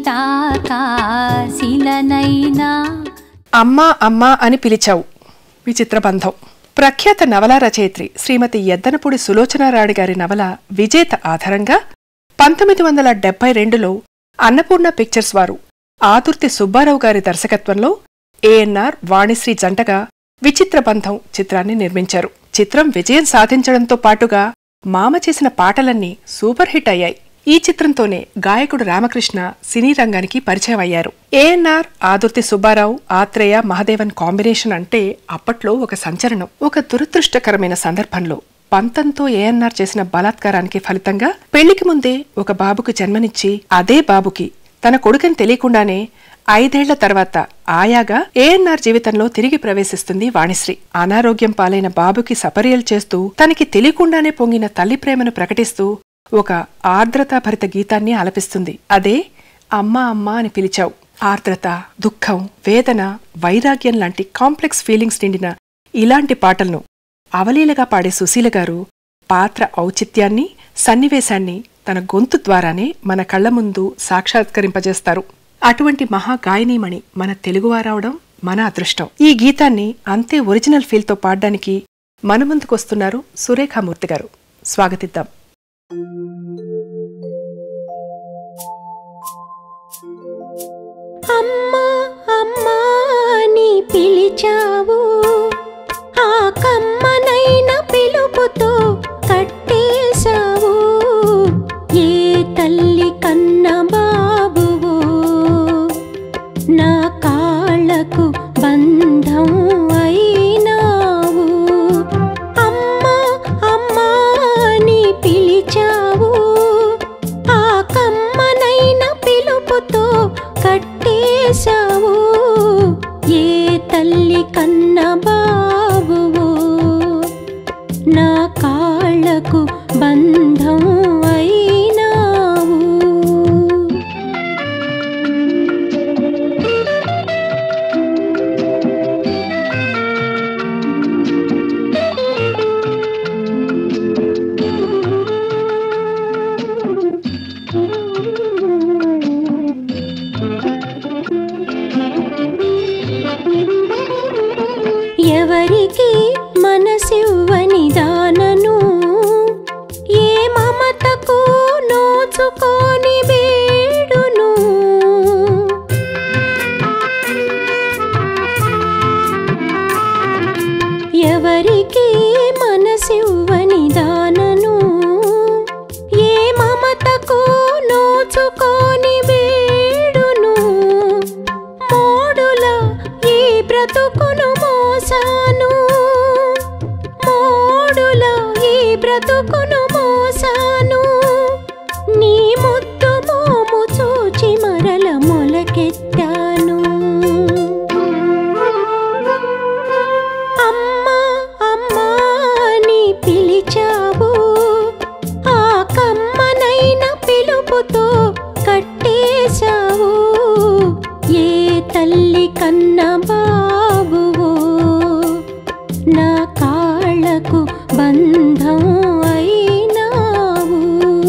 తాకాశిలనైనా అమ్మా అమ్మా అని పిలిచావు విచిత్ర బంధం ప్రఖ్యాత నవలా రచయిత్రి శ్రీమతి ఎద్దనపూడి సులోచనారాణి గారి నవల విజేత ఆధారంగా పంతొమ్మిది వందల డెబ్బై రెండులో అన్నపూర్ణ పిక్చర్స్ వారు ఆదుర్తి సుబ్బారావు గారి దర్శకత్వంలో ఏఎన్ఆర్ వాణిశ్రీ జంటగా విచిత్ర బంధం చిత్రాన్ని నిర్మించారు చిత్రం విజయం సాధించడంతో పాటుగా మామ చేసిన పాటలన్నీ సూపర్ హిట్ అయ్యాయి ఈ చిత్రంతోనే గాయకుడు రామకృష్ణ సినీ రంగానికి పరిచయం అయ్యారు ఏఎన్ఆర్ ఆదుర్తి సుబ్బారావు ఆత్రేయ మహదేవన్ కాంబినేషన్ అంటే అప్పట్లో ఒక సంచలనం ఒక దురదృష్టకరమైన సందర్భంలో పంతంతో ఏఎన్ఆర్ చేసిన బలాత్కారానికి ఫలితంగా పెళ్లికి ముందే ఒక బాబుకు జన్మనిచ్చి అదే బాబుకి తన కొడుకని తెలియకుండానే ఐదేళ్ల తర్వాత ఆయాగా ఏఎన్ఆర్ జీవితంలో తిరిగి ప్రవేశిస్తుంది వాణిశ్రీ అనారోగ్యం పాలైన బాబుకి సపర్యలు చేస్తూ తనకి తెలియకుండానే పొంగిన తల్లి ప్రేమను ప్రకటిస్తూ ఒక ఆర్ద్రతాభరిత గీతాన్ని ఆలపిస్తుంది అదే అమ్మా అమ్మా అని పిలిచావు ఆర్ద్రత దుఃఖం వేదన వైరాగ్యం లాంటి కాంప్లెక్స్ ఫీలింగ్స్ నిండిన ఇలాంటి పాటలను అవలీలగా పాడే సుశీల గారు పాత్ర ఔచిత్యాన్ని సన్నివేశాన్ని తన గొంతు ద్వారానే మన కళ్ల ముందు సాక్షాత్కరింపజేస్తారు అటువంటి మహా గాయనీమణి మన తెలుగువారవడం మన అదృష్టం ఈ గీతాన్ని అంతే ఒరిజినల్ ఫీల్తో పాడడానికి మన ముందుకొస్తున్నారు సురేఖామూర్తి గారు స్వాగతిద్దాం అమ్మా అమ్మా నీ పిలిచావు ఆ కమ్మనైన పిలుపుతో కట్టేశావు ఏ తల్లి కన్న బాబువో నా కాళ్ళకు బంధం అయినావు అమ్మా అమ్మా నీ పిలిచావు ఆ కమ్మనైన పిలుపుతో కట్టేశావు ఏ తల్లి కన్న బాబువో నా కాళ్ళకు బంధం అయినావు ఎవరికి మనసివ్వని దానను ఏ మమతకు నోచుకోని వేడును ఎవరికి మనసివ్వని దానను ఏ మమతకు నోచుకోని వేడును మోడుల ఈ బ్రతుకును మోసాను మోడుల ఈ బ్రతుకును మోసాను నీ ముద్దు మోము చూచి మరల మొలకెత్తాను అమ్మా అమ్మా నీ పిలిచావు ఆ కమ్మనైన పిలుపుతో కట్టేశావు ఏ తల్లి కన్న బాబువో నా కాళ్ళకు బంధం అయినావు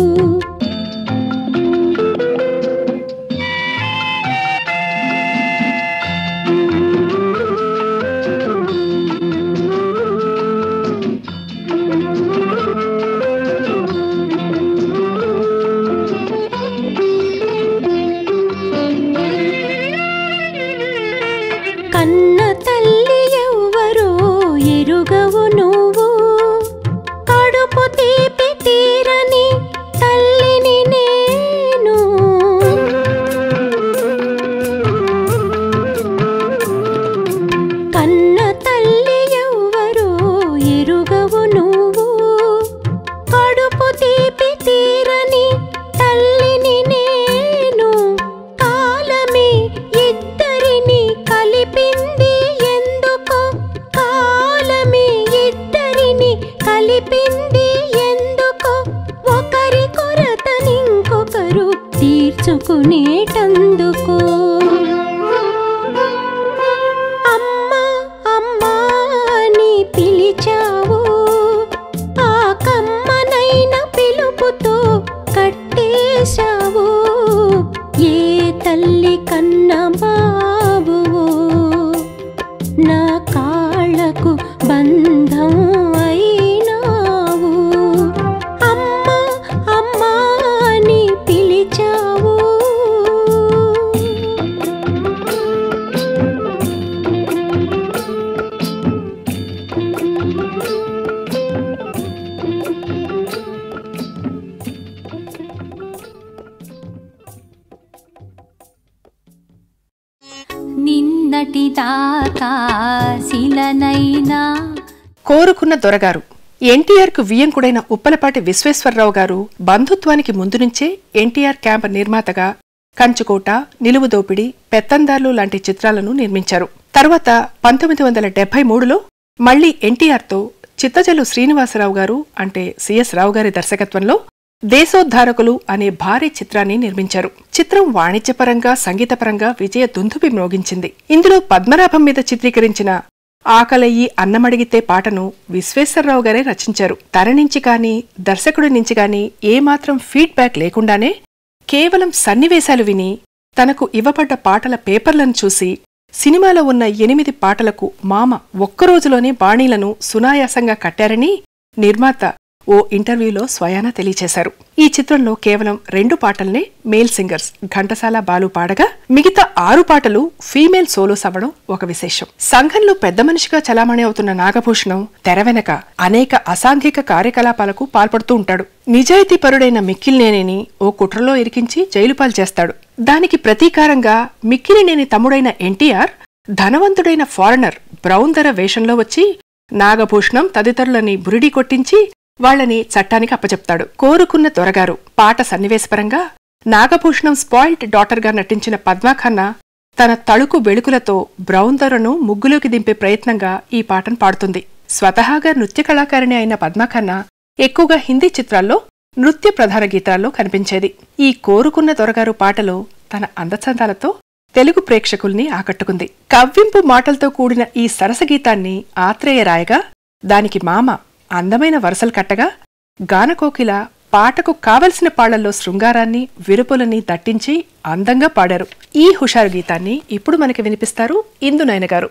కన్న తల్లి ఎవ్వరో ఎరుగవు నువ్వు కడుపు తీపి తీరని తల్లిని నేను కన్న తల్లి ఎవ్వరో ఎరుగవు నువ్వు కడుపు తీపి తీరని తల్లిని నేను కాలమే ఇద్దరిని కలిపింది ఎందుకో కాలమే ఇద్దరిని కలిపింది ఎందుకో ఒకరి కొరతనింకొకరు తీర్చుకునేటందుకో అమ్మా అమ్మా నీ పిలిచావు ఆ కమ్మనైన పిలుపుతో కట్టేశావు ఏ తల్లి కాశీలనైనా కోరుకున్న దొరగారు ఎన్టీఆర్ కు వియ్యంకుడైన ఉప్పలపాటి విశ్వేశ్వరరావు గారు బంధుత్వానికి ముందు నుంచే ఎన్టీఆర్ క్యాంప్ నిర్మాతగా కంచుకోట నిలువు దోపిడి పెత్తందార్లు లాంటి చిత్రాలను నిర్మించారు తర్వాత పంతొమ్మిది వందల డెబ్బై మూడులో మళ్లీ ఎన్టీఆర్తో చిత్తజల్లు శ్రీనివాసరావు గారు అంటే సిఎస్ రావు గారి దర్శకత్వంలో దేశోద్ధారకులు అనే భారీ చిత్రాన్ని నిర్మించారు చిత్రం వాణిజ్యపరంగా సంగీతపరంగా విజయ దుందుబి మ్రోగించింది ఇందులో పద్మనాభం మీద చిత్రీకరించిన ఆకలయ్యి అన్నమడిగితే పాటను విశ్వేశ్వరరావు గారే రచించారు తన నుంచి కానీ దర్శకుడి నుంచి కానీ ఏమాత్రం ఫీడ్బ్యాక్ లేకుండానే కేవలం సన్నివేశాలు విని తనకు ఇవ్వబడ్డ పాటల పేపర్లను చూసి సినిమాలో ఉన్న ఎనిమిది పాటలకు మామ ఒక్కరోజులోనే బాణీలను సునాయాసంగా కట్టారని నిర్మాత ఓ ఇంటర్వ్యూలో స్వయాన తెలియచేశారు ఈ చిత్రంలో కేవలం రెండు పాటల్నే మేల్ సింగర్స్ ఘంటసాల బాలు పాడగా మిగతా ఆరు పాటలు ఫీమేల్ సోలోస్ అవ్వడం ఒక విశేషం సంఘంలో పెద్ద మనిషిగా చలామణి అవుతున్న నాగభూషణం తెర వెనక అనేక అసాంఘిక కార్యకలాపాలకు పాల్పడుతూ ఉంటాడు నిజాయితీపరుడైన మిక్కిలినేనిని ఓ కుట్రలో ఇరికించి జైలుపాలు చేస్తాడు దానికి ప్రతీకారంగా మిక్కిలినేని తమ్ముడైన ఎన్టీఆర్ ధనవంతుడైన ఫారినర్ బ్రౌన్ ధర వేషంలో వచ్చి నాగభూషణం తదితరులని బురిడి కొట్టించి వాళ్ళని చట్టానికి అప్పచెప్తాడు కోరుకున్న దొరగారు పాట సన్నివేశపరంగా నాగభూషణం స్పాయిల్డ్ డాటర్గా నటించిన పద్మాఖన్నా తన తళుకు వెళుకులతో బ్రౌన్ దొరను ముగ్గులోకి దింపే ప్రయత్నంగా ఈ పాటను పాడుతుంది స్వతహాగా నృత్య కళాకారిణి అయిన పద్మాఖన్నా ఎక్కువగా హిందీ చిత్రాల్లో నృత్య ప్రధాన గీతాల్లో కనిపించేది ఈ కోరుకున్న దొరగారు పాటలో తన అందచందాలతో తెలుగు ప్రేక్షకుల్ని ఆకట్టుకుంది కవ్వింపు మాటలతో కూడిన ఈ సరస గీతాన్ని ఆత్రేయ రాయగా దానికి మామ అందమైన వరసలు కట్టగా గానకోకిల పాటకు కావలసిన పాళ్లలో శృంగారాన్ని విరుపులని దట్టించి అందంగా పాడారు ఈ హుషారు గీతాన్ని ఇప్పుడు మనకి వినిపిస్తారు ఇందునయన గారు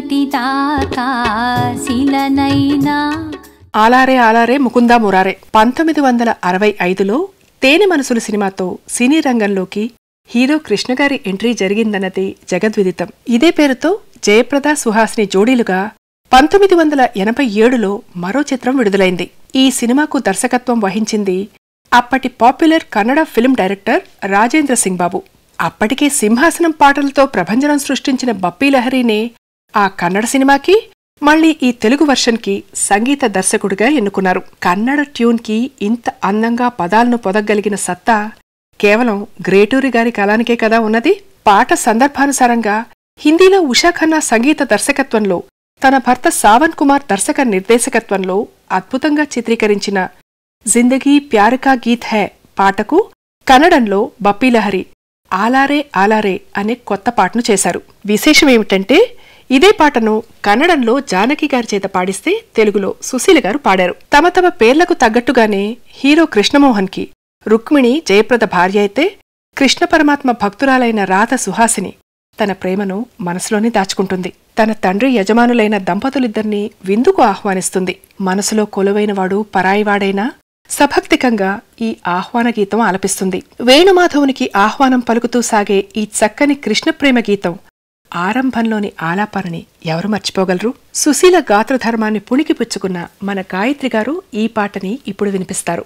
నిన్నటిదాకా శిలనైనా ఆలారే ఆలారే ముకుందా మురారే పంతొమ్మిది వందల అరవై ఐదులో తేనె మనసులు సినిమాతో సినీ రంగంలోకి హీరో కృష్ణగారి ఎంట్రీ జరిగిందన్నది జగద్విదితం ఇదే పేరుతో జయప్రద సుహాస్ని జోడీలుగా పంతొమ్మిది వందల ఎనభై ఏడులో మరో చిత్రం విడుదలైంది ఈ సినిమాకు దర్శకత్వం వహించింది అప్పటి popular Kannada film director Rajendra Singh Babu అప్పటికే సింహాసనం పాటలతో ప్రభంజనం సృష్టించిన బప్పీ లహరీనే ఆ కన్నడ సినిమాకి మళ్ళీ ఈ తెలుగు వర్షన్కి సంగీత దర్శకుడిగా ఎన్నుకున్నారు కన్నడ ట్యూన్కి ఇంత అందంగా పదాలను పొదగలిగిన సత్తా కేవలం గ్రేటూరి గారి కాలానికే కదా ఉన్నది పాట సందర్భానుసారంగా హిందీలో ఉషా ఖన్నా సంగీత దర్శకత్వంలో తన భర్త సావన్ కుమార్ దర్శక నిర్దేశకత్వంలో అద్భుతంగా చిత్రీకరించిన జిందగీ ప్యారకా గీత్ హై పాటకు కన్నడంలో బప్పీలహరి ఆలారే ఆలారే అనే కొత్త పాటను చేశారు విశేషమేమిటంటే ఇదే పాటను కన్నడంలో జానకి గారి చేత పాడిస్తే తెలుగులో సుశీల గారు పాడారు తమ తమ పేర్లకు తగ్గట్టుగానే హీరో కృష్ణమోహన్కి రుక్మిణి జయప్రద భార్య అయితే కృష్ణ పరమాత్మ భక్తురాలైన రాధ సుహాసిని తన ప్రేమను మనసులోనే దాచుకుంటుంది తన తండ్రి యజమానులైన దంపతులిద్దరినీ విందుకు ఆహ్వానిస్తుంది మనసులో కొలువైనవాడు పరాయివాడైనా సభక్తికంగా ఈ ఆహ్వాన గీతం ఆలపిస్తుంది వేణుమాధవునికి ఆహ్వానం పలుకుతూ సాగే ఈ చక్కని కృష్ణప్రేమ గీతం ఆరంభంలోని ఆలాపనని ఎవరు మర్చిపోగలరు సుశీల గాత్రధర్మాన్ని పుణికిపుచ్చుకున్న మన గాయత్రి గారు ఈ పాటని ఇప్పుడు వినిపిస్తారు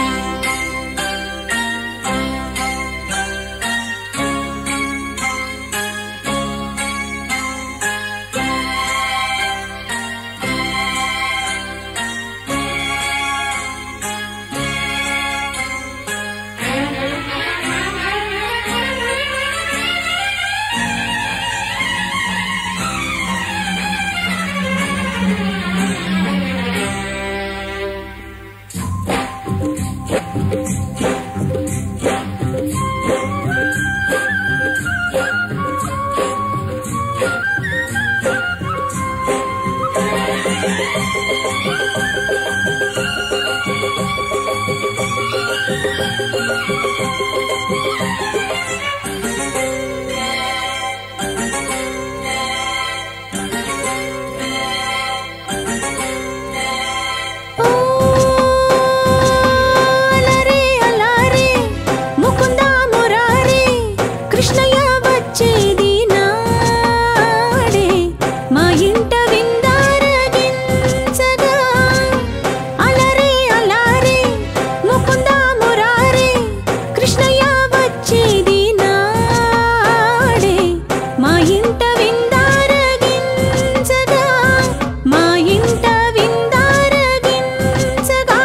అలరే అలరే ముకుంద మురారే కృష్ణయ్య వచ్చేది నాడే మా ఇంట విందారగించగా అలరే అలరే ముకుంద మురారే కృష్ణయ్య వచ్చేది నాడే మా ఇంట విందారగించగా మా ఇంట విందారగించగా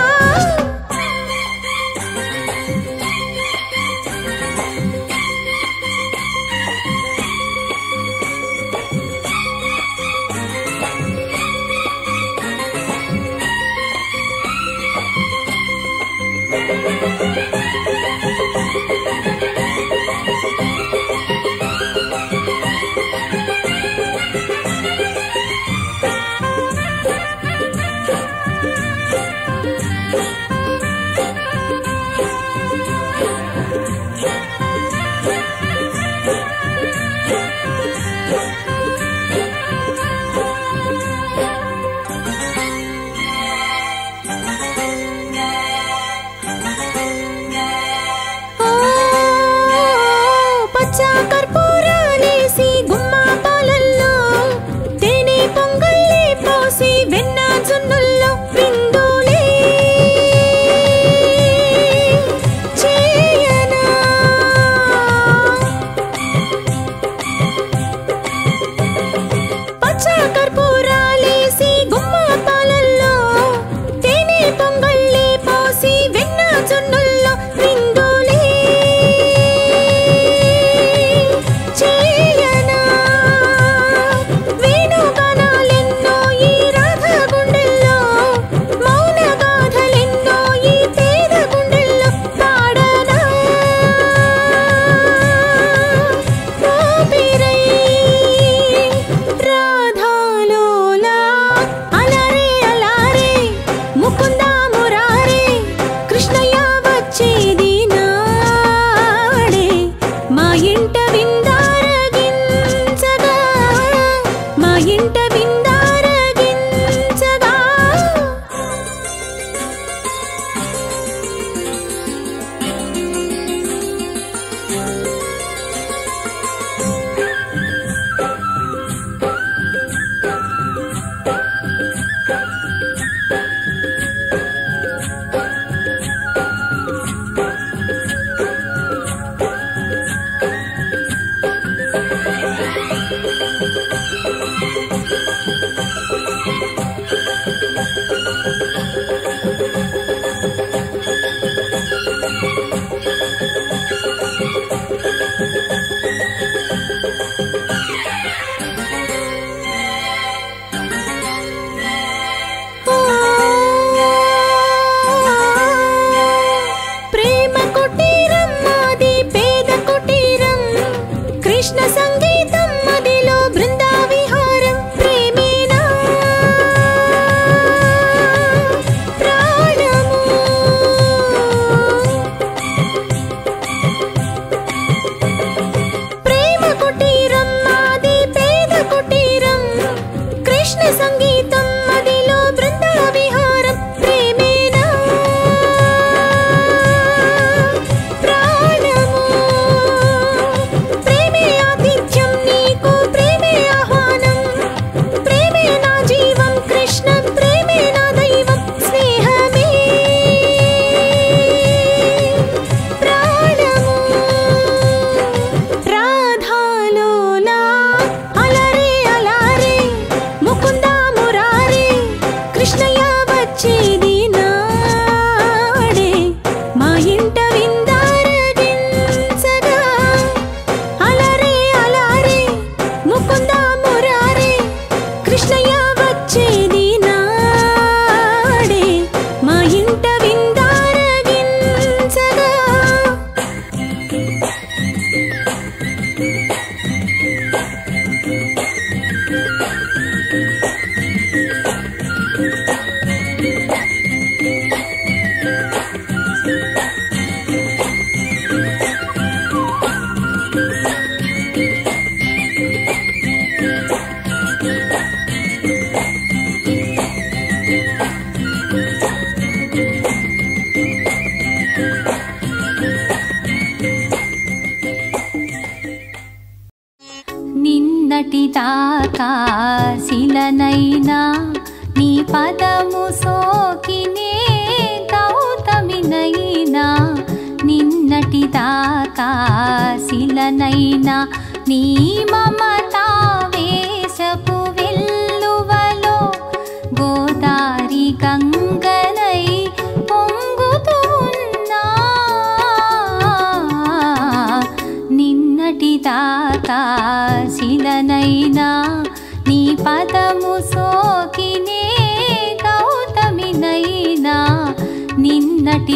ఓ పచ్చ కర్పూరాలేసి గుమ్మ పాలల్లో తేనె పొంగల్లే పోసి వెన్న జున్నుల్లో విందులే చేయనా దాకాశిలనైనా నీ పదము సోకినే గౌతమినైనా నిన్నటి దాకాశిలనైనా నీ మమతా వేషపు వెల్లువలో గోదారి గంగనై పొంగుతూ ఉన్నా నిన్నటి దాకాశిలనైనా నీ పదము సోకినే గౌతమినైనా నిన్నటి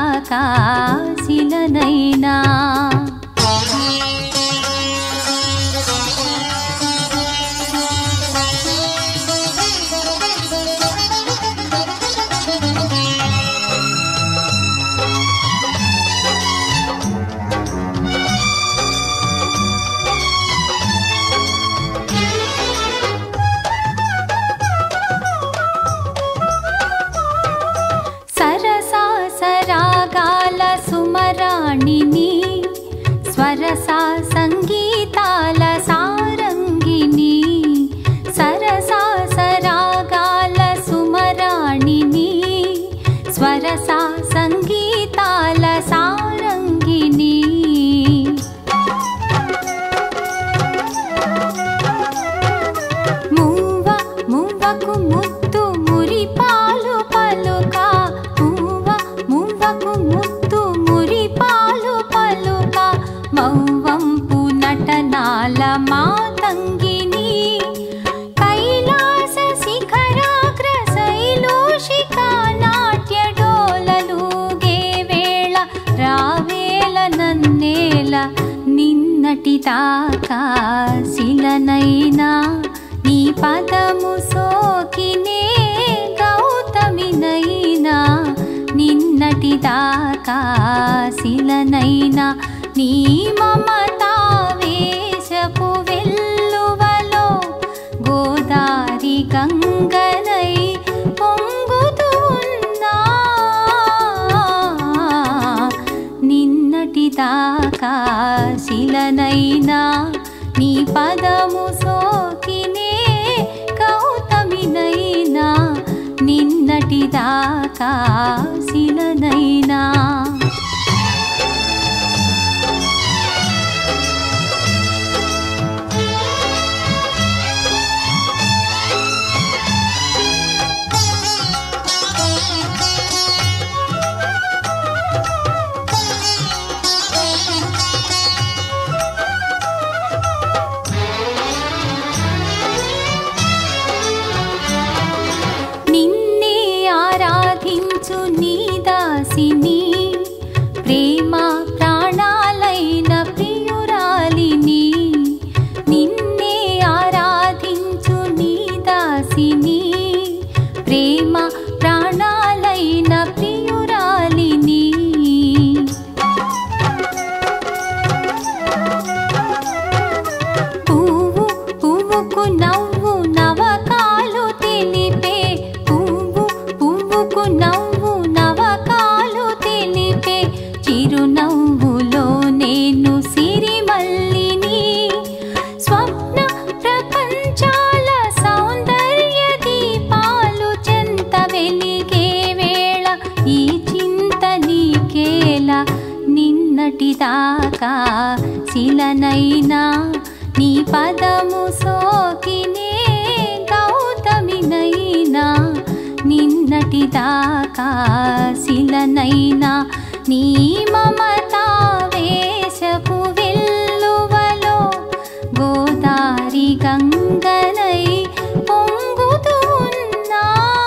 దాకాశిలనైనా సరసా సరాగాల సుమరాణిని స్వరసా సంగీతాల సారంగిని సరసా సరాగాల సుమరాణిని స్వరసా సంగీతాల సారంగిని మూవ మువ్వకు ముత్తు మురి పాలు పలుక మూవ మువ్వకు ముత్తు మురి పాలు పలుక మౌవంపు నటనాల మాతంగిని కైలాస శిఖరాగ్ర శైలోషిక నాట్య డోలలుగే వేళ రావేల నన్నేల నిన్నటి శిలనైనా నీ పదము సోకినే గౌతమినైనా నిన్నటి శిలనైనా నీ మమతా వేషపు వెల్లువలో గోదారి గంగనై పొంగుతూ ఉన్నా నిన్నటి శిలనైనా నీ పదము సోకినే గౌతమినైనా నిన్నటి శిలనైనా నిన్నే ఆరాధించు నీ దాసిని ప్రేమ ప్రాణాలైన ప్రియురాలిని నిన్నే ఆరాధించు నీ దాసిని ప్రేమ ప్రాణాలైన ప్రియురాలిని పువ్వు పువ్వుకు నవ్వు నవకాలు తెలిపే పువ్వు పువ్వుకు నవ్వు నవకాలు తెలిపే చిరునవ్వులో నేను సిరిమల్లిని స్వప్న ప్రపంచాల సౌందర్య దీపాలు చెంత వెలిగే వేళ ఈ చింత నీకేలా నిన్నటి దాకా శిలనైనా నీ పదము సోకినే గౌతమినైనా నిన్నటి దాకా శిలనైనా నీ మమతా వేషపు వెల్లువలో గోదారి గంగనై పొంగుతూ ఉన్నా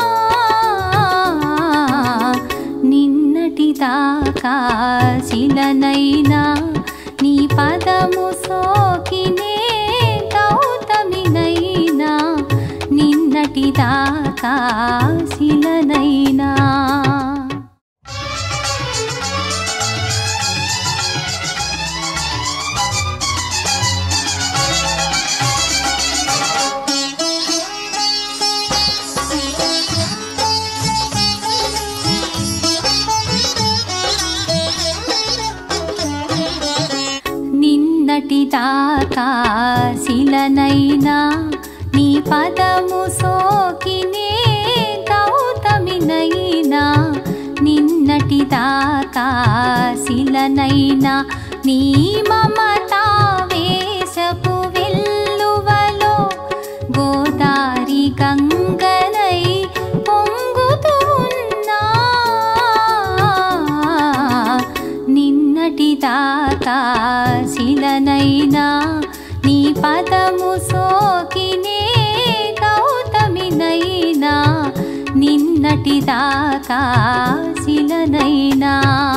నిన్నటి దాకా శిలనైనా నీ పదము సోకినే గౌతమినైనా నిన్నటి దాకా శిలనైనా నిన్నటి దాకా శిలనైనా నీ పదము సోకినే గౌతమినైనా నిన్నటి దాకా శిలనైనా నీ మమతా వేషపు వెల్లువలో గోదారి గంగనై పొంగుతున్నా నిన్నటి దాకా శిలనైనా నీ పదము సోకినే గౌతమినైనా నిన్నటి దాకా శిలనైనా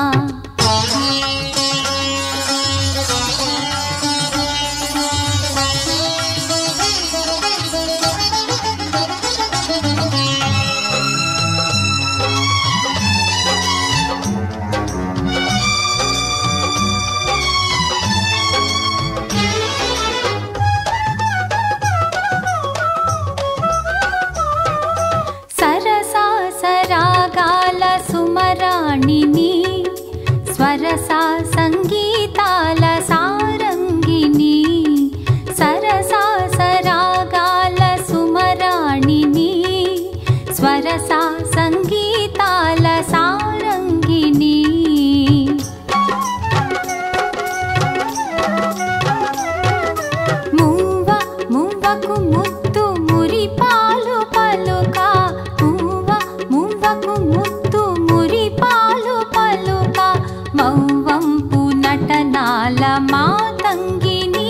సరసాసరాగాల సుమరాణిని స్వరసా సంగీతాల సారంగిని సరసాసరాగాల సుమరాణిని స్వరసా సంగీతాల సారంగిని మూవ మువ్వకు ముత్తు మురిపాలు పలుక మూవ మువ్వకు ముత్తు మురిపాలు పలుక మౌవంపు నటనాల మాతంగిని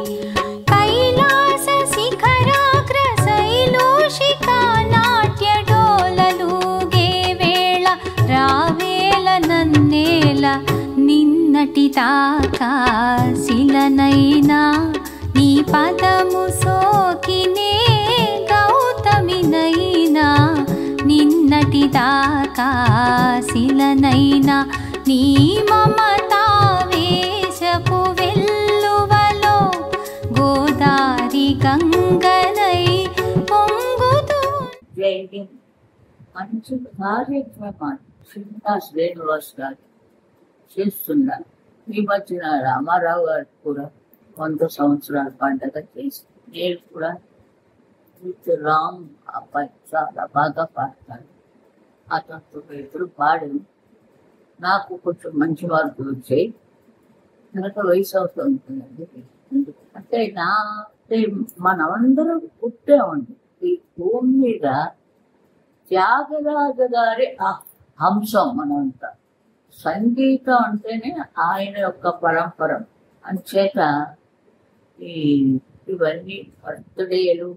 కైలాస శిఖరాగ్ర శైలోషిక నాట్య డోలలుగే వేళ రావేల నన్నేల నిన్నటి దాకా శిలనైనా నీ పదము సోకినే గౌతమినైనా నిన్నటి దాకా శిలనైనా నీ మమతా వేషపు వెల్లువలో గోదారి గంగనై పొంగుతూ జయంతి మంచి కార్యక్రమాలు శ్రీనివాస్ శ్రీనివాస్ గారు చేస్తున్నారు ఈ మధ్యన రామారావు గారు కూడా వంద సంవత్సరాల పండగ చేసి నేను కూడా విత్ రామ్ అబ్బాయి చాలా బాగా పాడతాను అతనితో ఎదురు పాడాను నాకు కొంచెం మంచి మార్కులు వచ్చాయి నాకు వయసు అవుతుందండి అంటే నా అంటే మనమందరం పుట్టామండి ఈ భూమి మీద త్యాగరాజ గారి ఆ అంశం మనంతా సంగీతం అంటేనే ఆయన యొక్క పరంపర అంచేత ఈ ఇవన్నీ బర్త్డేలు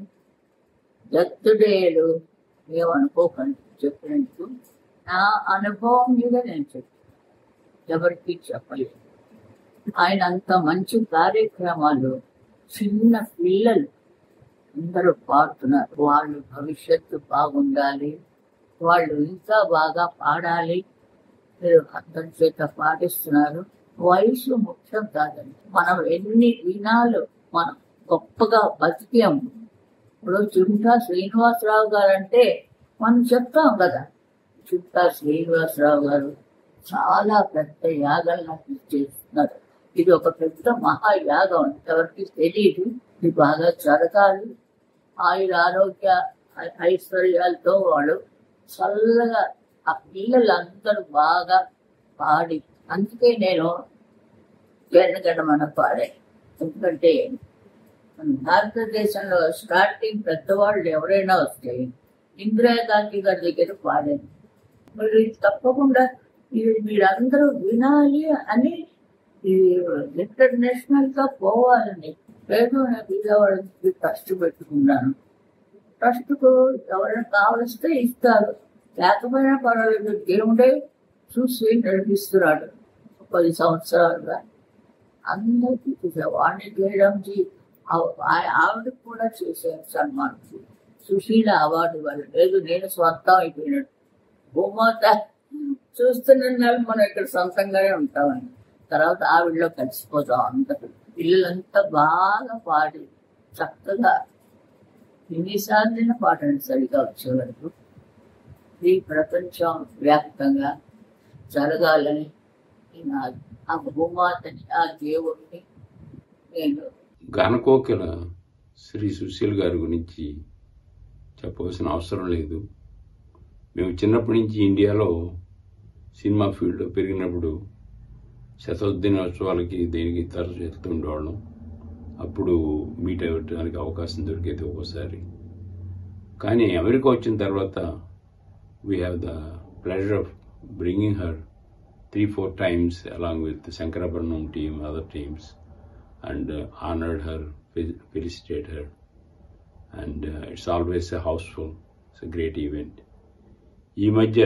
దత్తుడేలు ఏమనుకోకండి చెప్పినట్టు నా అనుభవం మీద నేను చెప్పాను ఎవరికి చెప్పలేదు ఆయన అంత మంచి కార్యక్రమాలు చిన్న పిల్లలు అందరూ పాడుతున్నారు వాళ్ళు భవిష్యత్తు బాగుండాలి వాళ్ళు ఇంకా బాగా పాడాలి మీరు అందరి చేత పాటిస్తున్నారు వయసు ముఖ్యం కాదండి మనం ఎన్ని దినాలు మనం గొప్పగా బతికాము ఇప్పుడు చుంటా శ్రీనివాసరావు గారు అంటే మనం చెప్తాం కదా చుంటా శ్రీనివాసరావు గారు చాలా పెద్ద యాగాలను చేస్తున్నారు ఇది ఒక పెద్ద మహాయాగం ఎవరికి తెలియదు ఇది బాగా జరగాలి ఆయుర ఆరోగ్య ఐ- ఐశ్వర్యాలతో వాళ్ళు చల్లగా ఆ పిల్లలందరూ బాగా పాడి అందుకే నేను జనగణమన పాడాను ఎందుకంటే మన భారతదేశంలో స్టార్టింగ్ పెద్దవాళ్ళు ఎవరైనా వస్తే ఇందిరాగాంధీ గారి దగ్గర పాడాను మరి తప్పకుండా ఇది మీరందరూ వినాలి అని ఈ ఇంటర్నేషనల్ గా పోవాలని నేను విజయవాడకి ట్రస్ట్ పెట్టుకున్నాను ట్రస్ట్ కు ఎవరైనా కావలిస్తే ఇస్తారు లేకపోయినా పర్వాలేదు దేవుడే చూసి నడిపిస్తున్నాడు పది సంవత్సరాలుగా అందరికీ చూసారు వాణి జయరాంజీ ఆ- ఆ- ఆవిడకి కూడా చేశారు సన్మానం సుశీల అవార్డు వాళ్ళు లేదు నేను స్వంతం అయిపోయినట్టు భూమాత చూస్తున్నారు మనం ఇక్కడ సొంతంగానే ఉంటామని తర్వాత ఆవిడలో కలిసిపోతాం అందరూ పిల్లలంతా బాగా పాడి చక్కగా ఎన్నిసార్లైనా పాడండి సరిగా వచ్చే వరకు ఈ ప్రపంచం వ్యాప్తంగా జరగాలని ఈ నా ఆ భూమాతని ఆ దేవుడిని నేను గానకోకిల శ్రీ సుశీల్ గారి గురించి చెప్పవలసిన అవసరం లేదు మేము చిన్నప్పటి నుంచి ఇండియాలో సినిమా ఫీల్డ్లో పెరిగినప్పుడు శతదినోత్సవాలకి దేనికి తరచు వెళ్తూ ఉండేవాళ్ళం అప్పుడు మీట్ అవ్వడానికి అవకాశం దొరికేది ఒక్కోసారి కానీ అమెరికా వచ్చిన తర్వాత we have the pleasure of bringing her three four times along with Sankarabharanam team other teams and uh, honored her, fel- felicitate her. And uh, it's always a houseful. It's a great event. ఈ మధ్య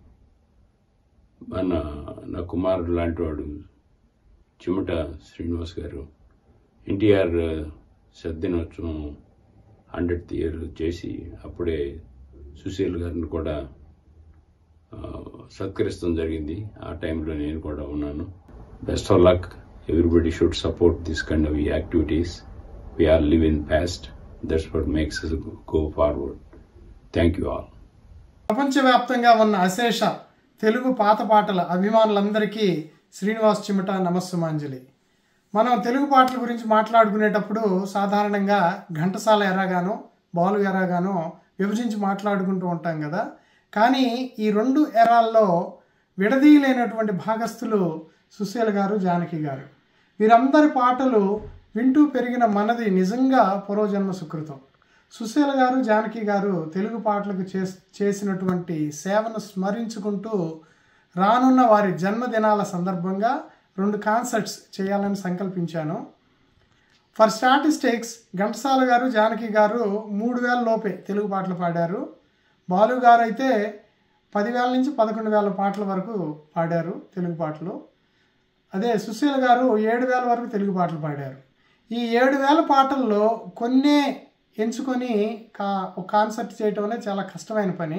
మన నా కుమారుడు లాంటి వాడు చిమట శ్రీనివాస్ గారు NTR సద్దినోత్సవం hundred year చేసి అప్పుడే సుశీల్ గారిని కూడా ఆ, సత్కరిస్తాం జరిగింది ఆ టైంలో నేను కూడా ఉన్నాను best of luck everybody should support this kind of activities we are live in past that's what makes go forward thank you all ప్రపంచవ్యాప్తంగా ఉన్న అశేష తెలుగు పాత పాటల అభిమానులందరికీ శ్రీనివాస్ చిమట నమస్సుమాంజలి మనం తెలుగు పాటల గురించి మాట్లాడుకునేటప్పుడు సాధారణంగా ఘంటసాల ఎరాగానో బాలు ఎరాగానో విభజించి మాట్లాడుకుంటూ ఉంటాం కదా కానీ ఈ రెండు ఎరాల్లో విడదీయలేనటువంటి భాగస్థులు సుశీల గారు జానకి గారు వీరందరి పాటలు వింటూ పెరిగిన మనది నిజంగా పూర్వజన్మ సుకృతం సుశీల గారు జానకి గారు తెలుగు పాటలకు చేస్- చేసినటువంటి సేవను స్మరించుకుంటూ రానున్న వారి జన్మదినాల సందర్భంగా రెండు కాన్సర్ట్స్ చేయాలని సంకల్పించాను ఫర్ స్టాటిస్టిక్స్ ఘంటసాల గారు జానకి గారు మూడు వేల లోపే తెలుగు పాటలు పాడారు బాలు గారు అయితే పదివేల నుంచి పదకొండు వేల పాటల వరకు పాడారు తెలుగు పాటలు అదే సుశీల గారు ఏడు వేల వరకు తెలుగు పాటలు పాడారు ఈ ఏడు వేల పాటల్లో కొన్నే ఎంచుకొని కా ఒక కాన్సర్ట్ చేయటం అనేది చాలా కష్టమైన పని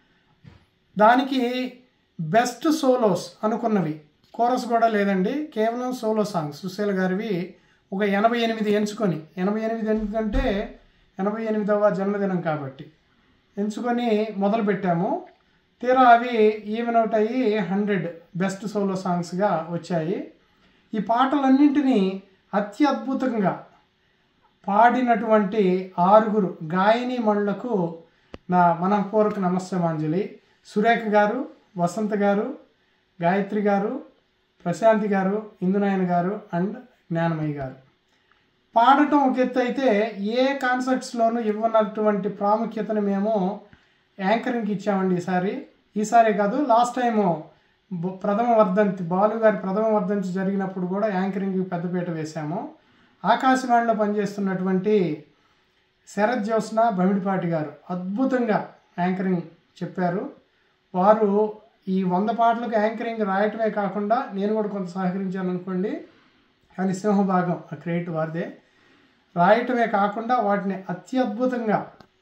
దానికి బెస్ట్ సోలోస్ అనుకున్నవి కోరస్ కూడా లేదండి కేవలం సోలో సాంగ్స్ సుశీల గారివి ఒక ఎనభై ఎనిమిది ఎంచుకొని ఎనభై ఎనిమిది ఎందుకంటే ఎనభై ఎనిమిదవ జన్మదినం కాబట్టి ఎంచుకొని మొదలు పెట్టాము తీరా అవి ఈవెన్ అవుట్ అయ్యి హండ్రెడ్ బెస్ట్ సోలో సాంగ్స్గా వచ్చాయి ఈ పాటలన్నింటినీ అత్యద్భుతంగా పాడినటువంటి ఆరుగురు గాయని మణులకు నా మనపూర్వక నమస్సమాంజలి సురేఖ గారు వసంత గారు గాయత్రి గారు ప్రశాంతి గారు ఇందునాయన గారు అండ్ జ్ఞానమయ్య గారు పాడటం ఒక ఎత్తు అయితే ఏ కాన్సర్ట్స్లోనూ ఇవ్వనటువంటి ప్రాముఖ్యతను మేము యాంకరింగ్కి ఇచ్చామండి ఈసారి ఈసారి కాదు లాస్ట్ టైము బ- ప్రథమ వర్ధంతి బాలు గారి ప్రథమ వర్ధంతి జరిగినప్పుడు కూడా యాంకరింగ్కి పెద్దపీట వేశాము ఆకాశవాణిలో పనిచేస్తున్నటువంటి శరత్ జ్యోత్స్న బమిడిపాటి గారు అద్భుతంగా యాంకరింగ్ చెప్పారు వారు ఈ వంద పాటలకు యాంకరింగ్ రాయటమే కాకుండా నేను కూడా కొంత సహకరించాను అనుకోండి కానీ సింహభాగం ఆ క్రెడిట్ వారిదే రాయటమే కాకుండా వాటిని అత్యద్భుతంగా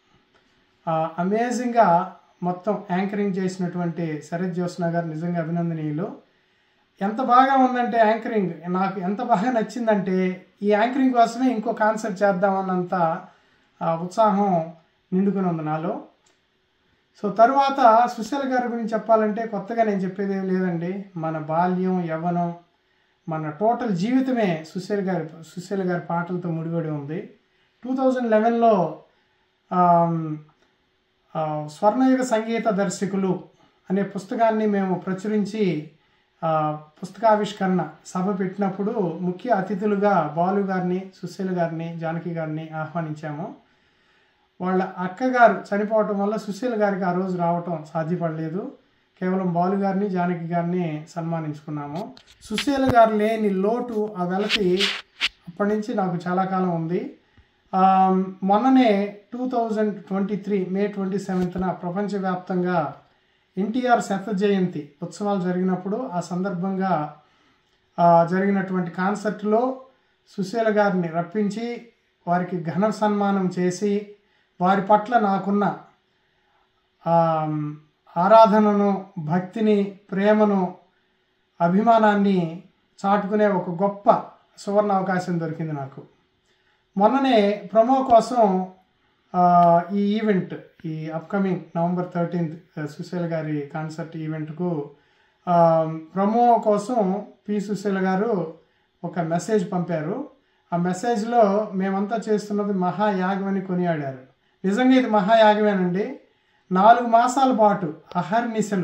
అమేజింగ్గా మొత్తం యాంకరింగ్ చేసినటువంటి శరత్ జ్యోత్స్న గారు నిజంగా అభినందనీయులు ఎంత బాగా ఉందంటే యాంకరింగ్ నాకు ఎంత బాగా నచ్చిందంటే ఈ యాంకరింగ్ కోసమే ఇంకో కాన్సర్ట్ చేద్దామన్నంత ఆ, ఉత్సాహం నిండుకుని ఉంది నాలో సో తరువాత సుశీల గారి గురించి చెప్పాలంటే కొత్తగా నేను చెప్పేది ఏం లేదండి మన బాల్యం యవ్వనం మన టోటల్ జీవితమే సుశీల గారి సుశీల గారి పాటలతో ముడిపడి ఉంది టూ థౌజండ్ లెవెన్లో స్వర్ణయుగ సంగీత దర్శకులు అనే పుస్తకాన్ని మేము ప్రచురించి ఆ, పుస్తకావిష్కరణ సభ పెట్టినప్పుడు ముఖ్య అతిథులుగా బాలు గారిని సుశీల గారిని జానకి గారిని ఆహ్వానించాము వాళ్ళ అక్కగారు చనిపోవటం వల్ల సుశీల గారికి ఆ రోజు రావటం సాధ్యపడలేదు కేవలం బాలు గారిని జానకి గారిని సన్మానించుకున్నాము సుశీల గారు లేని లోటు ఆ వెలతి అప్పటి నుంచి నాకు చాలా కాలం ఉంది ఆ, మొన్ననే two thousand twenty three May twenty సెవెంత్న ప్రపంచవ్యాప్తంగా ఎన్టీఆర్ శత జయంతి ఉత్సవాలు జరిగినప్పుడు ఆ సందర్భంగా ఆ, జరిగినటువంటి కాన్సర్ట్లో సుశీల గారిని రప్పించి వారికి ఘన సన్మానం చేసి వారి పట్ల నాకున్న ఆ, ఆరాధనను భక్తిని ప్రేమను అభిమానాన్ని చాటుకునే ఒక గొప్ప సువర్ణ అవకాశం దొరికింది నాకు మొన్ననే ప్రమో కోసం ఆ, ఈ ఈవెంట్ ఈ అప్కమింగ్ నవంబర్ థర్టీన్త్ సుశీల గారి కాన్సర్ట్ ఈవెంట్కు ప్రమో కోసం పి సుశీల గారు ఒక మెసేజ్ పంపారు ఆ మెసేజ్లో మేమంతా చేస్తున్నది మహాయాగం అని కొనియాడారు నిజంగా ఇది మహాయాగమేనండి నాలుగు మాసాల పాటు అహర్నిశలు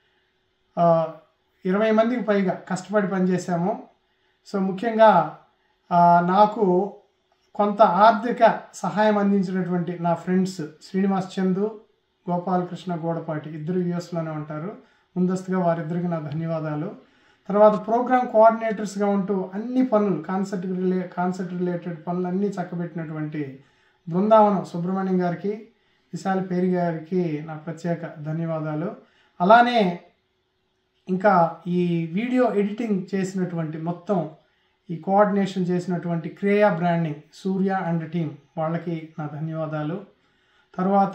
ఆ, ఇరవై మందికి పైగా కష్టపడి పనిచేశాము సో ముఖ్యంగా ఆ, నాకు కొంత ఆర్థిక సహాయం అందించినటువంటి నా ఫ్రెండ్స్ శ్రీనివాస్ చందు గోపాలకృష్ణ గోడపాటి ఇద్దరు యుఎస్లోనే ఉంటారు ముందస్తుగా వారిద్దరికి నా ధన్యవాదాలు తర్వాత ప్రోగ్రామ్ కోఆర్డినేటర్స్గా ఉంటూ అన్ని పనులు కాన్సెప్ట్ రిలే కాన్సెప్ట్ రిలేటెడ్ పనులు అన్నీ చక్కబెట్టినటువంటి బృందావనం సుబ్రహ్మణ్యం గారికి విశాల్ పేరి గారికి నా ప్రత్యేక ధన్యవాదాలు అలానే ఇంకా ఈ వీడియో ఎడిటింగ్ చేసినటువంటి మొత్తం ఈ కోఆర్డినేషన్ చేసినటువంటి Kreya branding Surya and team వాళ్ళకి నా ధన్యవాదాలు తర్వాత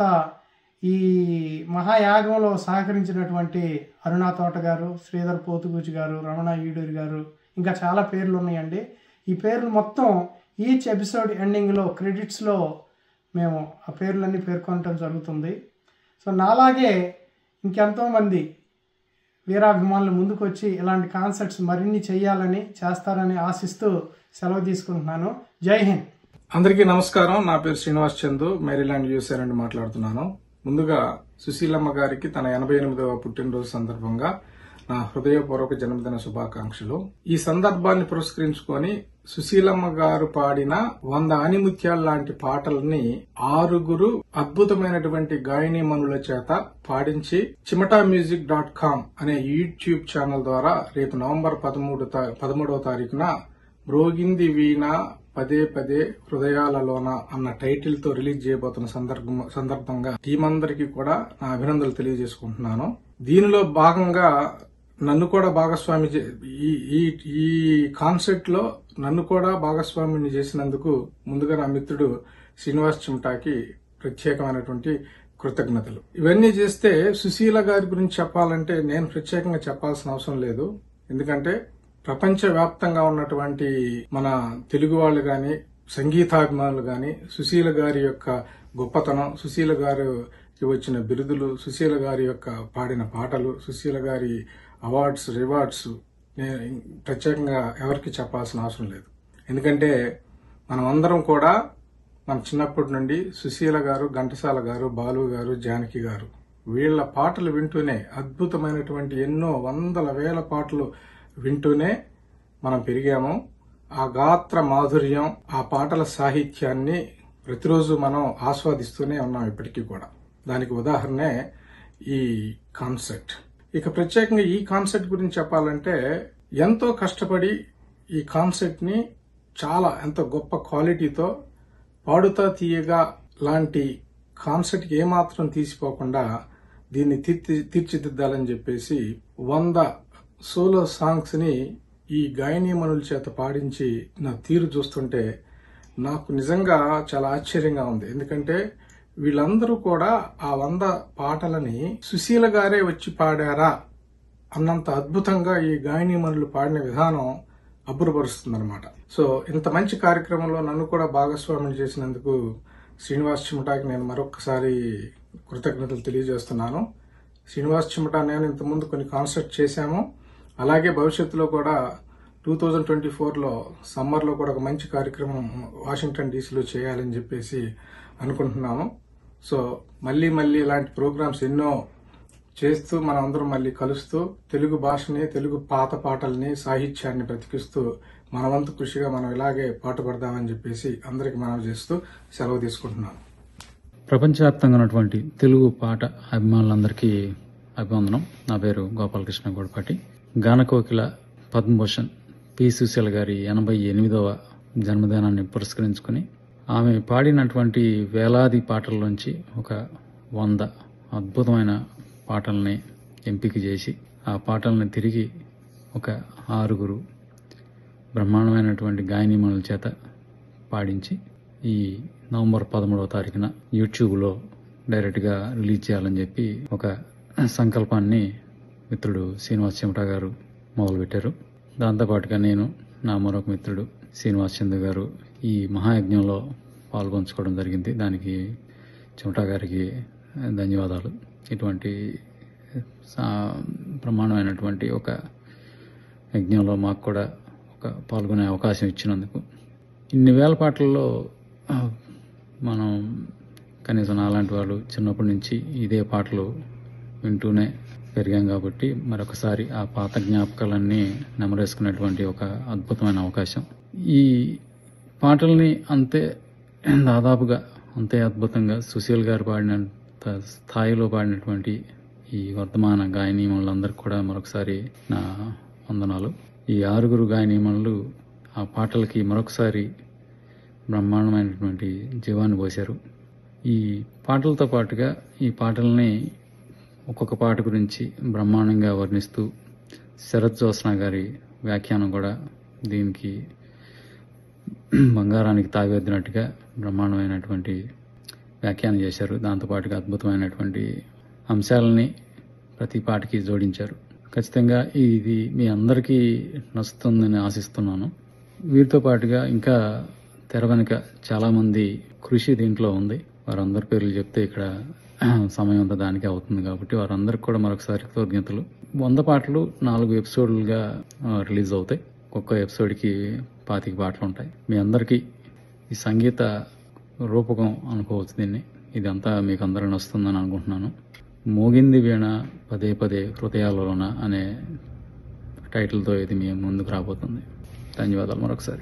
ఈ మహాయాగంలో సహకరించినటువంటి అరుణా తోట గారు శ్రీధర్ పోతుగూచి గారు రమణ ఈడూరి గారు ఇంకా చాలా పేర్లు ఉన్నాయండి ఈ పేర్లు మొత్తం ఈచ్ ఎపిసోడ్ ఎండింగ్లో క్రెడిట్స్లో మేము ఆ పేర్లన్నీ పేర్కొనటం జరుగుతుంది సో నాలాగే ఇంకెంతోమంది వీరాభిమానులు ముందుకు వచ్చి ఇలాంటి కాన్సర్ట్స్ మరిన్ని చేయాలని చేస్తారని ఆశిస్తూ సెలవు తీసుకుంటున్నాను జై హింద్ అందరికీ నమస్కారం నా పేరు శ్రీనివాస్ చందు మేరీలాండ్ యూఎస్ఏ నుండి మాట్లాడుతున్నాను ముందుగా సుశీలమ్మ గారికి తన ఎనభై ఎనిమిదవ పుట్టినరోజు సందర్భంగా నా హృదయపూర్వక జన్మదిన శుభాకాంక్షలు ఈ సందర్భాన్ని పురస్కరించుకొని సుశీలమ్మ గారు పాడిన వంద ఆనిముత్యాల లాంటి పాటల్ని ఆరుగురు అద్భుతమైనటువంటి గాయనీమణుల చేత పాడించి చిమటా మ్యూజిక్ డాట్ కామ్ అనే యూట్యూబ్ ఛానల్ ద్వారా రేపు నవంబర్ పదమూడు పదమూడవ తారీఖున మ్రోగింది వీణ పదే పదే హృదయాలలోన అన్న టైటిల్ తో రిలీజ్ చేయబోతున్న సందర్భం సందర్భంగా టీం అందరికీ కూడా నా అభినందనలు తెలియజేసుకుంటున్నాను దీనిలో భాగంగా నన్ను కూడా భాగస్వామి చే- ఈ ఈ ఈ కాన్సెప్ట్ లో నన్ను కూడా భాగస్వామిని చేసినందుకు ముందుగా నా మిత్రుడు శ్రీనివాస్ చిమటాకి ప్రత్యేకమైనటువంటి కృతజ్ఞతలు ఇవన్నీ చేస్తే సుశీల గారి గురించి చెప్పాలంటే నేను ప్రత్యేకంగా చెప్పాల్సిన అవసరం లేదు ఎందుకంటే ప్రపంచ వ్యాప్తంగా ఉన్నటువంటి మన తెలుగు వాళ్ళు గాని సంగీతాభిమానులు గాని సుశీల గారి యొక్క గొప్పతనం సుశీల గారికి వచ్చిన బిరుదులు సుశీల గారి యొక్క పాడిన పాటలు సుశీల గారి అవార్డ్స్ రివార్డ్స్ నేను ప్రత్యేకంగా ఎవరికి చెప్పాల్సిన అవసరం లేదు ఎందుకంటే మనం అందరం కూడా మన చిన్నప్పటి నుండి సుశీల గారు ఘంటసాల గారు బాలు గారు జానకి గారు వీళ్ళ పాటలు వింటూనే అద్భుతమైనటువంటి ఎన్నో వందల వేల పాటలు వింటూనే మనం పెరిగాము ఆ గాత్ర మాధుర్యం ఆ పాటల సాహిత్యాన్ని ప్రతిరోజు మనం ఆస్వాదిస్తూనే ఉన్నాం ఇప్పటికీ కూడా దానికి ఉదాహరణే ఈ కాన్సెప్ట్ ఇక ప్రత్యేకంగా ఈ కాన్సెప్ట్ గురించి చెప్పాలంటే ఎంతో కష్టపడి ఈ కాన్సెప్ట్ ని చాలా ఎంతో గొప్ప క్వాలిటీతో పాడుతా తీయగా లాంటి కాన్సెప్ట్ కి ఏమాత్రం తీసిపోకుండా దీన్ని తీర్చి తీర్చిదిద్దాలని చెప్పేసి వంద సోలో సాంగ్స్ ని ఈ గాయనీమణుల చేత పాడించి నా తీరు చూస్తుంటే నాకు నిజంగా చాలా ఆశ్చర్యంగా ఉంది ఎందుకంటే వీళ్ళందరూ కూడా ఆ వంద పాటలని సుశీల గారే వచ్చి పాడారా అన్నంత అద్భుతంగా ఈ గాయనీమణులు పాడిన విధానం అబ్బురపరుస్తుందన్నమాట సో ఇంత మంచి కార్యక్రమంలో నన్ను కూడా భాగస్వామ్యం చేసినందుకు శ్రీనివాస్ చిమటాకి నేను మరొకసారి కృతజ్ఞతలు తెలియజేస్తున్నాను శ్రీనివాస్ చిమటా నేను ఇంతకుముందు కొన్ని కాన్సర్ట్ చేశాము అలాగే భవిష్యత్తులో కూడా టూ థౌజండ్ ట్వంటీ ఫోర్లో సమ్మర్లో కూడా ఒక మంచి కార్యక్రమం వాషింగ్టన్ డీసీలో చేయాలని చెప్పేసి అనుకుంటున్నాము సో మళ్ళీ మళ్ళీ ఇలాంటి ప్రోగ్రామ్స్ ఎన్నో చేస్తూ మనం అందరం మళ్ళీ కలుస్తూ తెలుగు భాషని తెలుగు పాత పాటల్ని సాహిత్యాన్ని బ్రతికిస్తూ మన వంతు కృషిగా మనం ఇలాగే పాటుపడదామని చెప్పేసి అందరికి మనవి చేస్తూ సెలవు తీసుకుంటున్నాను ప్రపంచవ్యాప్తంగా ఉన్నటువంటి తెలుగు పాట అభిమానులందరికీ అభివందనం నా పేరు గోపాలకృష్ణ గోడపాటి గానకోకిల పద్మభూషణ్ పి సుశీల గారి ఎనభై ఎనిమిదవ జన్మదినాన్ని పురస్కరించుకుని ఆమె పాడినటువంటి వేలాది పాటల్లోంచి ఒక వంద అద్భుతమైన పాటల్ని ఎంపిక చేసి ఆ పాటల్ని తిరిగి ఒక ఆరుగురు బ్రహ్మాండమైనటువంటి గాయనీమణుల చేత పాడించి ఈ నవంబర్ పదమూడవ తారీఖున యూట్యూబ్లో డైరెక్ట్గా రిలీజ్ చేయాలని చెప్పి ఒక సంకల్పాన్ని మిత్రుడు శ్రీనివాస్ చెమటా గారు మొదలుపెట్టారు దాంతోపాటుగా నేను నా మరొక మిత్రుడు శ్రీనివాస్ చంద్ర గారు ఈ మహాయజ్ఞంలో పాల్గొంచుకోవడం జరిగింది దానికి చెమటా గారికి ధన్యవాదాలు ఇటువంటి సా- బ్రహ్మాండమైనటువంటి ఒక యజ్ఞంలో మాకు కూడా ఒక పాల్గొనే అవకాశం ఇచ్చినందుకు ఇన్ని వేల పాటల్లో ఆ, మనం కనీసం నాలాంటి వాళ్ళు చిన్నప్పటి నుంచి ఇదే పాటలు వింటూనే పెరిగాం కాబట్టి మరొకసారి ఆ పాత జ్ఞాపకాలన్నీ నెమరేసుకునేటువంటి ఒక అద్భుతమైన అవకాశం ఈ పాటల్ని అంతే దాదాపుగా అంతే అద్భుతంగా సుశీల్ గారు పాడినంత స్థాయిలో పాడినటువంటి ఈ వర్ధమాన గాయనీమణులందరికీ కూడా మరొకసారి నా వందనాలు ఈ ఆరుగురు గాయనీమణులు ఆ పాటలకి మరొకసారి బ్రహ్మాండమైనటువంటి జీవాన్ని పోశారు ఈ పాటలతో పాటుగా ఈ పాటల్ని ఒక్కొక్క పాట గురించి బ్రహ్మాండంగా వర్ణిస్తూ శరత్ జోస్నా గారి వ్యాఖ్యానం కూడా దీనికి బంగారానికి తాగొద్దినట్టుగా బ్రహ్మాండమైనటువంటి వ్యాఖ్యానం చేశారు దాంతోపాటుగా అద్భుతమైనటువంటి అంశాలని ప్రతి పాటకి జోడించారు ఖచ్చితంగా ఇది మీ అందరికీ నచ్చుతుందని ఆశిస్తున్నాను వీరితో పాటుగా ఇంకా తెర వెనుక చాలామంది కృషి దీంట్లో ఉంది వారందరి పేర్లు చెప్తే ఇక్కడ సమయం అంతా దానికి అవుతుంది కాబట్టి వారందరికి కూడా మరొకసారి కృతజ్ఞతలు వంద పాటలు నాలుగు ఎపిసోడ్లుగా ఆ, రిలీజ్ అవుతాయి ఒక్కొక్క ఎపిసోడ్కి పాతిక పాటలు ఉంటాయి మీ అందరికీ ఈ సంగీత రూపకం అనుకోవచ్చు దీన్ని ఇదంతా మీకు అందరూ నచ్చుతుందని అనుకుంటున్నాను మోగింది వీణ పదే పదే హృదయాలలోన అనే టైటిల్తో ఇది మీ ముందుకు రాబోతుంది ధన్యవాదాలు మరొకసారి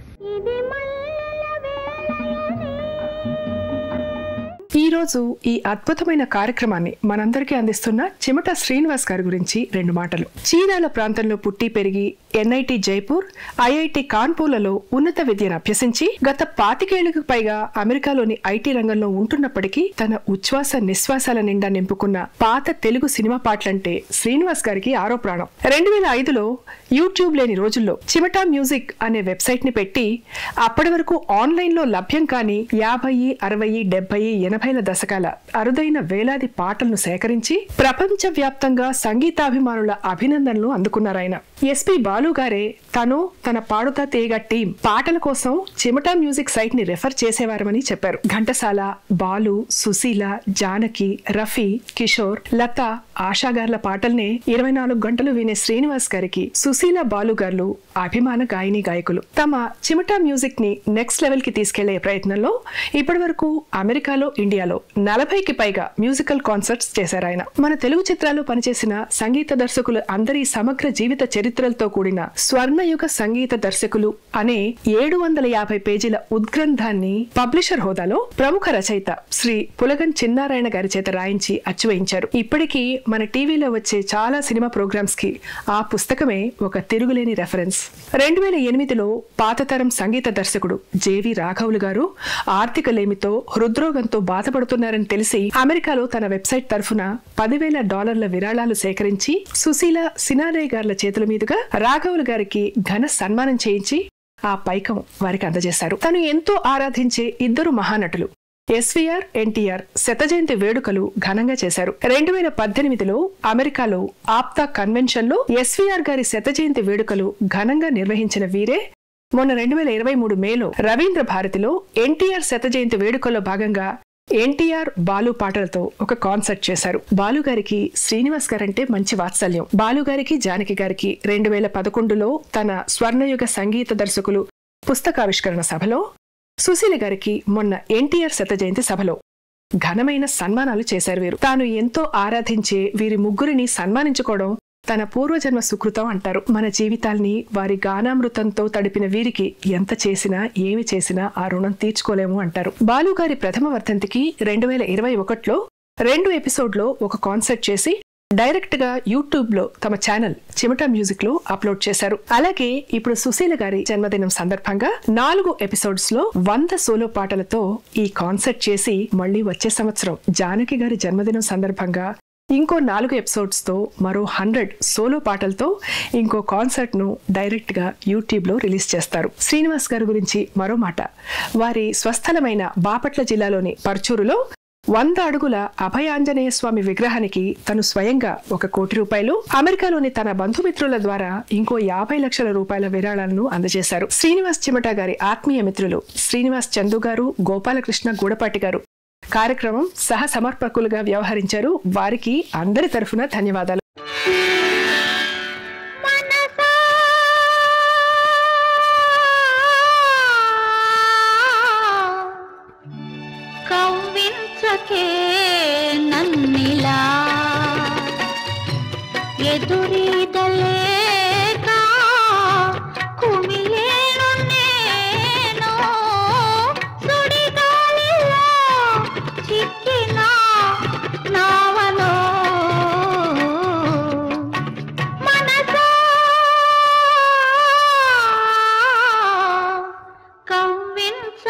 ఈ రోజు ఈ అద్భుతమైన కార్యక్రమాన్ని మనందరికీ అందిస్తున్న చిమట శ్రీనివాస్ గారి గురించి రెండు మాటలు చీరాల ప్రాంతంలో పుట్టి పెరిగి ఎన్ఐటి జైపూర్ ఐఐటి కాన్పూర్లలో ఉన్నత విద్యను అభ్యసించి గత పాతికేళ్లకు పైగా అమెరికాలోని ఐటీ రంగంలో ఉంటున్నప్పటికీ తన ఉచ్ఛ్వాస నిశ్వాసాల నిండా నింపుకున్న పాత తెలుగు సినిమా పాటలంటే శ్రీనివాస్ గారికి ఆరో ప్రాణం రెండు వేల ఐదులో యూట్యూబ్ లేని రోజుల్లో చిమటా మ్యూజిక్ అనే వెబ్సైట్ ని పెట్టి అప్పటి వరకు ఆన్లైన్ లో లభ్యం కాని యాభై అరవై డెబ్బై ఎనభైల దశకాల అరుదైన వేలాది పాటలను సేకరించి ప్రపంచ వ్యాప్తంగా సంగీతాభిమానుల అభినందనలు అందుకున్నారాయన ఎస్పి బాలు గారే తను తన పాడుతా తీగ టీం పాటల కోసం చిమటా మ్యూజిక్ సైట్ ని రెఫర్ చేసేవారమని చెప్పారు ఘంటసాల బాలు సుశీల జానకి రఫీ కిషోర్ లత ఆశా గార్ల పాటల్ని ఇరవై నాలుగు గంటలు వినే శ్రీనివాస్ గారికి సుశీల బాలు గారు అభిమాన గాయని గాయకులు తమ చిమటా మ్యూజిక్ ని నెక్స్ట్ లెవెల్ కి తీసుకెళ్లే ప్రయత్నంలో ఇప్పటి వరకు అమెరికాలో ఇండియాలో నలభైకి పైగా మ్యూజికల్ కాన్సర్ట్స్ చేశారు ఆయన మన తెలుగు చిత్రాల్లో పనిచేసిన సంగీత దర్శకులు అందరి సమగ్ర జీవిత చరిత్రలతో కూడిన స్వర్ణయుగ సంగీత దర్శకులు అనే ఏడు వందల యాభై పేజీల ఉద్గ్రంథాన్ని పబ్లిషర్ హోదాలో ప్రముఖ రచయిత శ్రీ పులగన్ చిన్నారాయణ గారి చేత రాయించి అచ్చువేయించారు ఇప్పటికీ మన టీవీలో వచ్చే చాలా సినిమా ప్రోగ్రామ్స్ కి ఆ పుస్తకమే ఒక తిరుగులేని రెఫరెన్స్ రెండు వేల ఎనిమిదిలో పాతతరం సంగీత దర్శకుడు జేవి రాఘవులు గారు ఆర్థిక లేమితో హృద్రోగంతో బాధపడుతున్నారని తెలిసి అమెరికాలో తన వెబ్సైట్ తరఫున పదివేల డాలర్ల విరాళాలు సేకరించి సుశీల సినారే గార్ల చేతుల మీదుగా రాఘవులు గారికి ఘన సన్మానం చేయించి ఆ పైకం వారికి అందజేశారు తను ఎంతో ఆరాధించే ఇద్దరు మహానటులు ఎస్వీఆర్ ఎన్టీఆర్ శత జయంతి వేడుకలు ఘనంగా చేశారు రెండు వేల పద్దెనిమిదిలో అమెరికాలో ఆప్తా కన్వెన్షన్ లో ఎస్వీఆర్ గారి శత జయంతి వేడుకలు ఘనంగా నిర్వహించిన వీరే మొన్న రెండు వేల ఇరవై మూడు మేలో రవీంద్ర భారతిలో ఎన్టీఆర్ శత జయంతి వేడుకల్లో భాగంగా ఎన్టీఆర్ బాలు పాటలతో ఒక కాన్సర్ట్ చేశారు బాలు గారికి శ్రీనివాస్ గారంటే మంచి వాత్సల్యం బాలు గారికి జానకి గారికి రెండు వేల పదకొండులో తన స్వర్ణయుగ సంగీత దర్శకులు పుస్తకావిష్కరణ సభలో సుశీల గారికి మొన్న ఎన్టీఆర్ శత జయంతి సభలో ఘనమైన సన్మానాలు చేశారు వీరు తాను ఎంతో ఆరాధించే వీరి ముగ్గురిని సన్మానించుకోవడం తన పూర్వజన్మ సుకృతం అంటారు మన జీవితాల్ని వారి గానామృతంతో తడిపిన వీరికి ఎంత చేసినా ఏమి చేసినా ఆ రుణం తీర్చుకోలేము అంటారు బాలు గారి ప్రథమ వర్ధంతికి రెండు వేల ఇరవై ఒకటిలో రెండు ఎపిసోడ్లో ఒక కాన్సర్ట్ చేసి డైరెక్ట్ గా యూట్యూబ్ లో తమ ఛానల్ చిమటా మ్యూజిక్ లో అప్లోడ్ చేశారు అలాగే ఇప్పుడు సుశీల గారి జన్మదినం సందర్భంగా నాలుగు ఎపిసోడ్స్ లో వంద సోలో పాటలతో ఈ కాన్సర్ట్ చేసి మళ్ళీ వచ్చే సంవత్సరం జానకి గారి జన్మదినం సందర్భంగా ఇంకో నాలుగు ఎపిసోడ్స్ తో మరో హండ్రెడ్ సోలో పాటలతో ఇంకో కాన్సర్ట్ ను డైరెక్ట్ గా యూట్యూబ్ లో రిలీజ్ చేస్తారు శ్రీనివాస్ గారి గురించి మరో మాట వారి స్వస్థలమైన బాపట్ల జిల్లాలోని పర్చూరులో వంద అడుగుల అభయాంజనేయ స్వామి విగ్రహానికి తను స్వయంగా ఒక కోటి రూపాయలు అమెరికాలోని తన బంధుమిత్రుల ద్వారా ఇంకో యాభై లక్షల రూపాయల విరాళాలను అందజేశారు శ్రీనివాస్ చిమట గారి ఆత్మీయ మిత్రులు శ్రీనివాస్ చందు గారు గోపాలకృష్ణ గూడపాటి గారు కార్యక్రమం సహ సమర్పకులుగా వ్యవహరించారు వారికి అందరి తరఫున ధన్యవాదాలు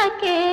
మనకే